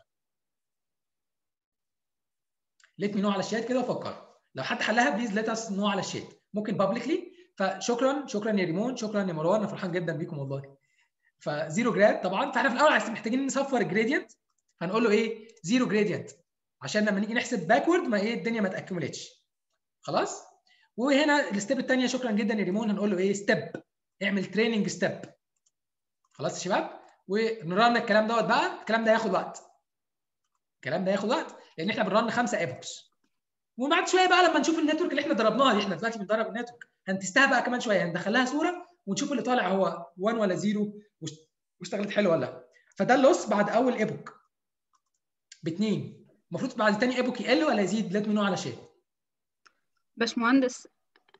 ليت مي نو على الشات كده وفكر لو حد حلها بليز ليت اس نو على الشات ممكن بابليكلي فشكرا شكرا يا ريمون شكرا يا مروان انا فرحان جدا بيكم والله فزيرو جراد طبعا فاحنا في الاول محتاجين نصفر الجريدينت هنقول له ايه زيرو جريدينت عشان لما نيجي نحسب باكورد ما ايه الدنيا ما تاكيوميليتش خلاص وهنا الستيب الثانيه شكرا جدا يا ريمون هنقول له ايه ستيب اعمل تريننج ستيب خلاص يا شباب ونرن الكلام دوت بقى الكلام ده هياخد وقت الكلام ده هياخد وقت لان احنا بنرن خمسه ايبوكس وبعد شويه بقى لما نشوف النتورك اللي احنا ضربناها دي احنا دلوقتي بندرب النتورك هنتستها بقى كمان شويه هندخل لها صوره ونشوف اللي طالع هو 1 ولا 0 واشتغلت حلو ولا لا فده اللوس بعد اول ايبوك باثنين المفروض بعد ثاني ايبوك يقل ولا يزيد لات منه على شيء
باشمهندس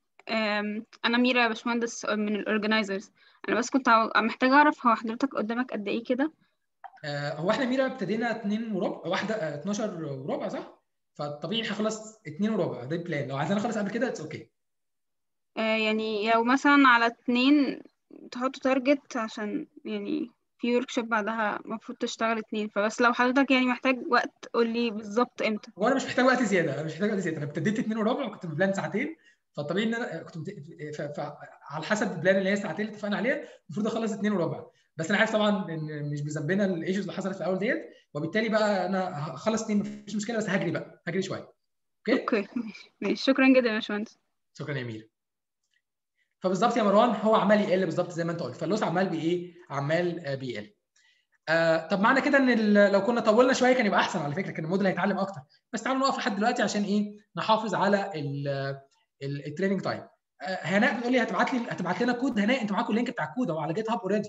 انا ميرا باشمهندس من الاورجنايزرز انا بس كنت محتاجه اعرف هو حضرتك قدامك قد ايه كده
آه هو احنا ميرا ابتدينا 2 وربع واحده آه 12 وربع صح فالطبيعي هخلص 2 وربع ده البلان لو عايزين نخلص قبل كده اتس اوكي okay.
آه يعني لو مثلا على اتنين تحطوا تارجت عشان يعني في ورك شوب بعدها المفروض تشتغل اتنين فبس لو حضرتك يعني محتاج وقت قول لي بالظبط امتى
هو انا مش محتاج وقت زياده انا مش محتاج وقت زياده انا ابتديت اتنين وربع وكنت بلان ساعتين فالطبيعي ان انا كنت ف... ف... على حسب البلان اللي هي الساعتين اللي اتفقنا عليها المفروض اخلص اتنين وربع بس انا عارف طبعا ان مش بذنبنا الايشوز اللي حصلت في الاول ديت وبالتالي بقى انا هخلص اتنين مفيش مشكله بس هجري بقى هجري شويه
اوكي اوكي ماشي شكرا جدا يا باشمهندس
شكرا يا امير فبالظبط يا مروان هو عمال يقل بالظبط زي ما انت قلت فاللوس عمال بايه عمال بيقل آه طب معنى كده ان لو كنا طولنا شويه كان يبقى احسن على فكره كان الموديل هيتعلم اكتر بس تعالوا نقف لحد دلوقتي عشان ايه نحافظ على التريننج تايم آه هناء بتقول لي هتبعت لي هتبعت لنا كود هناء انتوا معاكم اللينك بتاع الكود هو على جيت هاب اوريدي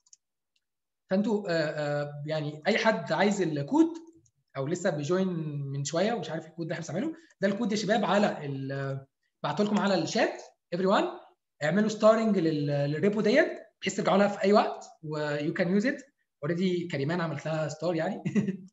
فانتوا آه آه يعني اي حد عايز الكود او لسه بيجوين من شويه ومش عارف الكود ده احنا بنعمله ده الكود يا شباب على بعته لكم على الشات ايفري ون اعملوا ستارنج للريبو ديت بحيث ترجعوا لها في اي وقت ويو كان يوز ات اوريدي كريمان عملت لها ستار يعني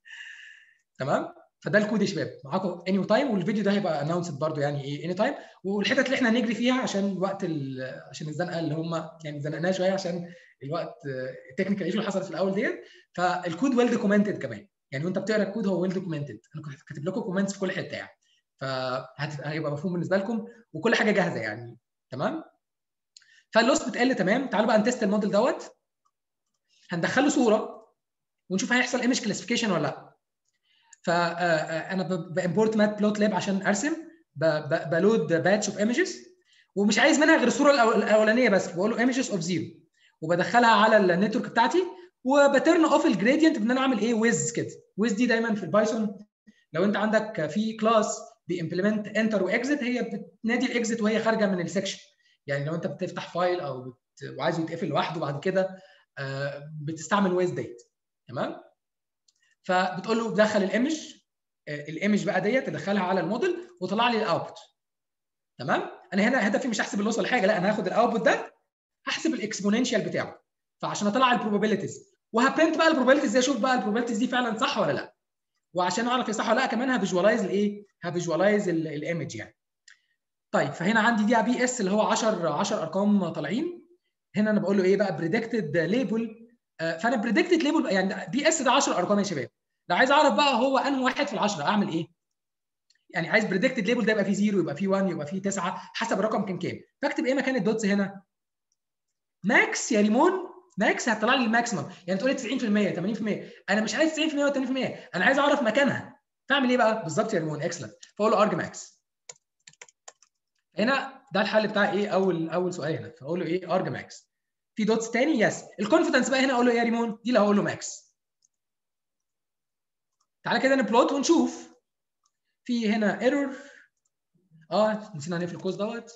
تمام فده الكود يا شباب معاكم اني تايم والفيديو ده هيبقى اناونسد برده يعني ايه اني تايم والحتت اللي احنا هنجري فيها عشان وقت عشان الزنقه اللي هم يعني زنقناها شويه عشان الوقت التكنيكال ايشو اللي حصلت في الاول ديت فالكود ويل دوكيومنتد كمان يعني وانت بتقرا الكود هو ويل دوكيومنتد انا كنت كاتب لكم كومنتس في كل حته يعني فهيبقى مفهوم بالنسبه لكم وكل حاجه جاهزه يعني تمام فاللوس بتقل تمام تعالوا بقى نتست الموديل دوت هندخله صوره ونشوف هيحصل ايمج كلاسيفيكيشن ولا لا فانا بامبورت مات بلوت لاب عشان ارسم بلود باتش اوف ايمجز ومش عايز منها غير الصوره الاولانيه بس بقول له ايمجز اوف زيرو وبدخلها على النتورك بتاعتي وبترن اوف الجريدينت بان انا اعمل ايه ويز كده ويز دي دايما في البايثون لو انت عندك في كلاس بيمبلمنت انتر واكزit هي بتنادي الاكزit وهي خارجه من السكشن يعني لو انت بتفتح فايل او بت... وعايزه يتقفل لوحده بعد كده بتستعمل ويز ديت تمام فبتقول له دخل الايمج الايمج بقى ديت تدخلها على الموديل وطلع لي الاوتبوت تمام انا هنا هدفي مش احسب اللوس ولا حاجه لا انا هاخد الاوتبوت ده هحسب الاكسبوننشال بتاعه فعشان اطلع البروبابيلتيز وهبرنت بقى البروبابيلتيز دي اشوف بقى البروبابيلتيز دي فعلا صح ولا لا وعشان اعرف هي صح ولا لا كمان هفيجوالايز الايه هفيجوالايز الايمج يعني طيب فهنا عندي دي بي اس اللي هو 10 10 ارقام طالعين هنا انا بقول له ايه بقى بريدكتد ليبل فانا بريدكتد ليبل يعني بي اس ده 10 ارقام يا شباب لو عايز اعرف بقى هو انهي واحد في العشرة اعمل ايه يعني عايز بريدكتد ليبل ده يبقى فيه 0 يبقى فيه 1 يبقى فيه 9 حسب الرقم كان كام فاكتب ايه مكان الدوتس هنا ماكس يا ريمون ماكس هتطلع لي الماكسيمم يعني تقول لي 90% 80% انا مش عايز 90% ولا 80% انا عايز اعرف مكانها فاعمل ايه بقى بالظبط يا ريمون اكسلنت فاقول له ارج ماكس هنا ده الحل بتاع ايه اول اول سؤال هنا فاقول له ايه ارج ماكس في دوتس تاني يس الكونفدنس بقى هنا اقول له ايه يا ريمون دي اللي هقول له ماكس تعالى كده نبلوت ونشوف في هنا ايرور اه نسينا نقفل القوس دوت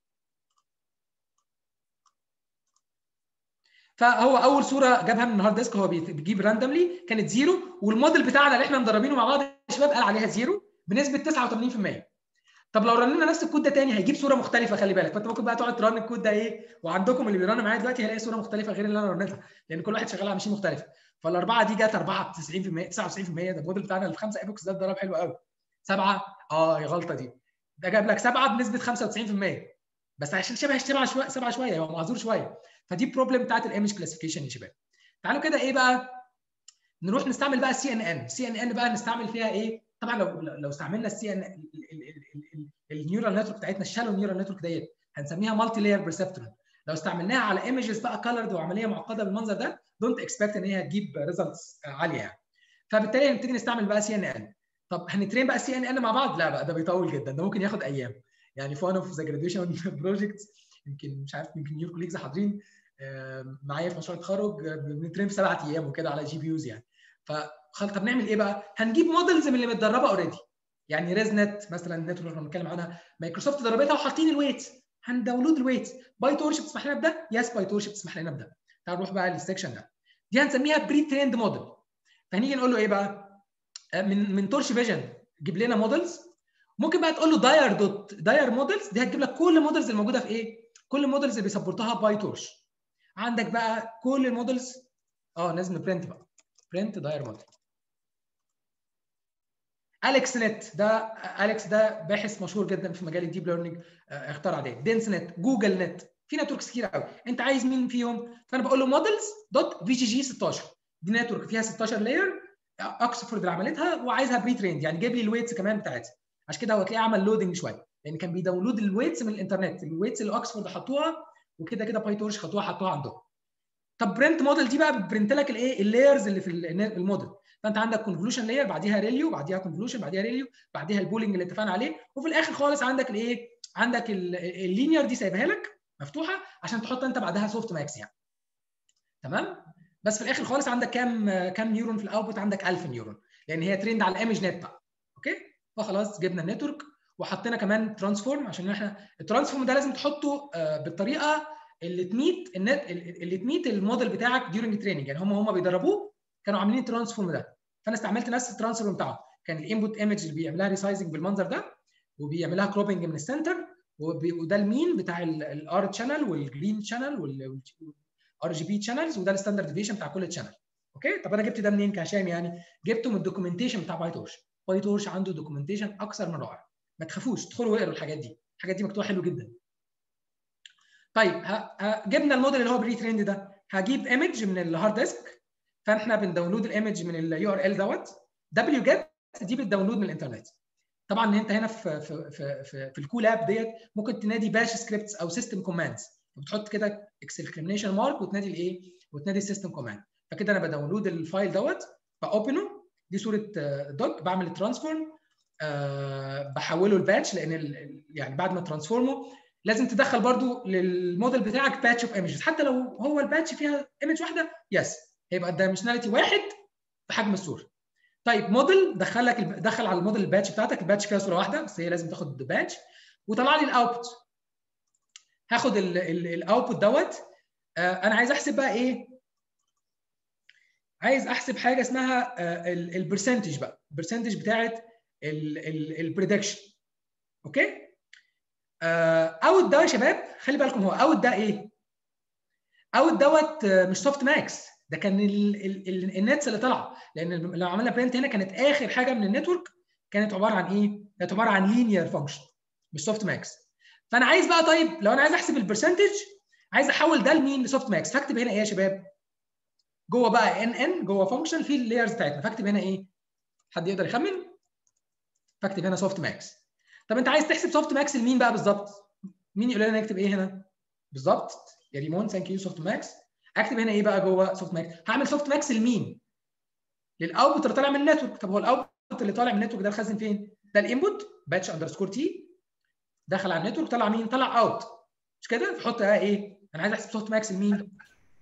فهو اول صوره جابها من الهارد ديسك هو بيجيب راندوملي كانت زيرو والموديل بتاعنا اللي احنا مدربينه مع بعض يا شباب قال عليها زيرو بنسبه 89% طب لو رنينا نفس الكود ده تاني هيجيب صوره مختلفه خلي بالك فانت ممكن بقى تقعد ترن الكود ده ايه وعندكم اللي بيرن معايا دلوقتي هيلاقي صوره مختلفه غير اللي انا رنيتها لان كل واحد شغال على ماشين مختلفه فالاربعه دي جت 4 90% 99% ده الموديل بتاعنا اللي في 5 ايبوكس ده اتضرب حلو قوي سبعه اه هي غلطه دي ده جاب لك سبعه بنسبه 95% بس عشان شبه سبعه شويه سبعه شويه هو معذور شويه فدي بروبلم بتاعت الايمج كلاسيفيكيشن يا شباب تعالوا كده ايه بقى نروح نستعمل بقى السي ان ان سي ان ان بقى نستعمل فيها ايه طبعا لو لو استعملنا السي ان النيورال نتورك بتاعتنا الشالو نيورال نتورك ديت هنسميها مالتي لاير بريسبترون لو استعملناها على ايمجز بقى كلرد وعمليه معقده بالمنظر ده دونت اكسبكت ان هي هتجيب ريزلتس عاليه يعني فبالتالي هنبتدي نستعمل بقى سي ان ان طب هنترين بقى السي ان ان مع بعض لا بقى ده بيطول جدا ده ممكن ياخد ايام يعني في اوف ذا جراديويشن بروجكتس يمكن مش عارف يمكن يور كوليجز حاضرين معايا في مشروع التخرج بنترين في سبعة ايام وكده على جي بي يوز يعني فخل طب نعمل ايه بقى؟ هنجيب مودلز من اللي متدربه اوريدي يعني ريز نت مثلا النت اللي بنتكلم عنها مايكروسوفت دربتها وحاطين الويت هنداونلود الويت باي تورش بتسمح لنا بده يس باي تورش بتسمح لنا بده تعال نروح بقى للسكشن ده دي هنسميها بري تريند موديل فهنيجي نقول له ايه بقى؟ من من تورش فيجن جيب لنا مودلز ممكن بقى تقول له داير دوت داير مودلز دي هتجيب لك كل المودلز الموجوده في ايه؟ كل المودلز اللي بيسبورتها باي تورش عندك بقى كل المودلز اه لازم نبرنت بقى برنت داير موديل اليكس نت ده اليكس ده باحث مشهور جدا في مجال الديب ليرنينج اخترع ده دينس نت جوجل نت في نتوركس كتير قوي انت عايز مين فيهم فانا بقول له مودلز دوت في جي جي 16 دي نتورك فيها 16 لاير اوكسفورد اللي عملتها وعايزها بري تريند يعني جايب لي الويتس كمان بتاعتها عشان كده هو تلاقيه عمل لودنج شويه لان كان بيداونلود الويتس من الانترنت الويتس اللي اوكسفورد حطوها وكده كده باي تورش خدوها حطوها عندهم طب برنت موديل دي بقى بتبرنت لك الايه اللايرز اللي في الموديل فانت عندك كونفولوشن لاير بعديها ريليو بعديها كونفولوشن بعديها ريليو بعديها البولينج اللي اتفقنا عليه وفي الاخر خالص عندك الايه عندك اللينير دي سايبها لك مفتوحه عشان تحط انت بعدها سوفت ماكس يعني تمام بس في الاخر خالص عندك كام كام نيورون في الاوتبوت عندك 1000 نيورون لان هي تريند على الايمج نت بقى اوكي فخلاص جبنا النتورك وحطينا كمان ترانسفورم عشان احنا الترانسفورم ده لازم تحطه بالطريقه اللي تميت النت اللي تميت الموديل بتاعك ديورنج تريننج يعني هم هم بيدربوه كانوا عاملين الترانسفورم ده فانا استعملت نفس الترانسفورم بتاعه كان الانبوت ايمج اللي بيعملها ريسايزنج بالمنظر ده وبيعملها كروبنج من السنتر وده المين بتاع الار تشانل والجرين تشانل والار جي بي تشانلز وده الستاندرد ديفيشن بتاع كل تشانل اوكي طب انا جبت ده منين كهشام يعني جبته من الدوكيومنتيشن بتاع باي تورش باي تورش عنده دوكيومنتيشن اكثر من رائع ما تخافوش ادخلوا واقروا الحاجات دي الحاجات دي مكتوبه حلو جدا طيب جبنا الموديل اللي هو بري تريند ده هجيب ايمج من الهارد ديسك فاحنا بنداونلود الايمج من اليو ار ال دوت دبليو جيت دي بتداونلود من الانترنت طبعا انت هنا في في في في, في الكول اب ديت ممكن تنادي باش سكريبتس او سيستم كوماندز وبتحط كده اكسكليميشن مارك وتنادي الايه وتنادي السيستم كوماند فكده انا بداونلود الفايل دوت باوبنه دي صوره دوك بعمل الترانسفورم أه بحوله لباتش لان ال- يعني بعد ما ترانسفورمه لازم تدخل برضو للموديل بتاعك باتش اوف ايمجز حتى لو هو الباتش فيها ايمج واحده يس هيبقى الدايمنشناليتي واحد في حجم الصوره طيب موديل دخل لك دخل على الموديل الباتش بتاعتك الباتش فيها صوره واحده بس هي لازم تاخد باتش وطلع لي الاوتبوت هاخد الاوتبوت دوت آه، انا عايز احسب بقى ايه عايز احسب حاجه اسمها البرسنتج بقى البرسنتج بتاعت البريدكشن اوكي اوت ده يا شباب خلي بالكم هو اوت ده ايه اوت دوت آه، مش سوفت ماكس ده كان النتس اللي طالعه لان لو عملنا برنت هنا كانت اخر حاجه من النتورك كانت عباره عن ايه؟ كانت عباره عن لينير فانكشن مش سوفت ماكس فانا عايز بقى طيب لو انا عايز احسب البرسنتج عايز احول ده لمين؟ لسوفت ماكس فاكتب هنا ايه يا شباب؟ جوه بقى ان ان جوه فانكشن في اللايرز بتاعتنا فاكتب هنا ايه؟ حد يقدر يخمن؟ فاكتب هنا سوفت ماكس طب انت عايز تحسب سوفت ماكس لمين بقى بالظبط؟ مين يقول لنا نكتب ايه هنا؟ بالظبط يا ريمون ثانك يو سوفت ماكس اكتب هنا ايه بقى جوه سوفت ماكس؟ هعمل سوفت ماكس لمين؟ للاوتبوت اللي طالع من النتورك طب هو الاوتبوت اللي طالع من النتورك ده الخزن فين؟ ده الانبوت باتش اندرسكور تي دخل على النتورك طلع مين؟ طلع اوت مش كده؟ فحط بقى ايه؟ انا عايز احسب سوفت ماكس لمين؟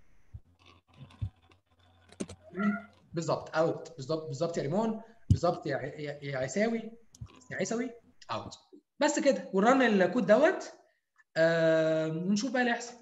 بالظبط اوت بالظبط بالظبط يا ريمون بالظبط يا يا يا عيساوي يا عيساوي اوت بس كده ونرن الكود دوت آه ونشوف بقى اللي هيحصل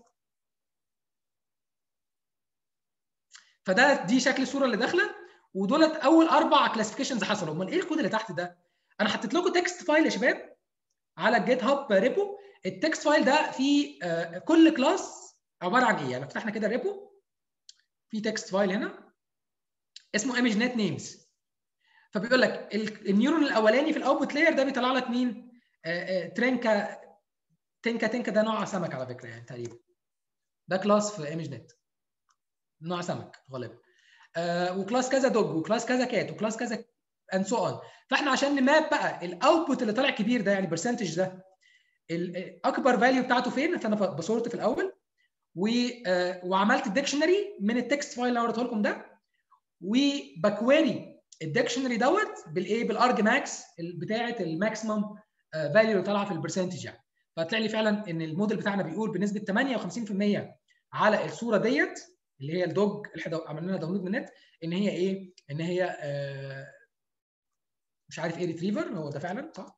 فده دي شكل الصوره اللي داخله ودولت اول اربع كلاسيفيكيشنز حصلوا امال ايه الكود اللي تحت ده انا حطيت لكم تكست فايل يا شباب على الجيت هاب ريبو التكست فايل ده فيه آه كل كلاس عباره عن ايه يعني فتحنا كده الريبو في تكست فايل هنا اسمه ايمج نت نيمز فبيقول لك النيورون الاولاني في الاوتبوت لاير ده بيطلع لك مين آه آه ترينكا تنكا تنكا ده نوع سمك على فكره يعني تقريبا ده كلاس في ايمج نت نوع سمك غالبا آه وكلاس كذا دوج وكلاس كذا كات وكلاس كذا اند سو اون فاحنا عشان نماب بقى الاوتبوت اللي طالع كبير ده يعني البرسنتج ده الاكبر فاليو بتاعته فين فانا بصورت في الاول و آه وعملت الديكشنري من التكست فايل اللي انا وريته لكم ده وبكويري الديكشنري دوت بالايه بالارج ماكس بتاعه الماكسيمم فاليو اللي طالعه في البرسنتج يعني فهتلاقي لي فعلا ان الموديل بتاعنا بيقول بنسبه 58% على الصوره ديت اللي هي الدوج اللي احنا عملنا لها داونلود من النت ان هي ايه؟ ان هي آه مش عارف ايه ريتريفر هو ده فعلا صح؟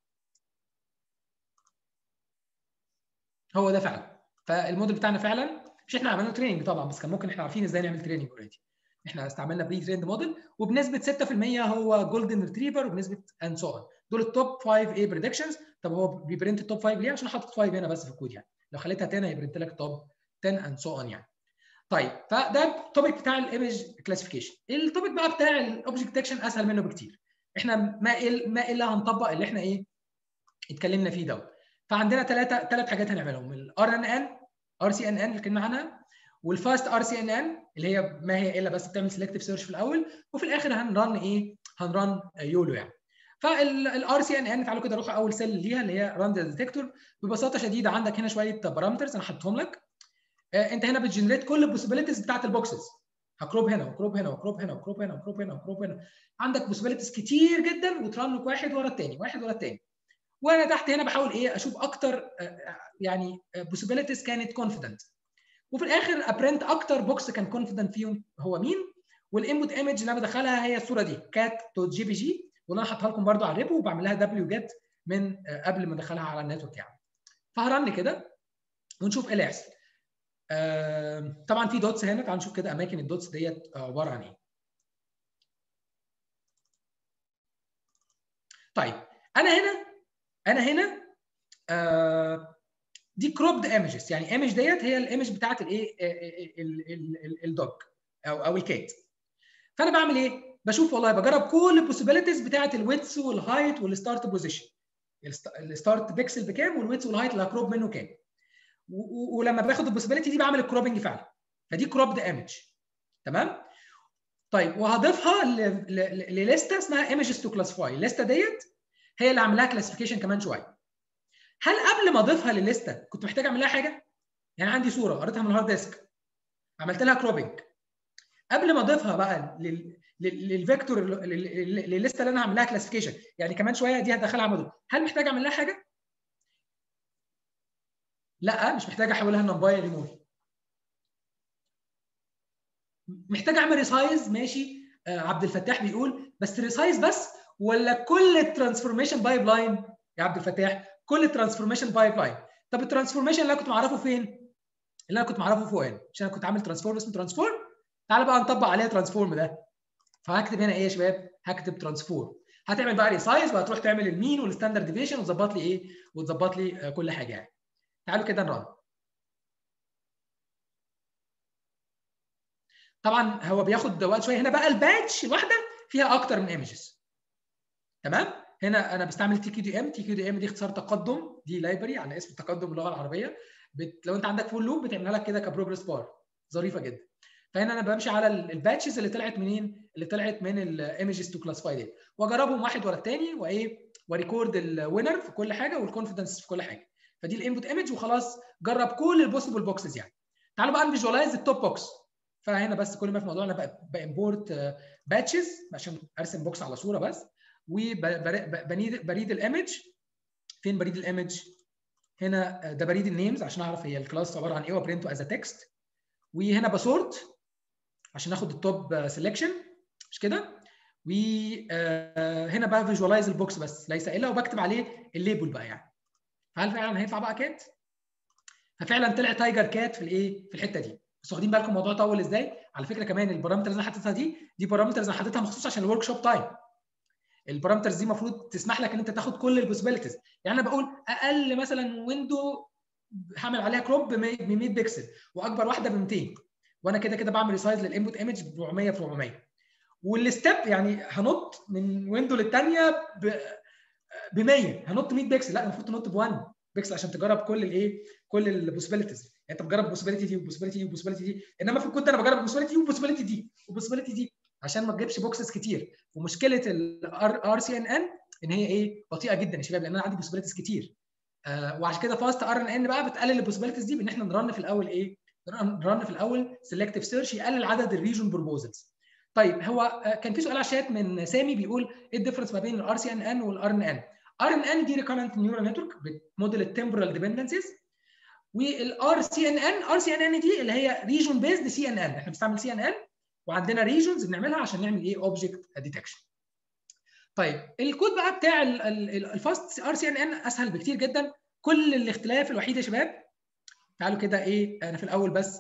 هو ده فعلا فالموديل بتاعنا فعلا مش احنا عملنا تريننج طبعا بس كان ممكن احنا عارفين ازاي نعمل تريننج اوريدي احنا استعملنا بري تريند موديل وبنسبه 6% هو جولدن ريتريفر وبنسبه اند سو اون دول التوب 5 ايه بريدكشنز طب هو بيبرنت التوب 5 ليه؟ عشان حاطط 5 هنا بس في الكود يعني لو خليتها 10 هيبرنت لك توب 10 اند سو اون يعني طيب فده التوبيك بتاع الايمج كلاسيفيكيشن التوبيك بقى بتاع الاوبجكت ديتكشن اسهل منه بكتير احنا ما إل ما الا هنطبق اللي احنا ايه اتكلمنا فيه دوت فعندنا ثلاثه ثلاث حاجات هنعملهم الار ان ان ار سي ان ان اللي اتكلمنا عنها والفاست ار سي ان ان اللي هي ما هي الا بس بتعمل سيلكتيف سيرش في الاول وفي الاخر هنرن ايه هنرن يولو يعني فالار سي ان ان تعالوا كده نروح اول سيل ليها اللي هي ران ديتكتور ببساطه شديده عندك هنا شويه بارامترز انا حطيتهم لك انت هنا بتجنريت كل البوسيبيليتيز بتاعت البوكسز هكروب هنا وكروب هنا وكروب هنا وكروب هنا وكروب هنا وكروب هنا عندك بوسيبيليتيز كتير جدا وترنك واحد ورا الثاني واحد ورا الثاني وانا تحت هنا بحاول ايه اشوف اكتر يعني بوسيبيليتيز كانت كونفيدنت وفي الاخر ابرنت اكتر بوكس كان كونفيدنت فيهم هو مين والانبوت ايمج اللي انا بدخلها هي الصوره دي كات دوت جي بي جي واللي انا حاطها لكم برده على الريبو وبعمل لها دبليو جيت من قبل ما ادخلها على النتورك يعني فهرن كده ونشوف ايه اللي هيحصل آه طبعا في دوتس هنا تعالوا نشوف كده اماكن الدوتس ديت عباره عن ايه طيب انا هنا انا هنا آه دي كروبد ايمجز يعني ايمج ديت هي الايمج بتاعت الايه الدوج او او الكات فانا بعمل ايه بشوف والله بجرب كل البوسيبيليتيز بتاعت الويتس والهايت والستارت بوزيشن الستارت بيكسل بكام والويتس والهايت اللي هكروب منه كام ولما باخد البوسيبيليتي دي بعمل الكروبنج فعلا فدي كروبد ايمج تمام طيب وهضيفها لليسته اسمها ايمجز تو كلاسيفاي الليسته ديت هي اللي عاملاها كلاسيفيكيشن كمان شويه هل قبل ما اضيفها للليسته كنت محتاج اعمل لها حاجه يعني عندي صوره قريتها من الهارد ديسك عملت لها كروبنج قبل ما اضيفها بقى لل لل- للفيكتور لل- لل- للليسته اللي انا هعمل لها كلاسيفيكيشن يعني كمان شويه دي هدخلها موديل هل محتاج اعمل لها حاجه؟ لا مش محتاج احولها لنمباي ريموف محتاج اعمل ريسايز ماشي آه عبد الفتاح بيقول بس ريسايز بس ولا كل الترانسفورميشن بايب لاين يا عبد الفتاح كل الترانسفورميشن بايب لاين طب الترانسفورميشن اللي انا كنت معرفه فين؟ اللي انا كنت معرفه فوق هنا عشان انا كنت عامل ترانسفورم اسمه ترانسفورم تعال بقى نطبق عليها ترانسفورم ده فهكتب هنا ايه يا شباب؟ هكتب ترانسفورم هتعمل بقى ريسايز وهتروح تعمل المين والستاندرد ديفيشن وتظبط لي ايه؟ وتظبط لي آه، كل حاجه يعني تعالوا كده نرن طبعا هو بياخد وقت شويه هنا بقى الباتش الواحده فيها اكتر من ايمجز تمام هنا انا بستعمل تي كيو دي ام تي كيو دي ام دي اختصار تقدم دي لايبرري على اسم التقدم باللغه العربيه بت... لو انت عندك فول لوب بتعملها لك كده كبروجرس بار ظريفه جدا فهنا انا بمشي على ال- الباتشز اللي طلعت منين اللي طلعت من الايمجز تو كلاسيفاي دي واجربهم واحد ورا الثاني وايه وريكورد الوينر في كل حاجه والكونفدنس في كل حاجه فدي الانبوت ايمج وخلاص جرب كل البوسيبل بوكسز يعني تعالوا بقى نفيجواليز التوب بوكس فهنا بس كل ما في موضوع انا بامبورت باتشز عشان ارسم بوكس على صوره بس وبريد بريد الايمج فين بريد الايمج هنا ده بريد النيمز عشان اعرف هي الكلاس عباره عن ايه وبرنته از تكست وهنا بسورت عشان اخد التوب سelection مش كده وهنا بقى فيجوالايز البوكس بس ليس الا وبكتب عليه الليبل بقى يعني هل فعلا هيطلع بقى كات ففعلا طلع تايجر كات في الايه في الحته دي بس واخدين بالكم الموضوع طول ازاي على فكره كمان البارامترز اللي انا حاططها دي دي بارامترز انا حاططها مخصوص عشان الورك شوب تايم البارامترز دي المفروض تسمح لك ان انت تاخد كل البوسيبيليتيز يعني انا بقول اقل مثلا ويندو هعمل عليها كروب ب 100 بكسل واكبر واحده ب 200 وانا كده كده بعمل ريسايز للانبوت ايمج ب 400 في 400 والستيب يعني هنط من ويندو للثانيه ب 100 هنط 100 بكسل لا المفروض تنط ب 1 بكسل عشان تجرب كل الايه كل البوسيبيليتيز يعني انت بتجرب البوسيبيليتي دي والبوسيبيليتي دي والبوسيبيليتي دي انما في الكود انا بجرب البوسيبيليتي دي والبوسيبيليتي دي والبوسيبيليتي دي عشان ما تجيبش بوكسز كتير ومشكله الار سي ان ان ان هي ايه بطيئه جدا يا شباب لان انا عندي بوسيبيليتيز كتير آه وعشان كده فاست ار ان ان بقى بتقلل البوسيبيليتيز دي بان احنا نرن في الاول ايه نرن في الاول سيلكتيف سيرش يقلل عدد الريجن بروبوزلز طيب هو كان في سؤال على الشات من سامي بيقول ايه الديفرنس ما بين الار سي ان ان والار ان ان ار ان ان دي ريكورنت نيورال نتورك بتموديل التمبرال ديبندنسز والار سي ان ان ار سي ان ان دي اللي هي ريجون بيزد سي ان ان احنا بنستعمل سي ان ان وعندنا ريجونز بنعملها عشان نعمل ايه اوبجكت ديتكشن طيب الكود بقى بتاع الفاست ار سي ان ان اسهل بكتير جدا كل الاختلاف الوحيد يا شباب تعالوا كده ايه انا في الاول بس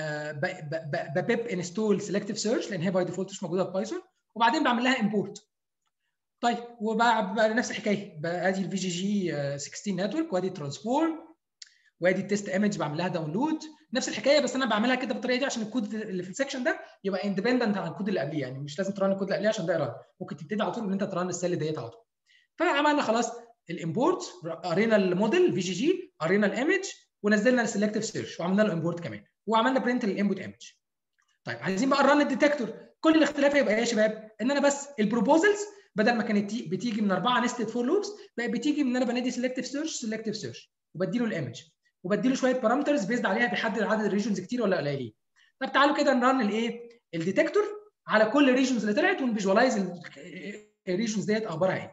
ببيب انستول سيلكتيف سيرش لان هي باي ديفولت مش موجوده في بايثون وبعدين بعمل لها امبورت طيب وبقى نفس الحكايه ادي الفي جي جي 16 نتورك وادي ترانسفورم وادي التست ايمج بعمل لها داونلود نفس الحكايه بس انا بعملها كده بالطريقه دي عشان الكود اللي في السكشن ده يبقى اندبندنت عن الكود اللي قبليه يعني مش لازم تران الكود اللي قبليه عشان ده يران ممكن تبتدي على طول ان انت تران السيل ديت على طول فعملنا خلاص الامبورت قرينا الموديل في جي جي قرينا الايمج ونزلنا السلكتيف سيرش وعملنا له امبورت كمان وعملنا برنت للانبوت ايمج طيب عايزين بقى نرن الديتكتور كل الاختلاف هيبقى ايه يا شباب ان انا بس البروبوزلز بدل ما كانت بتيجي من اربعه نستد فور لوبس بقت بتيجي من انا بنادي سلكتيف سيرش سلكتيف سيرش وبديله الايمج وبديله شويه بارامترز بيزد عليها بيحدد عدد الريجنز كتير ولا قليلين طب تعالوا كده نرن الايه الديتكتور على كل الريجنز اللي طلعت ونفيجوالايز الريجنز ديت اخبارها ايه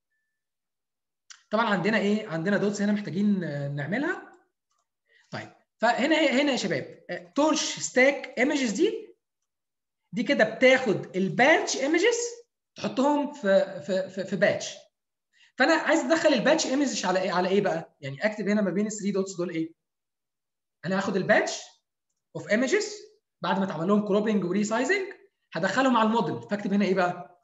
طبعا عندنا ايه عندنا دوتس هنا محتاجين نعملها طيب فهنا هنا يا شباب تورش ستاك ايمجز دي دي كده بتاخد الباتش ايمجز تحطهم في في في, في باتش فانا عايز ادخل الباتش ايمجز على ايه على ايه بقى يعني اكتب هنا ما بين ال 3 دوتس دول ايه انا هاخد الباتش اوف ايمجز بعد ما اتعمل لهم كروبنج وريسايزنج هدخلهم على الموديل فاكتب هنا ايه بقى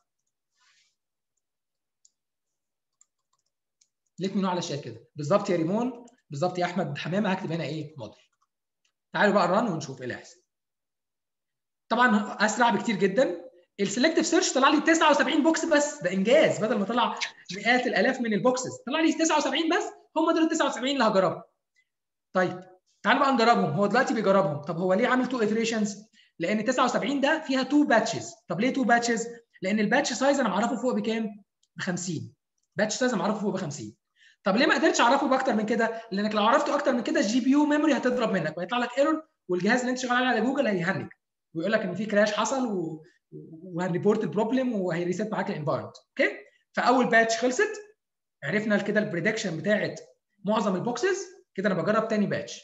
ليت مي نو على الشات كده بالظبط يا ريمون بالظبط يا احمد حمامه هكتب هنا ايه موديل تعالوا بقى نرن ونشوف ايه اللي هيحصل طبعا اسرع بكتير جدا السلكتيف سيرش طلع لي 79 بوكس بس ده انجاز بدل ما طلع مئات الالاف من البوكسز طلع لي 79 بس هم دول ال 79 اللي هجربهم طيب تعالوا بقى نجربهم هو دلوقتي بيجربهم طب هو ليه عامل 2 ايتريشنز لان 79 ده فيها 2 باتشز طب ليه 2 باتشز لان الباتش سايز انا معرفه فوق بكام ب 50 باتش سايز انا معرفه فوق ب 50 طب ليه ما قدرتش اعرفه باكتر من كده؟ لانك لو عرفته اكتر من كده الجي بي يو ميموري هتضرب منك وهيطلع لك ايرور والجهاز اللي انت شغال عليه على جوجل هيهنج ويقول لك ان في كراش حصل و... وهنريبورت البروبلم وهيريست معاك الانفايرمنت اوكي فاول باتش خلصت عرفنا كده البريدكشن بتاعت معظم البوكسز كده انا بجرب تاني باتش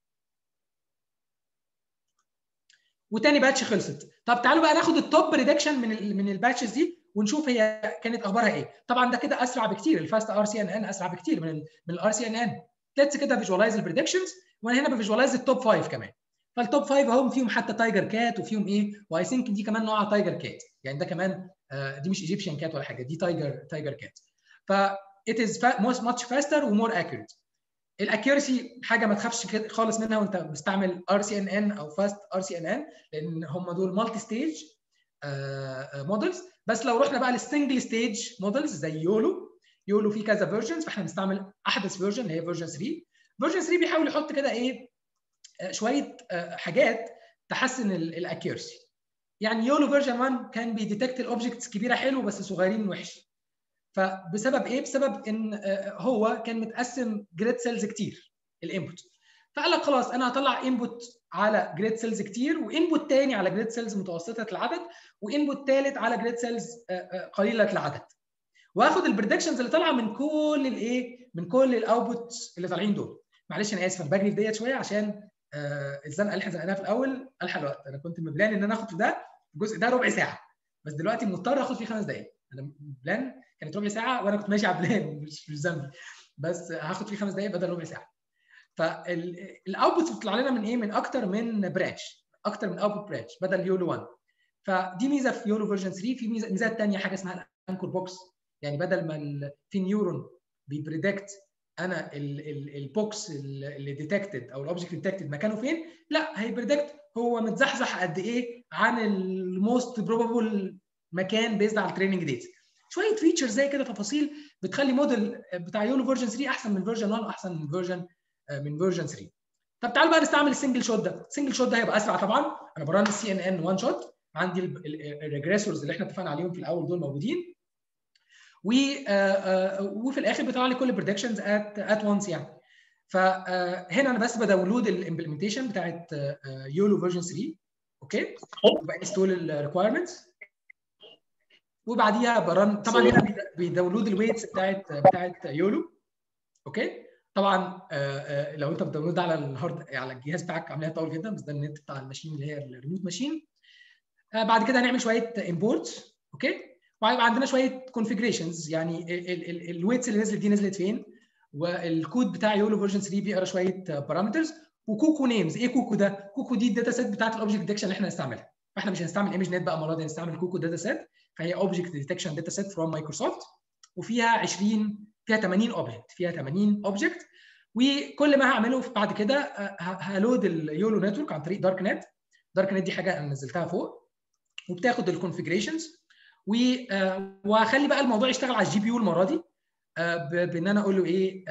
وتاني باتش خلصت طب تعالوا بقى ناخد التوب بريدكشن من ال من الباتشز دي ونشوف هي كانت اخبارها ايه طبعا ده كده اسرع بكتير الفاست ار سي ان ان اسرع بكتير من ال من الار سي ان ان ليتس كده فيجواليز البريدكشنز وانا هنا بفيجواليز التوب 5 كمان فالتوب 5 اهم فيهم حتى تايجر كات وفيهم ايه واي ثينك دي كمان نوعها تايجر كات يعني ده كمان آه دي مش ايجيبشن كات ولا حاجه دي تايجر تايجر كات ف it is much faster ومور accurate الاكيورسي حاجه ما تخافش خالص منها وانت بتستعمل ار سي ان ان او فاست ار سي ان ان لان هم دول مالتي ستيج مودلز بس لو رحنا بقى للسنجل ستيج مودلز زي يولو يولو فيه كذا فيرجنز فاحنا بنستعمل احدث فيرجن اللي هي فيرجن 3 فيرجن 3 بيحاول يحط كده ايه شويه حاجات تحسن الاكيورسي يعني يولو فيرجن 1 كان بيديتكت الاوبجكتس كبيره حلو بس صغيرين وحش فبسبب ايه؟ بسبب ان هو كان متقسم جريد سيلز كتير الانبوت فقال لك خلاص انا هطلع انبوت على جريد سيلز كتير وانبوت تاني على جريد سيلز متوسطه العدد وانبوت ثالث على جريد سيلز قليله العدد واخد البريدكشنز اللي طالعه من كل الايه من كل الاوتبوتس اللي طالعين دول معلش انا اسف انا بجري في ديت شويه عشان الزنقه اللي احنا زنقناها في الاول الحق الوقت انا كنت مبلان ان انا اخد في ده الجزء ده ربع ساعه بس دلوقتي مضطر اخد فيه خمس دقائق انا بلان كانت ربع ساعه وانا كنت ماشي على بلان مش مش ذنبي بس هاخد فيه خمس دقائق بدل ربع ساعه فالاوتبوتس بتطلع لنا من ايه من اكتر من برانش اكتر من اوتبوت برانش بدل يولو 1 فدي ميزه في يولو فيرجن 3 في ميزه ميزات ثانيه حاجه اسمها الانكور بوكس يعني بدل ما في نيورون بيبريدكت انا البوكس اللي ديتكتد او الاوبجكت ديتكتد مكانه فين لا هيبريدكت هو متزحزح قد ايه عن الموست بروبابل مكان بيزد على التريننج ديتا شويه فيتشر زي كده تفاصيل بتخلي موديل بتاع يولو فيرجن 3 احسن من فيرجن 1 واحسن من فيرجن من فيرجن 3 طب تعالوا بقى نستعمل السنجل شوت ده السنجل شوت ده هيبقى اسرع طبعا انا بران السي ان ان 1 شوت عندي الريجريسورز اللي احنا اتفقنا عليهم في الاول دول موجودين و وفي الاخر بيطلع لي كل البريدكشنز ات ات وانس يعني فهنا انا بس بداونلود الامبلمنتيشن بتاعت يولو فيرجن 3 اوكي وبانستول الريكوايرمنتس وبعديها برن طبعا هنا بيداونلود الويتس بتاعت بتاعت يولو اوكي طبعا لو انت بتداونلود على الهارد على الجهاز بتاعك عمليه طول جدا بس ده النت بتاع الماشين اللي هي الريموت ماشين بعد كده هنعمل شويه امبورت اوكي وهيبقى عندنا شويه كونفيجريشنز يعني الويتس اللي نزلت دي نزلت فين والكود بتاع يولو فيرجن 3 بيقرا شويه بارامترز وكوكو نيمز ايه كوكو ده؟ كوكو دي الداتا سيت بتاعت الاوبجكت ديتكشن اللي احنا هنستعملها فاحنا مش هنستعمل ايمج نت بقى المره دي هنستعمل كوكو داتا سيت فهي اوبجكت ديتكشن داتا سيت فروم مايكروسوفت وفيها 20 فيها 80 اوبجكت فيها 80 اوبجكت وكل ما هعمله بعد كده هلود اليولو نتورك عن طريق دارك نت دارك نت دي حاجه انا نزلتها فوق وبتاخد الكونفيجريشنز وهخلي بقى الموضوع يشتغل على الجي بي يو المره دي بان انا اقول له ايه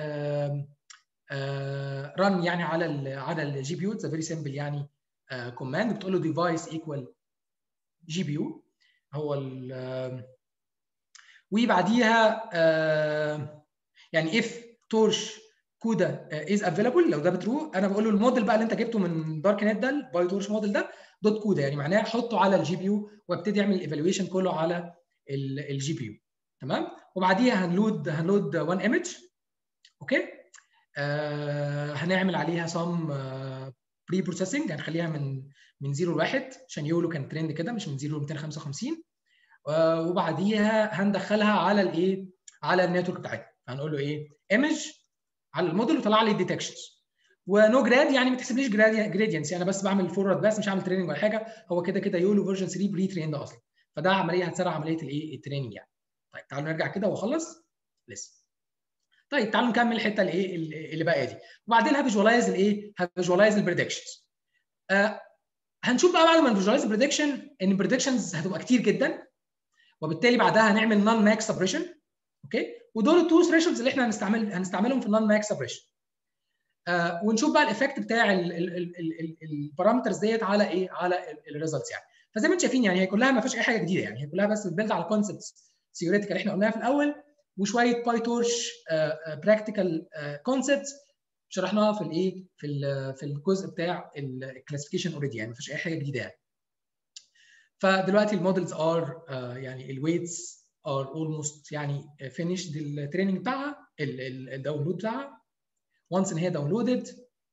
رن يعني على ال على الجي بي يو اتس فيري سمبل يعني كوماند بتقول له ديفايس ايكوال جي بي يو هو ال وبعديها يعني اف تورش كودا از افيلابل لو ده بترو انا بقول له الموديل بقى اللي انت جبته من دارك نت ده الباي تورش موديل ده دوت كودا يعني معناها حطه على الجي بي يو وابتدي اعمل الايفالويشن كله على الجي بي يو تمام وبعديها هنلود هنلود وان ايمج اوكي آه هنعمل عليها سم بري بروسيسنج هنخليها من من 0 ل 1 عشان يولو كان ترند كده مش من 0 ل 255 آه وبعديها هندخلها على الايه على النتورك بتاعتنا هنقول له ايه ايمج على الموديل وطلع لي الديتكشنز ونو جراد يعني ما تحسبليش جرادينتس يعني بس بعمل فورورد بس مش هعمل تريننج ولا حاجه هو كده كده يولو فيرجن 3 بري تريند اصلا فده عمليه هتسرع عمليه الايه التريننج يعني طيب تعالوا نرجع كده واخلص لسه طيب تعالوا نكمل الحته الايه اللي باقيه دي وبعدين هفيجوالايز الايه هفيجوالايز البريدكشنز آه هنشوف بقى بعد ما نفيجوالايز البريدكشن ان البريدكشنز هتبقى كتير جدا وبالتالي بعدها هنعمل نون ماكس سبريشن اوكي ودول التو ثريشولدز اللي احنا هنستعمل هنستعملهم في النون ماكس سبريشن آه ونشوف بقى الايفكت بتاع البارامترز ديت على ايه على الريزلتس يعني فزي ما انتم شايفين يعني هي كلها ما فيهاش اي حاجه جديده يعني هي كلها بس بتبيلد على كونسبتس ثيوريتيكال احنا قلناها في الاول وشويه باي تورش براكتيكال كونسبتس شرحناها في الايه في ال في الجزء بتاع الكلاسيفيكيشن اوريدي يعني مفيش اي حاجه جديده يعني فدلوقتي المودلز ار يعني الويتس ار اولموست يعني فينيشد التريننج بتاعها الداونلود بتاعها وانس ان هي داونلودد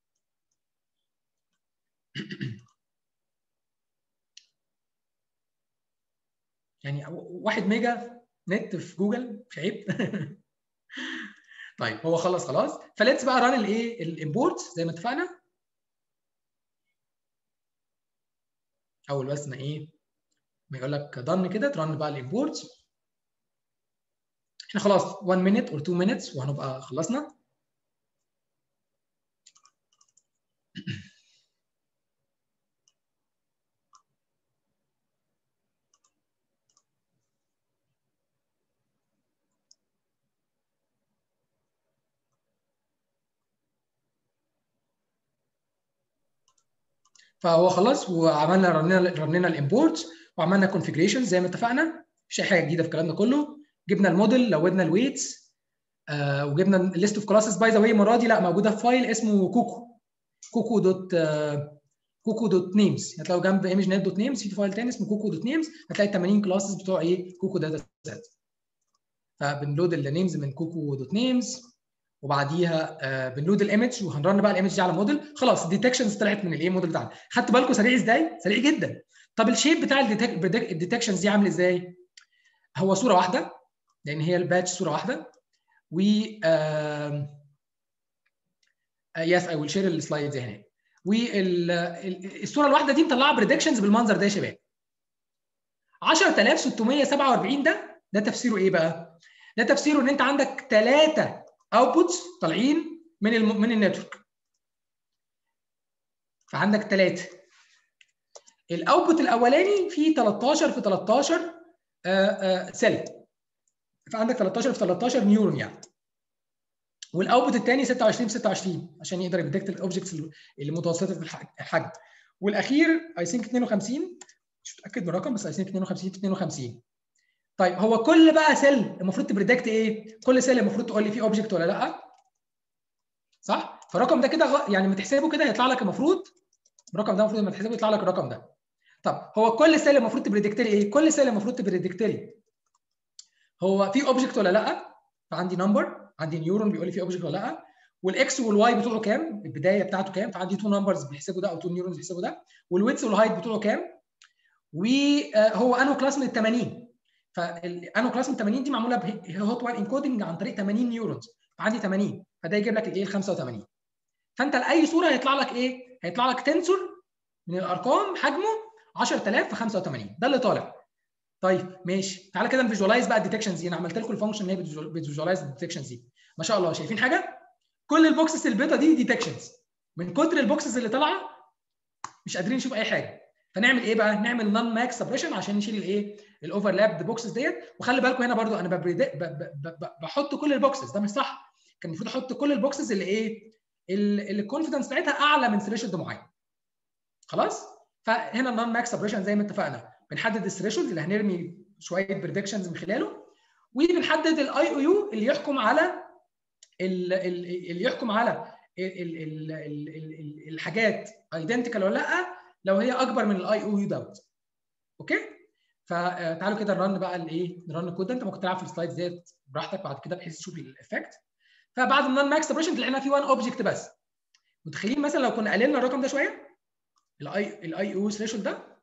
يعني واحد ميجا نت في جوجل مش عيب طيب هو خلص خلاص فليتس بقى ران الايه الامبورت زي ما اتفقنا اول بس ما ايه ما يقول لك دن كده ترن بقى الامبورت احنا خلاص 1 minute or 2 minutes وهنبقى خلصنا فهو خلص وعملنا رنينا رنينا الامبورت وعملنا كونفيجريشن زي ما اتفقنا مفيش اي حاجه جديده في الكلام ده كله جبنا الموديل لودنا الويتس آه وجبنا الليست اوف كلاسز باي ذا واي المره دي لا موجوده في فايل اسمه كوكو كوكو دوت آه كوكو دوت نيمز هتلاقوا جنب ايمج نت دوت نيمز في فايل تاني اسمه كوكو دوت نيمز هتلاقي 80 كلاسز بتوع ايه كوكو داتا سيت فبنلود النيمز من كوكو دوت نيمز وبعديها آه بنلود الايمج وهنرن بقى الايمج دي على موديل خلاص الديتكشنز طلعت من الايه موديل بتاعنا خدتوا بالكم سريع ازاي؟ سريع جدا طب الشيب بتاع الديتكشنز دي عامل ازاي؟ هو صوره واحده لان هي الباتش صوره واحده و يس اي ويل شير السلايدز هنا والصوره الواحده دي مطلعه بريدكشنز بالمنظر ده يا شباب 10647 ده ده تفسيره ايه بقى؟ ده تفسيره ان انت عندك ثلاثه اوتبوتس طالعين من الم... من النتورك فعندك ثلاثه الاوتبوت الاولاني فيه 13 في 13 آآ آآ سيل فعندك 13 في 13 نيورون يعني والاوتبوت الثاني 26 في 26 عشان يقدر يديكت الاوبجكتس اللي متوسطه في الحجم والاخير اي ثينك 52 مش متاكد من الرقم بس اي ثينك 52 في 52 طيب هو كل بقى سيل المفروض تبريدكت ايه؟ كل سيل المفروض تقول لي فيه اوبجكت ولا لا؟ صح؟ فالرقم ده كده غ... يعني لما تحسبه كده هيطلع لك المفروض الرقم ده المفروض لما تحسبه يطلع لك الرقم ده. طب هو كل سيل المفروض تبريدكت لي ايه؟ كل سيل المفروض تبريدكت لي هو في اوبجكت ولا لا؟ فعندي نمبر عندي نيورون بيقول لي في اوبجكت ولا لا؟ والاكس والواي بتوعه كام؟ البدايه بتاعته كام؟ فعندي تو نمبرز بيحسبوا ده او تو نيورونز بيحسبوا ده والويتس والهايت بتوعه كام؟ وهو انه كلاس من ال 80 فالانو كلاس من 80 دي معموله بهوت واير انكودنج عن طريق 80 نيورونز فعندي 80 فده يجيب لك الايه ال 85 فانت لاي صوره هيطلع لك ايه؟ هيطلع لك تنسور من الارقام حجمه 10000 في 85 ده اللي طالع طيب ماشي تعالى كده نفيجوالايز بقى الديتكشنز دي انا عملت لكم الفانكشن اللي هي بتفيجوالايز الديتكشنز دي ما شاء الله شايفين حاجه؟ كل البوكسز البيضه دي ديتكشنز من كتر البوكسز اللي طالعه مش قادرين نشوف اي حاجه فنعمل ايه بقى؟ نعمل نون ماكس سبريشن عشان نشيل الايه؟ الاوفرلاب بوكسز ديت وخلي بالكم هنا برضو انا بحط كل البوكسز ده مش صح كان المفروض احط كل البوكسز اللي ايه؟ اللي الكونفدنس بتاعتها اعلى من ثريشولد معين. خلاص؟ فهنا النون ماكس سبريشن زي ما اتفقنا بنحدد الثريشولد اللي هنرمي شويه بريدكشنز من خلاله وبنحدد الاي او يو اللي يحكم على اللي يحكم على الحاجات ايدنتيكال ولا لا لو هي اكبر من الاي او يو دوت اوكي فتعالوا كده نرن بقى الايه نرن الكود ده انت ممكن تلعب في السلايدز ديت براحتك بعد كده بحيث تشوف الايفكت فبعد النون ماكس سبريشن تلاقينا في 1 اوبجكت بس متخيلين مثلا لو كنا قللنا الرقم ده شويه الاي الاي او ثريشولد ده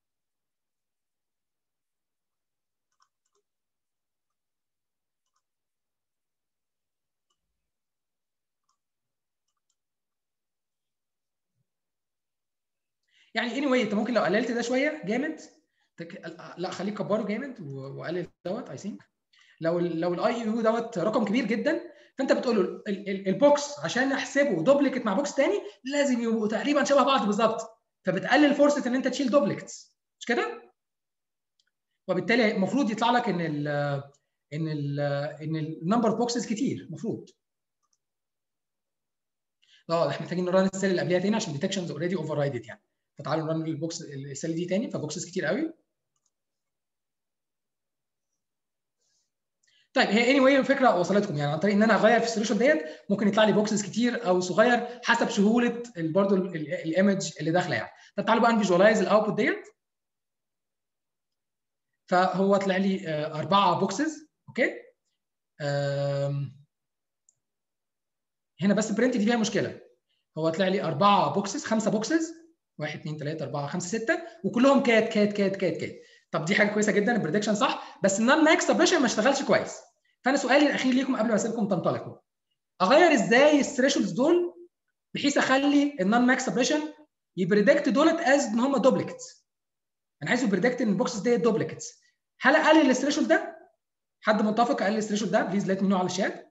يعني اني anyway, انت ممكن لو قللت ده شويه جامد تك... لا خليه كبره جامد وقلل دوت اي ثينك لو ال لو الاي يو دوت رقم كبير جدا فانت بتقول له البوكس عشان احسبه دوبليكت مع بوكس تاني لازم يبقوا تقريبا شبه بعض بالظبط فبتقلل فرصه ان انت تشيل دوبليكتس مش كده؟ وبالتالي المفروض يطلع لك ان ال ان ال ان النمبر اوف بوكسز كتير المفروض اه احنا محتاجين نران السيل اللي قبلها تاني عشان ديتكشنز اوريدي اوفر رايدد يعني فتعالوا نرن البوكس السيل دي تاني فبوكسز كتير قوي طيب هي اني anyway الفكره وصلتكم يعني عن طريق ان انا اغير في السوليوشن ديت ممكن يطلع لي بوكسز كتير او صغير حسب سهوله برضه الايمج اللي داخله يعني طب تعالوا بقى نفيجوالايز الاوتبوت ديت فهو طلع لي اربعه بوكسز اوكي هنا بس برنت دي فيها مشكله هو طلع لي اربعه بوكسز خمسه بوكسز واحد اثنين ثلاثه اربعه خمسه سته وكلهم كات كات كات كات كات طب دي حاجه كويسه جدا البريدكشن صح بس النون ماكس سبريشن ما اشتغلش كويس فانا سؤالي الاخير ليكم قبل ما اسيبكم تنطلقوا اغير ازاي الثريشولدز دول بحيث اخلي النون ماكس سبريشن يبريدكت دولت از ان هم دوبليكتس انا عايزه يبريدكت ان البوكسز ديت دوبليكتس هل اقلل الثريشولد ده؟ حد متفق اقلل الثريشولد ده؟ بليز ليت مي نو على الشات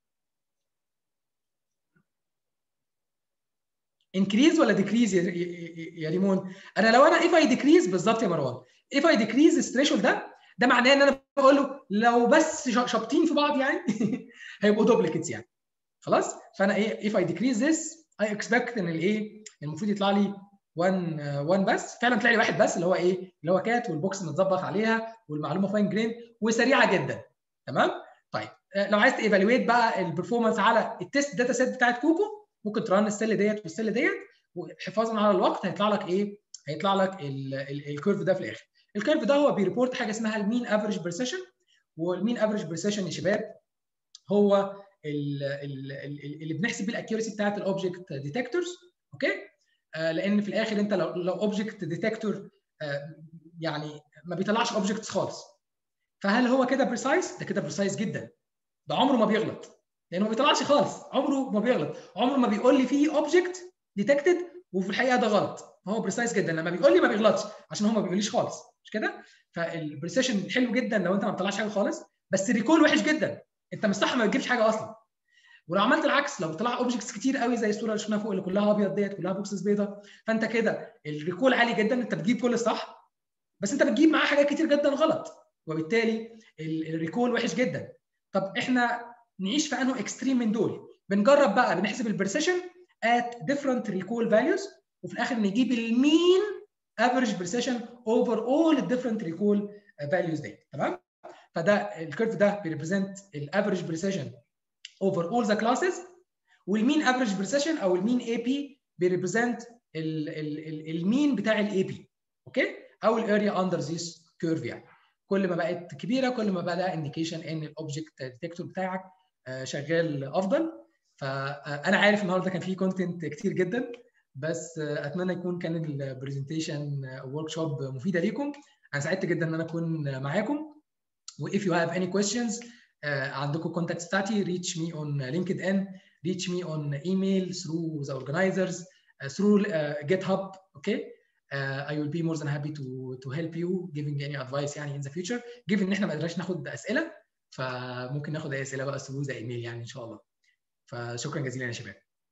انكريز ولا ديكريز يا, يا ريمون؟ انا لو انا اف اي ديكريز بالظبط يا مروان اف اي ديكريز الثريشولد ده ده معناه ان انا بقول له لو بس شابطين في بعض يعني هيبقوا دوبليكتس يعني خلاص فانا ايه اف اي ديكريز ذس اي اكسبكت ان الايه المفروض يطلع لي 1 1 بس فعلا طلع لي واحد بس اللي هو ايه اللي هو كات والبوكس متظبط عليها والمعلومه فاين جرين وسريعه جدا تمام طيب لو عايز تيفالويت بقى البرفورمانس على التست داتا سيت بتاعت كوكو ممكن ترن السيل ديت والسيل ديت وحفاظا على الوقت هيطلع لك ايه هيطلع لك الكيرف ده في الاخر الكيرف ده هو بيريبورت حاجه اسمها المين افريج بريسيشن والمين افريج بريسيشن يا شباب هو اللي بنحسب بيه الاكيورسي بتاعت الاوبجكت ديتكتورز اوكي آه لان في الاخر انت لو لو اوبجكت ديتكتور آه يعني ما بيطلعش اوبجكتس خالص فهل هو كده بريسايز؟ ده كده بريسايز جدا ده عمره ما بيغلط لانه ما بيطلعش خالص عمره ما بيغلط عمره ما بيقول لي في اوبجكت ديتكتد وفي الحقيقه ده غلط هو بريسايز جدا لما بيقول لي ما بيغلطش عشان هو ما بيقوليش خالص مش كده؟ فالبريسيشن حلو جدا لو انت ما بتطلعش حاجه خالص بس الريكول وحش جدا انت مش صح ما بتجيبش حاجه اصلا ولو عملت العكس لو طلع اوبجكتس كتير قوي زي الصوره اللي شفناها فوق اللي كلها ابيض ديت كلها بوكسز بيضاء فانت كده الريكول عالي جدا انت بتجيب كل الصح بس انت بتجيب معاه حاجات كتير جدا غلط وبالتالي الريكول وحش جدا طب احنا نعيش في انه اكستريم من دول بنجرب بقى بنحسب البرسيشن at different recall values وفي الاخر نجيب المين average precision over all the different recall values دي تمام فده الكيرف ده بيريبريزنت الافريج بريسيشن over all the classes والمين افريج بريسيشن او المين اي بي بيريبريزنت المين بتاع الاي بي اوكي او الاريا اندر ذيس كيرف يعني كل ما بقت كبيره كل ما بقى ده انديكيشن ان الاوبجكت ديتكتور بتاعك شغال افضل فانا عارف النهارده كان في كونتنت كتير جدا بس اتمنى يكون كان البرزنتيشن ورك شوب مفيده ليكم انا سعدت جدا ان انا اكون معاكم و if you have any questions uh, عندكم contacts بتاعتي reach me on LinkedIn reach me on email through the organizers uh, through uh, GitHub okay uh, I will be more than happy to to help you giving any advice يعني in the future given ان احنا ما قدرناش ناخد اسئله فممكن ناخد اي اسئله بقى through the email يعني ان شاء الله فشكرا جزيلا يا شباب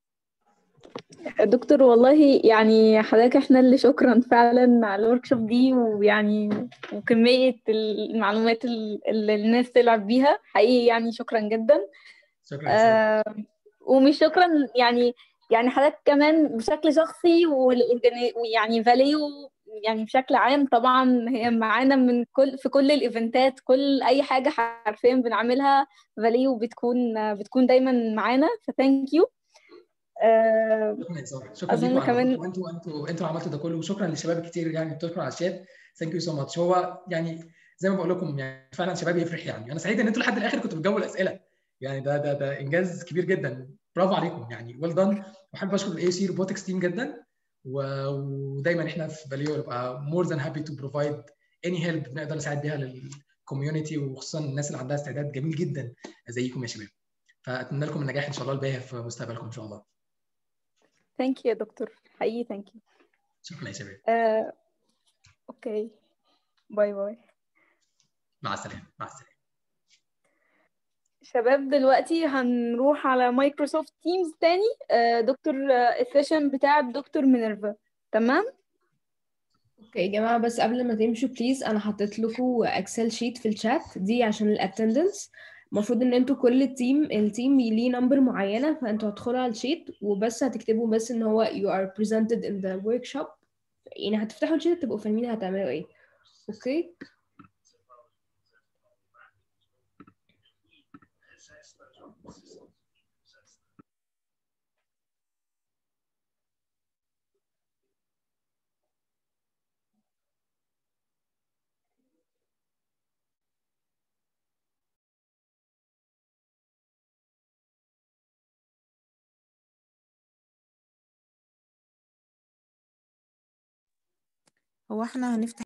دكتور والله يعني حضرتك احنا اللي شكرا فعلا على الورك شوب دي ويعني وكمية المعلومات اللي الناس تلعب بيها حقيقي يعني شكرا جدا
شكرا
آه ومش شكرا يعني يعني حضرتك كمان بشكل شخصي ويعني فاليو يعني بشكل عام طبعا هي معانا من كل في كل الايفنتات كل اي حاجه حرفيا بنعملها فاليو بتكون بتكون دايما معانا فثانك يو
آه شكرا
أظن
لكم
كمان-
انتوا انتوا انتوا انتوا عملتوا ده كله وشكرا للشباب كتير يعني بتشكر على الشات ثانك يو سو ماتش هو يعني زي ما بقول لكم يعني فعلا شباب يفرح يعني انا سعيد ان انتوا لحد الاخر كنتوا بتجاوبوا الاسئله يعني ده ده ده انجاز كبير جدا برافو عليكم يعني ويل دان وحابب اشكر الاي سي روبوتكس تيم جدا و- ودايما احنا في فاليو نبقى مور ذان هابي تو بروفايد اني هيلب نقدر نساعد بيها للكوميونتي وخصوصا الناس اللي عندها استعداد جميل جدا زيكم يا شباب فاتمنى لكم النجاح ان شاء الله الباهر في مستقبلكم ان شاء الله
ثانك يو يا دكتور حقيقي ثانك يو
شكرا يا شباب
آه، اوكي باي باي
مع السلامه مع السلامه
شباب دلوقتي هنروح على مايكروسوفت تيمز تاني آه، دكتور آه، السيشن بتاع الدكتور مينيرفا تمام
اوكي يا جماعة بس قبل ما تمشوا بليز انا حطيت لكم اكسل شيت في الشات دي عشان الاتندنس المفروض ان انتوا كل تيم التيم ليه نمبر معينة فانتوا هتدخلوا على الشيت وبس هتكتبوا بس ان هو you are presented in the workshop يعني هتفتحوا الشيت تبقوا فاهمين هتعملوا ايه اوكي
هو احنا هنفتح